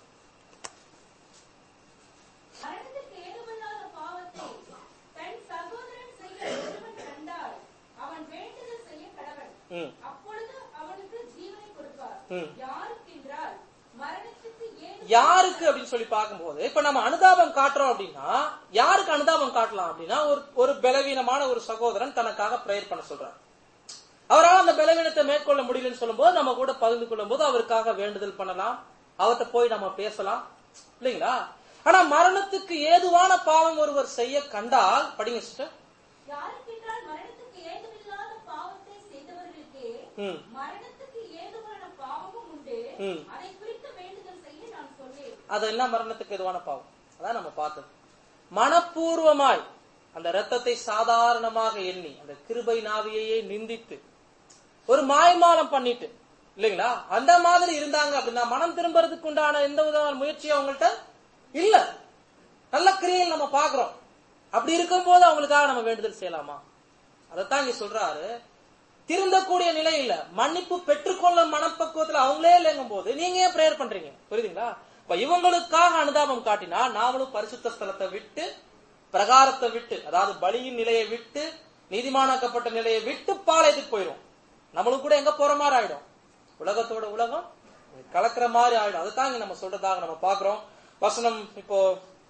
மரணத்துக்கு ஏதுமில்லாத பாவத்தை தன் சகோதரன் செய்ய ஒருவன் கண்டால் அவன் வேண்டுதல் செய்ய கடவன் ம் அப்பொழுது அவனுக்கு ஜீவனை கொடுப்பார் ம். யாருக்கென்றால் மரணத்துக்கு ஏது யாருக்கு அப்படின்னு சொல்லி பார்க்கும்போது இப்ப நம்ம அனுதாபம் காட்டுறோம் அப்படின்னா யாருக்கு அனுதாபம் காட்டலாம் அப்படின்னா ஒரு ஒரு பலவீனமான ஒரு சகோதரன் தனக்காக பிரேயர் பண்ண சொல்றார் அவரால் அந்த பலவீனத்தை மேற்கொள்ள முடியலன்னு சொல்லும்போது நம்ம கூட பகிர்ந்து கொள்ளும் போது அவருக்காக வேண்டுதல் பண்ணலாம் அவர்கிட்ட போய் நம்ம பேசலாம் இல்லைங்களா ஆனா மரணத்துக்கு ஏதுவான பாவம் ஒருவர் செய்ய கண்டால் படிங்க சிஸ்டர் யாருக்கென்றால் மரணத்துக்கு ஏதுமில்லாத பாவத்தை செய்தவர்களுக்கே ம் மரணத்துக்கு ஏதுவான பாவமும் உண்டு ம். அதை குறித்து வேண்டுதல் செய்ய நான் சொன்னேன் அது என்ன மரணத்துக்கு எதுவான பாவம் அதான் நம்ம பார்த்தது மனப்பூர்வமாய் அந்த ரத்தத்தை சாதாரணமாக எண்ணி அந்த கிருபை நாவியையே நிந்தித்து ஒரு மாய்மாலம் பண்ணிட்டு இல்லைங்களா அந்த மாதிரி இருந்தாங்க அப்படின்னா மனம் திரும்புறதுக்கு உண்டான எந்த விதமான முயற்சியும் அவங்கள்ட்ட இல்ல நல்ல கிரியைகள் நம்ம பாக்குறோம் அப்படி இருக்கும்போது அவங்களுக்காக நம்ம வேண்டுதல் செய்யலாமா அதைத்தான் இங்க சொல்றாரு திருந்தக்கூடிய நிலை இல்ல மன்னிப்பு பெற்றுக்கொள்ள மனப்பக்குவத்துல அவங்களே இல்லைங்கும் போது நீங்க ஏன் பிரேயர் பண்றீங்க புரியுதுங்களா இப்ப இவங்களுக்காக அனுதாபம் காட்டினா நாமளும் பரிசுத்த ஸ்தலத்தை விட்டு பிரகாரத்தை விட்டு அதாவது பலியின் நிலையை விட்டு நீதிமானாக்கப்பட்ட நிலையை விட்டு பாளையத்துக்கு போயிடும் நம்மளும் கூட எங்க போற மாதிரி ஆயிடும் உலகத்தோட உலகம் கலக்கிற மாதிரி ஆயிடும் அதுதான் இங்க நம்ம சொல்றதாக நம்ம பாக்குறோம் வசனம் இப்போ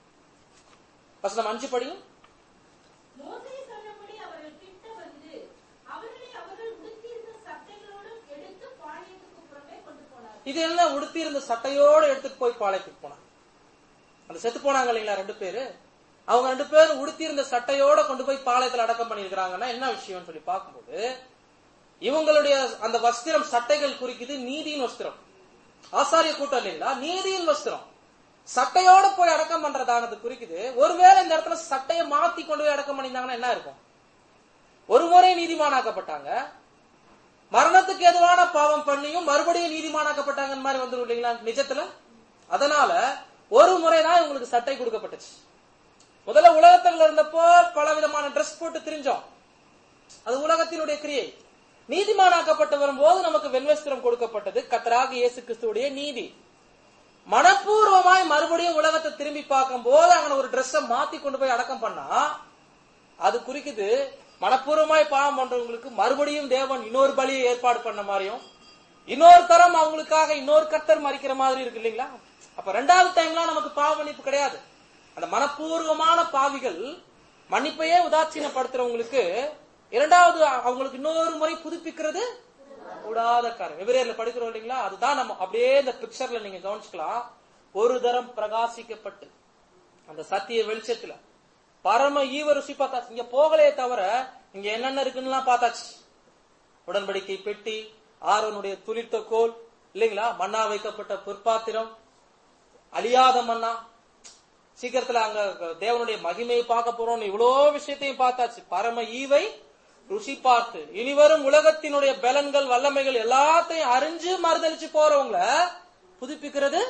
வசனம் அஞ்சு படியும் மோசே சொன்னபடி அவர்கள் கிட்ட வந்து அவர்களை அவர்கள் உடுத்தியிருந்த சட்டைகளோடும் எடுத்து பாளையத்துக்கு புறமே கொண்டு போனார்கள் இது என்ன உடுத்தி இருந்த சட்டையோட எடுத்துட்டு போய் பாளையத்துக்கு போனாங்க அந்த செத்து போனாங்க இல்லைங்களா ரெண்டு பேரு அவங்க ரெண்டு பேரும் உடுத்தி இருந்த சட்டையோட கொண்டு போய் பாளையத்துல அடக்கம் பண்ணிருக்கிறாங்கன்னா என்ன விஷயம்னு சொல்லி பார்க்கும்போது இவங்களுடைய அந்த வஸ்திரம் சட்டைகள் குறிக்குது நீதியின் வஸ்திரம் ஆசாரிய கூட்டம் இல்லைங்களா நீதியின் வஸ்திரம் சட்டையோட போய் அடக்கம் பண்றதானது குறிக்குது ஒருவேளை இந்த இடத்துல சட்டையை மாத்தி கொண்டு போய் அடக்கம் பண்ணியிருந்தாங்கன்னா என்ன இருக்கும் ஒரு முறை நீதிமானாக்கப்பட்டாங்க மரணத்துக்கு எதுவான பாவம் பண்ணியும் மறுபடியும் நீதிமானாக்கப்பட்டாங்கன்னு மாதிரி வந்துரும் இல்லைங்களா நிஜத்துல அதனால ஒரு முறைதான் இவங்களுக்கு சட்டை கொடுக்கப்பட்டுச்சு முதல்ல உலகத்துல இருந்தப்போ பல விதமான ட்ரெஸ் போட்டு திரிஞ்சோம் அது உலகத்தினுடைய கிரியை நீதிமானாக்கப்பட்டு வரும்போது நமக்கு வெண்வஸ்திரம் கொடுக்கப்பட்டது கத்தராக இயேசு கிறிஸ்துவுடைய நீதி மனப்பூர்வமாய் மறுபடியும் உலகத்தை திரும்பி பார்க்கும் போது அங்க ஒரு ட்ரெஸ்ஸை மாத்தி கொண்டு போய் அடக்கம் பண்ணா அது குறிக்குது மனப்பூர்வமாய் பாவம் பண்றவங்களுக்கு மறுபடியும் தேவன் இன்னொரு பலியை ஏற்பாடு பண்ண மாதிரியும் இன்னொரு தரம் அவங்களுக்காக இன்னொரு கர்த்தர் மறிக்கிற மாதிரி இருக்கு இல்லைங்களா அப்ப ரெண்டாவது டைம்லாம் நமக்கு பாவ மன்னிப்பு கிடையாது அந்த மனப்பூர்வமான பாவிகள் மன்னிப்பையே உதாசீனப்படுத்துறவங்களுக்கு இரண்டாவது அவங்களுக்கு இன்னொரு முறை புதுப்பிக்கிறது கூடாத காரியம் எபிரேயர்ல படிக்கிறோம் இல்லைங்களா அதுதான் நம்ம அப்படியே இந்த பிக்சர்ல நீங்க கவனிச்சுக்கலாம் ஒரு தரம் பிரகாசிக்கப்பட்டு அந்த சத்திய வெளிச்சத்துல பரம ஈவ ருசி பார்த்தாச்சு இங்க போகலையே தவிர இங்க என்னென்ன இருக்குன்னு பார்த்தாச்சு உடன்படிக்கை பெட்டி ஆரோனுடைய துளிர்த்த கோல் இல்லைங்களா மண்ணா வைக்கப்பட்ட பொற்பாத்திரம் அழியாத மண்ணா சீக்கிரத்துல அங்க தேவனுடைய மகிமையை பார்க்க போறோம் இவ்வளோ விஷயத்தையும் பார்த்தாச்சு பரம ஈவை ருசி பார்த்து இனிவரும் உலகத்தினுடைய பலன்கள் வல்லமைகள் எல்லாத்தையும் அறிஞ்சு மறுதளிச்சு போறவங்கள புதுப்பிக்கிறது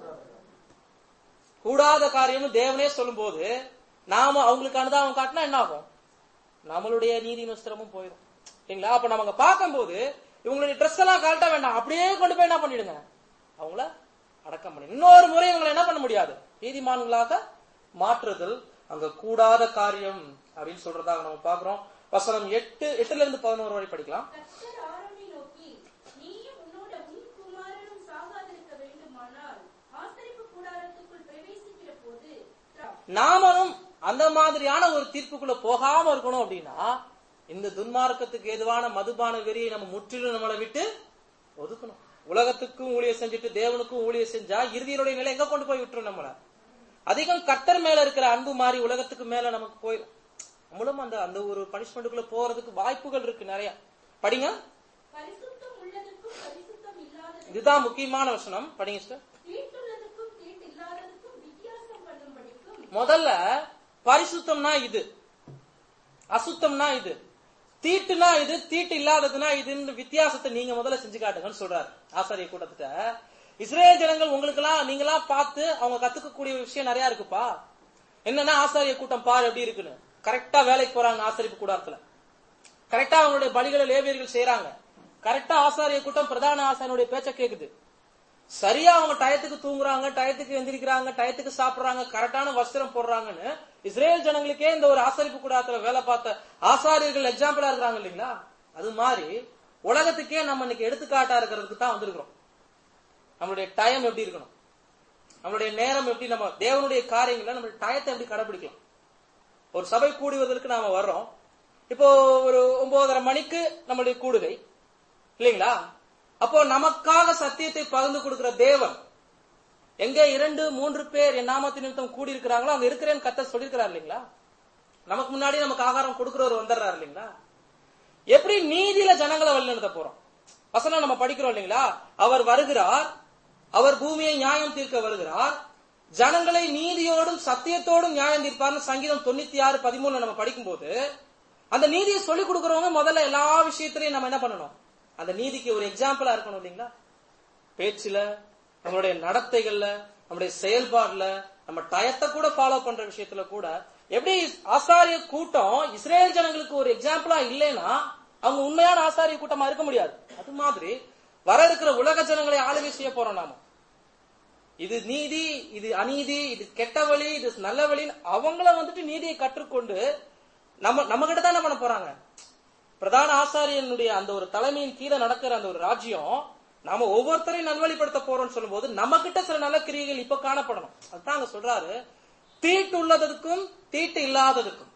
கூடாத காரியம்னு தேவனே சொல்லும்போது நாம அவங்களுக்கு அனுதாபம் காட்டினா என்ன ஆகும் நம்மளுடைய நீதி நுஸ்திரமும் போயிடும் சரிங்களா அப்ப நம்ம அங்க பார்க்கும்போது இவங்களுடைய ட்ரெஸ் எல்லாம் கழட்ட வேண்டாம் அப்படியே கொண்டு போய் என்ன பண்ணிடுங்க அவங்கள அடக்கம் பண்ணி இன்னொரு முறை இவங்களை என்ன பண்ண முடியாது நீதிமான்களாக மாற்றுதல் அங்க கூடாத காரியம் அப்படின்னு சொல்றதாக நம்ம பாக்குறோம் வசனம் எட்டு எட்டுல இருந்து பதினோரு வரை படிக்கலாம் கர்த்தர் ஆரோனை நோக்கி நீயும் உன்னோட உன் குமாரனும் சாகாதிருக்க வேண்டுமானால் ஆசரிப்பு கூடாரத்துக்குள் பிரவேசிக்கிற போது நாமளும் அந்த மாதிரியான ஒரு தீர்ப்புக்குள்ள போகாம இருக்கணும் அப்படின்னா இந்த துன்மார்க்கத்துக்கு ஏதுவான மதுபான வெறியை நம்ம முற்றிலும் நம்மளை விட்டு ஒதுக்கணும் உலகத்துக்கும் ஊழியர் செஞ்சுட்டு தேவனுக்கும் ஊழியர் செஞ்சா இறுதியினுடைய நிலை எங்க கொண்டு போய் விட்டுரும் நம்மள அதிகம் கர்த்தர் மேல இருக்கிற அன்பு மாறி உலகத்துக்கு மேல நமக்கு போயிடும் நம்மளும் அந்த அந்த ஒரு பனிஷ்மெண்ட்டுக்குள்ள போறதுக்கு வாய்ப்புகள் இருக்கு நிறைய படிங்க பரிசுத்தம் உள்ளதற்கும் பரிசுத்தம் இல்லாததுக்கும் இதுதான் முக்கியமான வசனம் படிங்க சார் தீட்டுள்ளதுக்கும் தீட்டு இல்லாததுக்கும் வித்தியாசம் பண்ணும்படிக்கும் முதல்ல பரிசுத்தம்னா இது அசுத்தம்னா இது தீட்டுனா இது தீட்டு இல்லாததுன்னா இதுன்னு வித்தியாசத்தை நீங்க முதல்ல செஞ்சு காட்டுங்கன்னு சொல்றாரு ஆசாரிய கூட்டத்திட்ட இஸ்ரேல் ஜனங்கள் உங்களுக்கெல்லாம் நீங்களாம் பார்த்து அவங்க கத்துக்கக்கூடிய விஷயம் நிறைய இருக்குப்பா என்னன்னா ஆசாரிய கூட்டம் பாரு எப்படி இருக்குன்னு கரெக்டா வேலைக்கு போறாங்க ஆசரிப்பு கூடாரத்துல கரெக்டா அவங்களுடைய பலிகளை லேவியர்கள் செய்யறாங்க கரெக்டா ஆசாரிய கூட்டம் பிரதான ஆசாரியனுடைய பேச்ச கேக்குது சரியா அவங்க டயத்துக்கு தூங்குறாங்க டயத்துக்கு எந்திரிக்கிறாங்க டயத்துக்கு சாப்பிடுறாங்க கரெக்டான வஸ்திரம் போடுறாங்கன்னு இஸ்ரேல் ஜனங்களுக்கே இந்த ஒரு ஆசாரிப்பு கூடாரத்துல வேலை பார்த்த ஆசாரியர்கள் எக்ஸாம்பிளா இருக்கிறாங்க இல்லைங்களா அது மாதிரி உலகத்துக்கே நம்ம இன்னைக்கு எடுத்துக்காட்டா இருக்கிறதுக்கு தான் வந்திருக்கிறோம் நம்மளுடைய டைம் எப்படி இருக்கணும் நம்மளுடைய நேரம் எப்படி நம்ம தேவனுடைய காரியங்களை நம்ம டயத்தை எப்படி கடைபிடிக்கலாம் ஒரு சபை கூடுவதற்கு நாம வர்றோம் இப்போ ஒரு ஒன்பதரை மணிக்கு நம்மளுடைய கூடுகை இல்லைங்களா அப்போ நமக்காக சத்தியத்தை பகிர்ந்து கொடுக்கிற தேவன் எங்க இரண்டு மூன்று பேர் என் நாமத்து நிமித்தம் கூடி இருக்கிறாங்களோ அங்க இருக்கிறேன்னு கத்த சொல்லியிருக்கிறார் இல்லைங்களா நமக்கு முன்னாடி நமக்கு ஆகாரம் கொடுக்கிறவர் வந்துடுறாரு இல்லைங்களா எப்படி நீதியில ஜனங்களை வழிநடத்த போறோம் வசனம் நம்ம படிக்கிறோம் இல்லைங்களா அவர் வருகிறார் அவர் பூமியை நியாயம் தீர்க்க வருகிறார் ஜனங்களை நீதியோடும் சத்தியத்தோடும் நியாயம் தீர்ப்பார்னு சங்கீதம் தொண்ணூத்தி ஆறு பதிமூணுல நம்ம படிக்கும்போது அந்த நீதியை சொல்லிக் கொடுக்கறவங்க முதல்ல எல்லா விஷயத்திலையும் நம்ம என்ன பண்ணணும் அந்த நீதிக்கு ஒரு எக்ஸாம்பிளா இருக்கணும் இல்லைங்களா பேச்சுல நம்மளுடைய நடத்தைகள்ல நம்மளுடைய செயல்பாடுல நம்ம டயத்தை கூட ஃபாலோ பண்ற விஷயத்துல கூட எப்படி ஆசாரிய கூட்டம் இஸ்ரேல் ஜனங்களுக்கு ஒரு எக்ஸாம்பிளா இல்லைன்னா அவங்க உண்மையான ஆசாரிய கூட்டமா இருக்க முடியாது அது மாதிரி வர இருக்கிற உலக ஜனங்களை ஆளுகை செய்ய போறோம் நாம இது நீதி இது அநீதி இது கெட்ட வழி இது நல்ல வழின்னு அவங்கள வந்துட்டு நீதியை கற்றுக்கொண்டு நம்ம நம்ம கிட்ட தான் என்ன பண்ண போறாங்க பிரதான ஆசாரியனுடைய அந்த ஒரு தலைமையின் கீழே நடக்கிற அந்த ஒரு ராஜ்யம் நாம ஒவ்வொருத்தரையும் நல்வழிப்படுத்த போறோம்னு சொல்லும்போது நம்ம கிட்ட சில நல்ல கிரியைகள் இப்ப காணப்படணும் அதுதான் அங்க சொல்றாரு தீட்டு உள்ளதற்கும் தீட்டு இல்லாததுக்கும்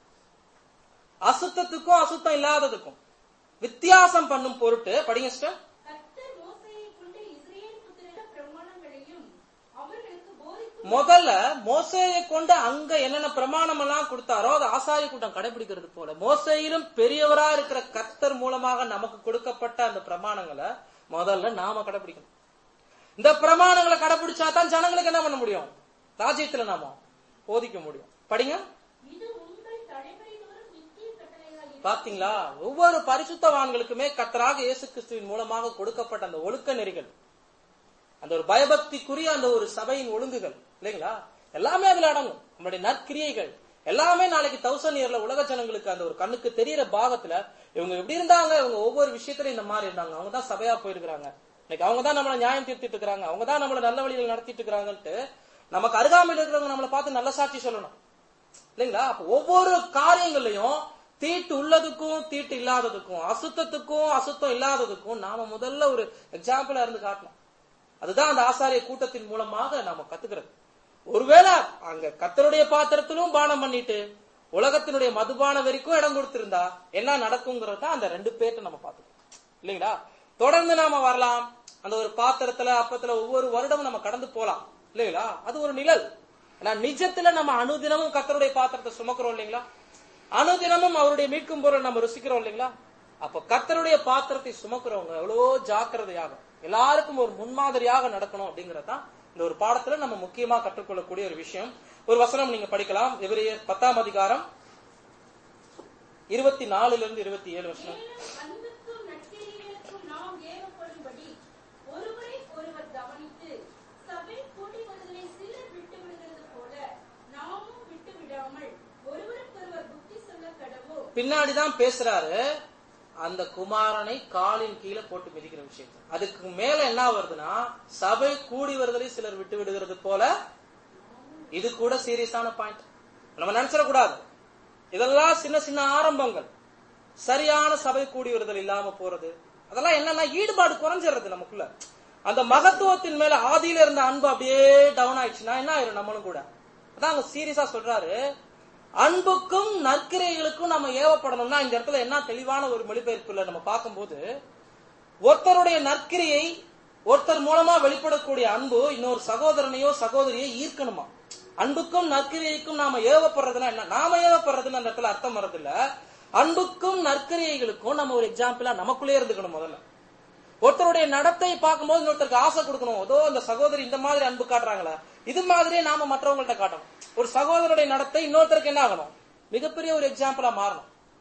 அசுத்தத்துக்கும் அசுத்தம் இல்லாததுக்கும் வித்தியாசம் பண்ணும் பொருட்டு படிங்க sister. கர்த்தர் மோசேயை கொண்டு இஸ்ரவேல் புத்திரரின் பிரமாணங்களையும் அவர்களுக்கு போதித்து முதல்ல மோசேயை கொண்டு அங்க என்னென்ன பிரமாணம் எல்லாம் கொடுத்தாரோ அது ஆசாரிய கூட்டம் கடைபிடிக்கிறது போல மோசையிலும் பெரியவரா இருக்கிற கர்த்தர் மூலமாக நமக்கு கொடுக்கப்பட்ட அந்த பிரமாணங்களை முதல்ல நாம கடைபிடிக்கணும் இந்த பிரமாணங்களை கடைபிடிச்சா தான் ஜனங்களுக்கு என்ன பண்ண முடியும் ராஜ்யத்துல நாம போதிக்க முடியும் படிங்க இது உங்கள் தலைமுறை தோறும் நித்திய கட்டளையாய் பாத்தீங்களா ஒவ்வொரு பரிசுத்தவான்களுக்குமே கர்த்தராக இயேசு கிறிஸ்துவின் மூலமாக கொடுக்கப்பட்ட அந்த ஒழுக்க நெறிகள் அந்த ஒரு பயபக்திக்குரிய அந்த ஒரு சபையின் ஒழுங்குகள் இல்லைங்களா எல்லாமே அதுல அடங்கும் நம்மளுடைய நற்கிரியைகள் எல்லாமே நாளைக்கு தௌசண்ட் இயர்ல உலக ஜனங்களுக்கு அந்த ஒரு கண்ணுக்கு தெரியற பாகத்துல இவங்க எப்படி இருந்தாங்க இவங்க ஒவ்வொரு விஷயத்திலும் இந்த மாதிரி இருந்தாங்க அவங்க தான் சபையா போயிருக்கிறாங்க இன்னைக்கு அவங்க தான் நம்மள நியாயம் தீர்த்திட்டு இருக்காங்க அவங்க தான் நம்மள நல்ல வழியில் நடத்திட்டு இருக்கிறாங்கன்ட்டு நமக்கு அருகாமையில் இருக்கிறவங்க நம்மளை பார்த்து நல்ல சாட்சி சொல்லணும் இல்லைங்களா அப்ப ஒவ்வொரு காரியங்களையும் தீட்டு உள்ளதுக்கும் தீட்டு இல்லாததுக்கும் அசுத்தத்துக்கும் அசுத்தம் இல்லாததுக்கும் நாம முதல்ல ஒரு எக்ஸாம்பிளா இருந்து காட்டணும் அதுதான் அந்த ஆசாரிய கூட்டத்தின் மூலமாக நாம கத்துக்கிறது ஒருவேளை அங்க கத்தருடைய பாத்திரத்திலும் பானம் பண்ணிட்டு உலகத்தினுடைய மதுபான வரைக்கும் இடம் கொடுத்திருந்தா என்ன நடக்குங்கிறது தான் அந்த ரெண்டு பேர்ட்ட நம்ம பார்த்துக்கணும் இல்லைங்களா தொடர்ந்து நாம வரலாம் அந்த ஒரு பாத்திரத்துல அப்பத்துல ஒவ்வொரு வருடமும் நம்ம கடந்து போலாம் இல்லைங்களா அது ஒரு நிழல் ஆனா நிஜத்துல நம்ம அனுதினமும் கத்தருடைய பாத்திரத்தை சுமக்கிறோம் இல்லைங்களா அனுதினமும் அவருடைய மீட்கும் பொருள் நம்ம ருசிக்கிறோம் இல்லைங்களா அப்ப கத்தருடைய பாத்திரத்தை சுமக்கிறவங்க எவ்வளவோ ஜாக்கிரதையாக எல்லாருக்கும் ஒரு முன்மாதிரியாக நடக்கணும் அப்படிங்கறதுதான் இந்த ஒரு பாடத்துல நம்ம முக்கியமா கற்றுக்கொள்ளக்கூடிய ஒரு விஷயம் ஒரு வசனம் நீங்க படிக்கலாம் எபிரேயர் பத்தாம் அதிகாரம் இருபத்தி நாலுல இருந்து இருபத்தி ஏழு வசனம் மேலும் அன்புக்கும் நற்கிரியைகளுக்கும் நாம் ஏவப்படும்படி ஒருவரை ஒருவர் கவனித்து சபை கூடி வருதலை சிலர் விட்டு விடுகிறது போல நாமும் விட்டு விடாமல் ஒருவருக்கொருவர் புத்தி சொல்ல கடவோ பின்னாடிதான் பேசுறாரு அந்த குமாரனை காலின் கீழே போட்டு மிதிக்கிற விஷயம் அதுக்கு மேல என்ன வருதுன்னா சபை கூடி வருதலை சிலர் விட்டு விடுகிறது போல இது கூட சீரியஸான பாயிண்ட் நம்ம நினைச்சிடக்கூடாது இதெல்லாம் சின்ன சின்ன ஆரம்பங்கள் சரியான சபை கூடி வருதல் இல்லாம போறது அதெல்லாம் என்னன்னா ஈடுபாடு குறைஞ்சிடுறது நமக்குள்ள அந்த மகத்துவத்தின் மேல ஆதியில இருந்த அன்பு அப்படியே டவுன் ஆயிடுச்சுன்னா என்ன ஆயிரும் நம்மளும் கூட அதான் அங்க சீரியஸா சொல்றாரு அன்புக்கும் நற்கிரைகளுக்கும் நம்ம ஏவப்படணும்னா இந்த இடத்துல என்ன தெளிவான ஒரு மொழிபெயர்ப்புல நம்ம பார்க்கும்போது ஒருத்தருடைய நற்கிரியை ஒருத்தர் மூலமா வெளிப்படக்கூடிய அன்பு இன்னொரு சகோதரனையோ சகோதரியோ ஈர்க்கணுமா அன்புக்கும் நற்கிரியைக்கும் நாம ஏவப்படுறதுன்னா என்ன நாம ஏவப்படுறதுன்னு அந்த இடத்துல அர்த்தம் வர்றது இல்ல அன்புக்கும் நற்கிரியைகளுக்கும் நம்ம ஒரு எக்ஸாம்பிளா நமக்குள்ளே இருந்துக்கணும் முதல்ல ஒருத்தருடைய நடத்தை பார்க்கும்போது இன்னொருத்தருக்கு ஆசை கொடுக்கணும் அதோ அந்த சகோதரி இந்த மாதிரி அன்பு காட்டுறாங்களா இது மாதிரியே நாம மற்றவங்கள்ட்ட காட்டணும் ஒரு சகோதரருடைய நடத்தை இன்னொருத்தருக்கு என்ன ஆகணும் மிகப்பெரிய ஒரு எக்ஸாம்பிளா மாறணும்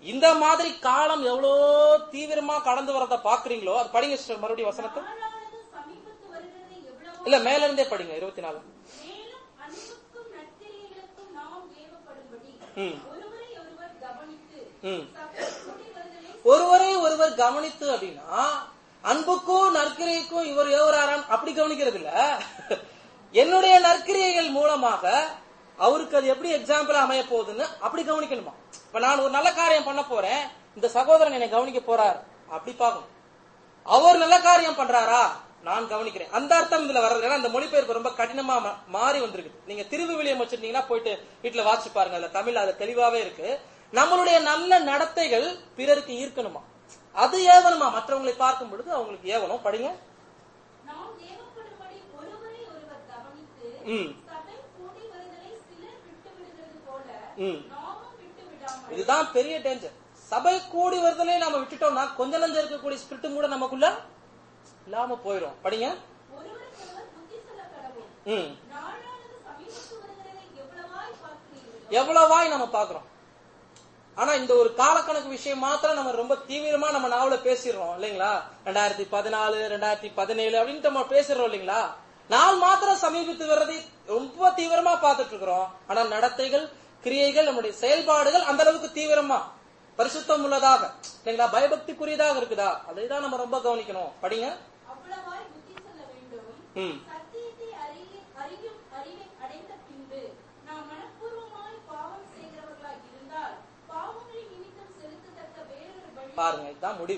இந்த மாதிரி காலம் எவ்வளோ தீவிரமா கடந்து வரத பாக்குறீங்களோ அது படிங்க sister, மறுபடியும் வசனத்தை நாளானது சமீபத்து வருகிறது எவ்வளவோ இல்ல மேல இருந்தே படிங்க இருபத்தி நாலு மேலும் அன்புக்கும் நற்கிரியைகளுக்கும் நாம் ஏவப்படும்படி ம். ஒருவரை ஒருவர் கவனித்து ம். சபை கூடி வருதலை ஒருவரை ஒருவர் கவனித்து அப்படின்னா அன்புக்கும் நற்கிரியைக்கும் இவர் ஏவுறாரான் அப்படி கவனிக்கிறது இல்ல என்னுடைய நற்கிரியைகள் மூலமாக அவருக்கு அது எப்படி எக்ஸாம்பிள் அமைய போகுதுன்னு அப்படி கவனிக்கணுமா இப்ப நான் ஒரு நல்ல காரியம் பண்ண போறேன் இந்த சகோதரன் என்னை கவனிக்க போறார் அப்படி பார்க்கணும் அவர் நல்ல காரியம் பண்றாரா நான் கவனிக்கிறேன் அந்த அர்த்தம் இதுல வர்றது ஏன்னா அந்த மொழிபெயர்ப்பு ரொம்ப கடினமா மா- மாறி வந்திருக்கு நீங்க திருவிவிலியம் வச்சிருந்தீங்கன்னா போயிட்டு வீட்டுல வாசிச்சு பாருங்க அதுல தமிழ் அது தெளிவாவே இருக்கு நம்மளுடைய நல்ல நடத்தைகள் பிறருக்கு ஈர்க்கணுமா அது ஏவணுமா மற்றவங்களை பார்க்கும் பொழுது அவங்களுக்கு ஏவணும் படிங்க நாம் ஏவப்படும்படி ஒருவரை ஒருவர் கவனித்து ம் சபை கூடி வருதலை சிலர் விட்டு விடுகிறது போல ம் நாமும் விட்டு விடாமல் இதுதான் பெரிய டேஞ்சர் சபை கூடி வருதலே நம்ம விட்டுட்டோம்னா கொஞ்ச நஞ்சம் இருக்கக்கூடிய ஸ்பிரிட்டும் கூட நமக்குள்ள இல்லாம போயிடும் படிங்க ஒருவருக்கொருவர் புத்தி சொல்ல கடவும் ம் நாளானது சமீபத்து வருகிறதை எவ்வளவாய் பார்க்கிறீர்கள் எவ்வளவாய் நம்ம பாக்குறோம் ஆனா இந்த ஒரு காலக்கணக்கு விஷயம் மாத்திரம் நம்ம ரொம்ப தீவிரமா நம்ம நாவல பேசிடுறோம் இல்லைங்களா ரெண்டாயிரத்தி பதினாலு ரெண்டாயிரத்தி பதினேழு அப்படின்னு நம்ம பேசிடுறோம் இல்லைங்களா நாள் மாத்திரம் சமீபத்து வர்றதை ரொம்ப தீவிரமா பார்த்துட்டு இருக்கிறோம் ஆனா நடத்தைகள் கிரியைகள் நம்முடைய செயல்பாடுகள் அந்த அளவுக்கு தீவிரமா பரிசுத்தம் உள்ளதாக இல்லைங்களா பயபக்திக்குரியதாக இருக்குதா அதை தான் நம்ம ரொம்ப கவனிக்கணும் படிங்க அவ்வளவாய் புத்தி சொல்ல வேண்டும் ம் சத்தியத்தை அறிய அறியும் அறிவை அடைந்த பின்பு நாம் மனப்பூர்வமாய் பாவம் செய்கிறவர்களாய் இருந்தால் பாவங்களின் நிமித்தம் செலுத்தத்தக்க வேறொரு பலி பாருங்க இதுதான் முடிவு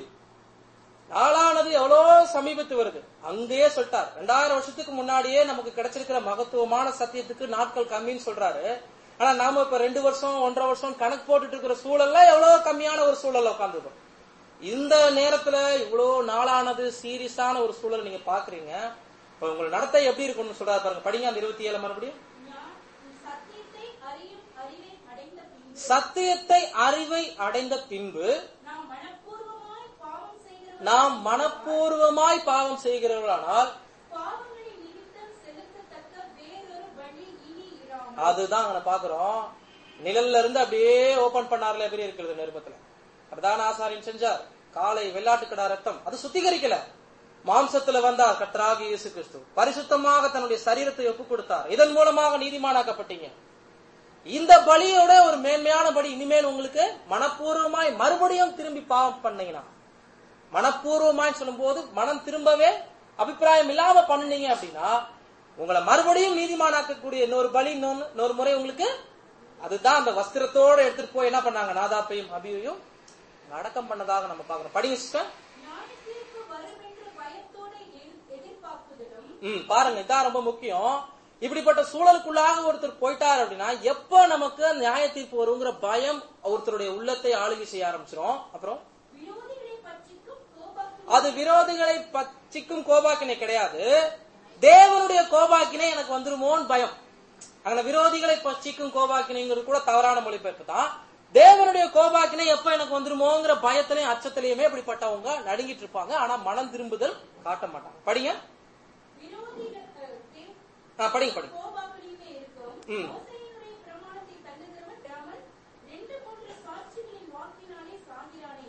நாளானது எவ்வளோ சமீபத்து வருது அங்கேயே சொல்லிட்டார் ரெண்டாயிரம் வருஷத்துக்கு முன்னாடியே நமக்கு கிடைச்சிருக்கிற மகத்துவமான சத்தியத்துக்கு நாட்கள் கம்மின்னு சொல்றாரு ஆனா நாம இப்ப ரெண்டு வருஷம் ஒன்றரை வருஷம் கணக்கு போட்டுட்டு இருக்கிற சூழல்ல எவ்வளவு கம்மியான ஒரு சூழல்ல உட்காந்துருக்கோம் இந்த நேரத்துல இவ்வளவு நாளானது சீரியஸான ஒரு சூழல் நீங்க பாக்குறீங்க இப்ப உங்களை நடத்தை எப்படி இருக்கும்னு சொல்றாரு பாருங்க படிங்க அந்த இருபத்தி ஏழு மறுபடியும் ஞா- சத்தியத்தை அறியும் அறிவை அடைந்த பின்பு சத்தியத்தை அறிவை அடைந்த பின்பு நாம் மனப்பூர்வமாய் பாவம் செய்கிறவர்கள் நாம் மனப்பூர்வமாய் பாவம் செய்கிறவர்களானால் பாவங்களின் நிமித்தம் செலுத்தத்தக்க வேறொரு பலி இனி இராமல் அதுதான் அங்க பாக்குறோம் நிழல்ல இருந்து அப்படியே ஓபன் பண்ணார்ல எப்படி இருக்கிறது நிருபத்துல பிரதான ஆசாரியன் செஞ்சார் காலை வெள்ளாட்டுக்கடா ரத்தம் அது சுத்திகரிக்கல மாம்சத்துல வந்தார் கர்த்தராகி இயேசு கிறிஸ்து பரிசுத்தமாக தன்னுடைய சரீரத்தை ஒப்பு கொடுத்தார் இதன் மூலமாக நீதிமானாக்கப்பட்டீங்க இந்த பலியோட ஒரு மேன்மையான பலி இனிமேல் உங்களுக்கு மனப்பூர்வமாய் மறுபடியும் திரும்பி பாவம் பண்ணீங்கன்னா மனப்பூர்வமாய் சொல்லும்போது மனம் திரும்பவே அபிப்பிராயம் இல்லாம பண்ணுனீங்க அப்படின்னா உங்களை மறுபடியும் நீதிமானாக்கக்கூடிய இன்னொரு பலி இன்னொன்னு இன்னொரு முறை உங்களுக்கு அதுதான் அந்த வஸ்திரத்தோட எடுத்துட்டு போய் என்ன பண்ணாங்க நாதாப்பையும் அபியையும் அடக்கம் பண்ணதாக நம்ம பாக்குறோம் படிங்க சிஸ்டர் நியாய தீர்ப்பு வரும் என்ற பயத்தோடு எதிர்- எதிர்பார்ப்புதலும் ம் பாருங்க இதான் ரொம்ப முக்கியம் இப்படிப்பட்ட சூழலுக்குள்ளாக ஒருத்தர் போயிட்டார் அப்படின்னா எப்ப நமக்கு நியாய தீர்ப்பு வருங்கிற பயம் ஒருத்தருடைய உள்ளத்தை ஆளுகை செய்ய ஆரம்பிச்சிரும் அப்புறம் விரோதிகளை பற்றிக்கும் கோபாக்கும் அது விரோதிகளை பச்சிக்கும் கோபாக்கினை கிடையாது தேவனுடைய கோபாக்கினை எனக்கு வந்துருமோன்னு பயம் அங்க விரோதிகளை பச்சிக்கும் கோபாக்கினைங்கிறது கூட தவறான மொழிபெயர்ப்பு தான் தேவனுடைய கோபாக்கினை எப்ப எனக்கு வந்துருமோங்கிற பயத்திலையும் அச்சத்திலையுமே இப்படிப்பட்டவங்க நடுங்கிட்டு இருப்பாங்க ஆனா மனம் திரும்புதல் காட்ட மாட்டாங்க படிங்க விரோதிகள் அஹ், தேவ- ஆ, படிங்க படிங்க கோபாக்குடியுமே இருக்கும் ம். மோசேயினுடைய பிரமாணத்தை தள்ளுகிறவன் ராமன் ரெண்டு மூன்று சாட்சிகளின் வாக்கினாலே சாகிறானே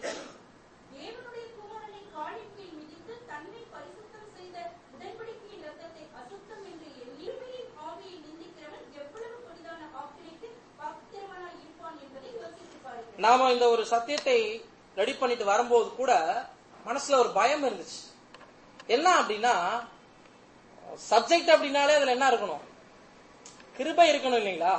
தேவனுடைய குமாரனை காலின் கீழ் மிதித்து தன்னை பரிசுத்தம் செய்த உடன்படிக்கையின் ரத்தத்தை அசுத்தம் என்று எண்ணி கிருபையின் ஆவியை நிந்திக்கிறவன் எவ்வளவு கொடிதான ஆக்கினைக்கு பாத்திரவனாய் இருப்பான் என்பதை யோசித்து பாருங்கள் நாம இந்த ஒரு சத்தியத்தை ரெடி பண்ணிட்டு வரும்போது கூட மனசுல ஒரு பயம் இருந்துச்சு என்ன அப்படின்னா சப்ஜெக்ட் அப்படின்னாலே அதுல என்ன இருக்கணும் கிருபை இருக்கணும் இல்லைங்களா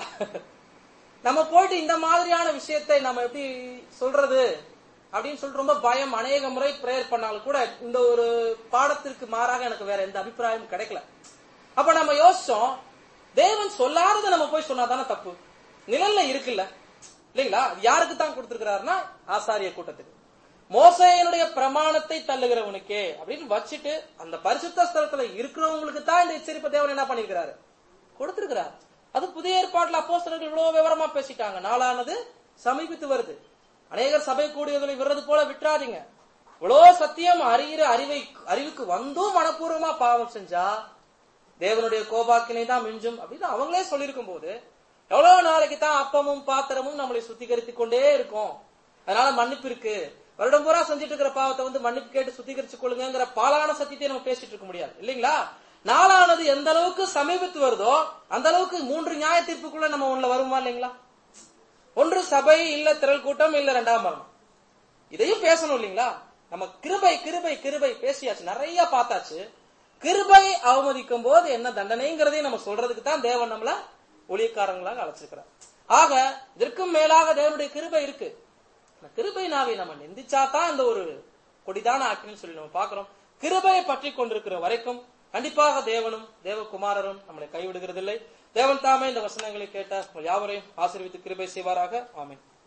நம்ம போயிட்டு இந்த மாதிரியான விஷயத்தை நம்ம எப்படி சொல்றது அப்படின்னு சொல்லிட்டு ரொம்ப பயம் அநேக முறை பிரேயர் பண்ணாலும் கூட இந்த ஒரு பாடத்திற்கு மாறாக எனக்கு வேற எந்த அபிப்பிராயமும் கிடைக்கல அப்ப நம்ம யோசிச்சோம் தேவன் சொல்லாததை நம்ம போய் சொன்னாதானே தப்பு நிழல்ல இருக்குல்ல இல்லைங்களா அது யாருக்கு தான் கொடுத்திருக்கிறாருன்னா ஆசாரிய கூட்டத்துக்கு மோசையனுடைய பிரமாணத்தை தள்ளுகிறவனுக்கே அப்படின்னு வச்சுட்டு அந்த பரிசுத்த ஸ்தலத்துல இருக்கிறவங்களுக்கு தான் இந்த எச்சரிப்பு தேவன் என்ன பண்ணிருக்கிறாரு கொடுத்திருக்கிறார் அது புதிய ஏற்பாட்டுல அப்போஸ்தலர்கள் இவ்வளவு விவரமா பேசிட்டாங்க நாளானது சமீபித்து வருது அநேகர் சபை கூடியவர்களை விடுறது போல விட்டுறாதீங்க இவ்வளோ சத்தியம் அறிகிற அறிவை அறிவுக்கு வந்தும் மனப்பூர்வமா பாவம் செஞ்சா தேவனுடைய கோபாக்கினை தான் மிஞ்சும் அப்படின்னு அவங்களே சொல்லியிருக்கும் போது எவ்வளவு நாளைக்கு தான் அப்பமும் பாத்திரமும் நம்மளை சுத்திகரித்துக் கொண்டே இருக்கும் அதனால மன்னிப்பு இருக்கு வருடம் பூரா செஞ்சுட்டு இருக்கிற பாவத்தை வந்து மன்னிப்பு கேட்டு சுத்திகரிச்சு கொள்ளுங்கிற பாலான சத்தியத்தை நம்ம பேசிட்டு இருக்க முடியாது இல்லைங்களா நாளானது எந்த அளவுக்கு சமீபத்து வருதோ அந்த அளவுக்கு மூன்று நியாய தீர்ப்புக்குள்ள நம்ம உள்ள வருமா இல்லைங்களா ஒன்று சபை இல்ல திரள் கூட்டம் இல்ல ரெண்டாம் மரணம் இதையும் பேசணும் இல்லைங்களா நம்ம கிருபை கிருபை கிருபை பேசியாச்சு நிறைய பார்த்தாச்சு கிருபை அவமதிக்கும் போது என்ன தண்டனைங்கிறதையும் நம்ம சொல்றதுக்கு தான் தேவன் நம்மள ஒளியக்காரங்களாக அழைச்சிருக்கிறார் ஆக இதற்கும் மேலாக தேவனுடைய கிருபை இருக்கு அந்த கிருபை நாவை நம்ம நிந்திச்சா தான் இந்த ஒரு கொடிதான ஆக்கின்னு சொல்லி நம்ம பார்க்கிறோம் கிருபையை பற்றி கொண்டிருக்கிற வரைக்கும் கண்டிப்பாக தேவனும் தேவகுமாரரும் நம்மளை கைவிடுகிறதில்லை தேவன் தாமே இந்த வசனங்களை கேட்ட உங்கள் யாவரையும் ஆசீர்வித்து கிருபை செய்வாராக ஆமென்